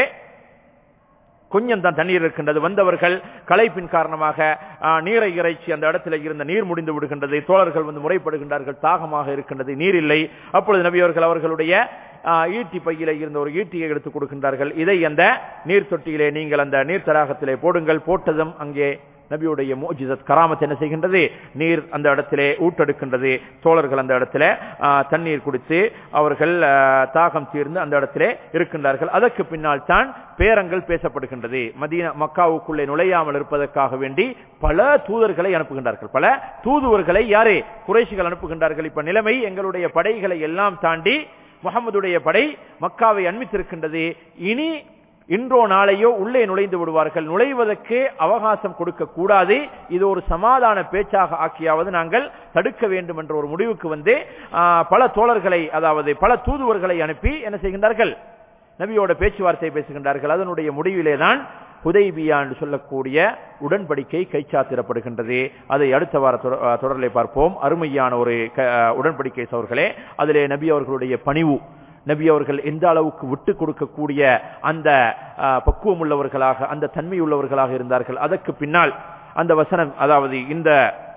S1: கொஞ்சம் தான் தண்ணீர் இருக்கின்றது வந்தவர்கள் களைப்பின் காரணமாக ஆ, நீரை இறைச்சி அந்த இடத்துல இருந்த நீர் முடிந்து விடுகின்றது தோழர்கள் வந்து முறைப்படுகின்றார்கள் தாகமாக இருக்கின்றது நீர் இல்லை அப்பொழுது நபி அவர்கள் அவர்களுடைய ஆ, ஈட்டி பையில இருந்த ஒரு ஈட்டியை எடுத்துக் கொடுக்கின்றார்கள் இதை அந்த நீர் தொட்டியிலே நீங்கள் அந்த நீர் தடாகத்திலே போடுங்கள் போட்டதும் அங்கே நபியுடைய மோஜிசத் கராமத் என்ன செய்கின்றது நீர் அந்த இடத்திலே ஊட்டெடுக்கின்றது தோழர்கள் அந்த இடத்திலே ஆ, தண்ணீர் குடித்து அவர்கள் ஆ, தாகம் தீர்ந்து அந்த இடத்திலே இருக்கின்றார்கள் அதற்கு பின்னால் தான் பேரங்கள் பேசப்படுகின்றது மதீனா மக்காவுக்குள்ளே நுழையாமல் இருப்பதற்காக வேண்டி பல தூதர்களை அனுப்புகின்றார்கள் பல தூதுவர்களை யாரே குறைஷிகள் அனுப்புகின்றார்கள் இப்ப நிலைமை எங்களுடைய படைகளை எல்லாம் தாண்டி முகமதுடைய படை மக்காவை அண்மித்திருக்கின்றது இனி இன்றோ நாளையோ உள்ளே நுழைந்து விடுவார்கள் நுழைவதற்கு அவகாசம் கொடுக்க கூடாது இது ஒரு சமாதான பேச்சாக ஆக்கியாவது நாங்கள் தடுக்க வேண்டும் என்ற ஒரு முடிவுக்கு வந்து ஆ, பல தோழர்களை அதாவது பல தூதுவர்களை அனுப்பி என்ன செய்கின்றார்கள் நபியோட பேச்சுவார்த்தை பேசுகின்றார்கள் அதனுடைய முடிவிலே தான் ஹுதைபியா என்று சொல்லக்கூடிய உடன்படிக்கை கைச்சாத்திடப்படுகின்றது அதை அடுத்த வார தொடர்- அஹ் தொடரிலே பார்ப்போம் அருமையான ஒரு க- அஹ் உடன்படிக்கை சவர்களே அதிலே நபி அவர்களுடைய பணிவு நபி அவர்கள் எந்த அளவுக்கு விட்டு கொடுக்கக்கூடிய அந்த அஹ், பக்குவம் உள்ளவர்களாக அந்த தன்மை உள்ளவர்களாக இருந்தார்கள் அதற்கு பின்னால் அந்த வசனம் அதாவது இந்த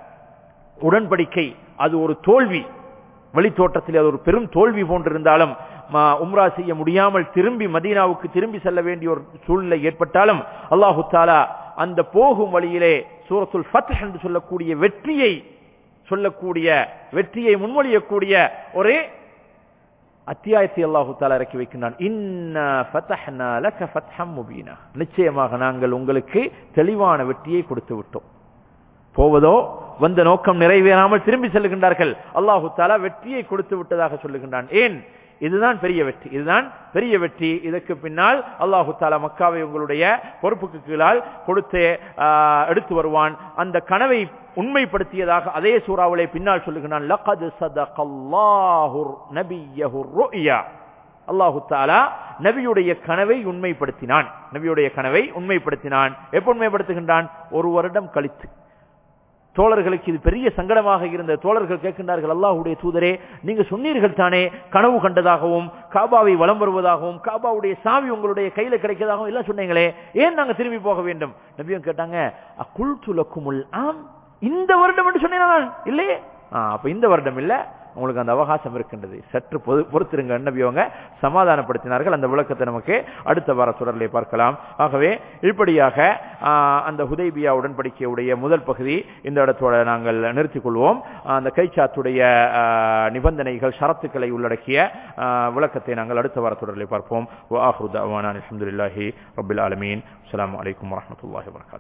S1: உடன்படிக்கை அது ஒரு தோல்வி வெளித்தோட்டத்தில் அது ஒரு பெரும் தோல்வி போன்றிருந்தாலும் ம- உம்ரா செய்ய முடியாமல் திரும்பி மதீனாவுக்கு திரும்பி செல்ல வேண்டிய ஒரு சூழ்நிலை ஏற்பட்டாலும் அல்லாஹு தாலா அந்த போகும் வழியிலே சூரத்துல் ஃபத்ஹ் என்று சொல்லக்கூடிய வெற்றியை சொல்லக்கூடிய வெற்றியை முன்மொழியக்கூடிய ஒரே அத்தியாயத்தை அல்லாஹு தாலா இறக்கி வைக்கின்றான் இன்னா ஃபதஹ்னா லக ஃபத்ஹம் முபீனா நிச்சயமாக நாங்கள் உங்களுக்கு தெளிவான வெற்றியை கொடுத்து விட்டோம் போவதோ வந்த நோக்கம் நிறைவேறாமல் திரும்பி செல்லுகின்றார்கள் அல்லாஹு தாலா வெற்றியை கொடுத்து விட்டதாக சொல்லுகின்றான் ஏன் இதுதான் பெரிய வெற்றி இதுதான் பெரிய வெற்றி இதற்கு பின்னால் அல்லாஹு தாலா மக்காவை உங்களுடைய பொறுப்புக்கு கீழால் கொடுத்து ஆஹ், எடுத்து வருவான் அந்த கனவை உண்மைப்படுத்தியதாக அதே சூறாவிலே பின்னால் சொல்லுகிறான் லகது சதகல்லாஹு நபியஹு ருயா அல்லாஹு தாலா நபியுடைய கனவை உண்மைப்படுத்தினான் நபியுடைய கனவை உண்மைப்படுத்தினான் எப்ப உண்மைப்படுத்துகின்றான் ஒரு வருடம் கழித்து தோழர்களுக்கு இது பெரிய சங்கடமாக இருந்த தோழர்கள் கேட்கின்றார்கள் அல்லாஹ்வுடைய தூதரே நீங்க சொன்னீர்கள் தானே கனவு கண்டதாகவும் காபாவை வலம் வருவதாகவும் காபாவுடைய சாவி உங்களுடைய கையில கிடைக்கதாகவும் எல்லாம் சொன்னீங்களே ஏன் நாங்க திரும்பி போக வேண்டும் நபியும் கேட்டாங்க அக்குல் துலக்குமுல் ஆம் இந்த வருடம் என்று சொன்னேன் நான் இல்லையே ஆ, அப்ப இந்த வருடம் இல்ல உங்களுக்கு அந்த அவகாசம் இருக்கின்றது சற்று பொது பொறுத்திருங்க நபி அவங்க சமாதானப்படுத்தினார்கள் அந்த விளக்கத்தை நமக்கு அடுத்த வார தொடரிலே பார்க்கலாம் ஆகவே இப்படியாக ஆ, அந்த ஹுதைபியா உடன்படிக்கையுடைய முதல் பகுதி இந்த இடத்தோட நாங்கள் நிறுத்திக் கொள்வோம் ஆ, அந்த கைச்சாத்துடைய ஆ, நிபந்தனைகள் ஷரத்துக்களை உள்ளடக்கிய ஆ, விளக்கத்தை நாங்கள் அடுத்த வார தொடரிலே பார்ப்போம் வாஹுதாவான அலமதுல்லாஹி ரபில் ஆலமீன் அஸ்ஸலாமு அலைக்கும் வரஹ்மத்துல்லாஹி வபரகாத்துஹு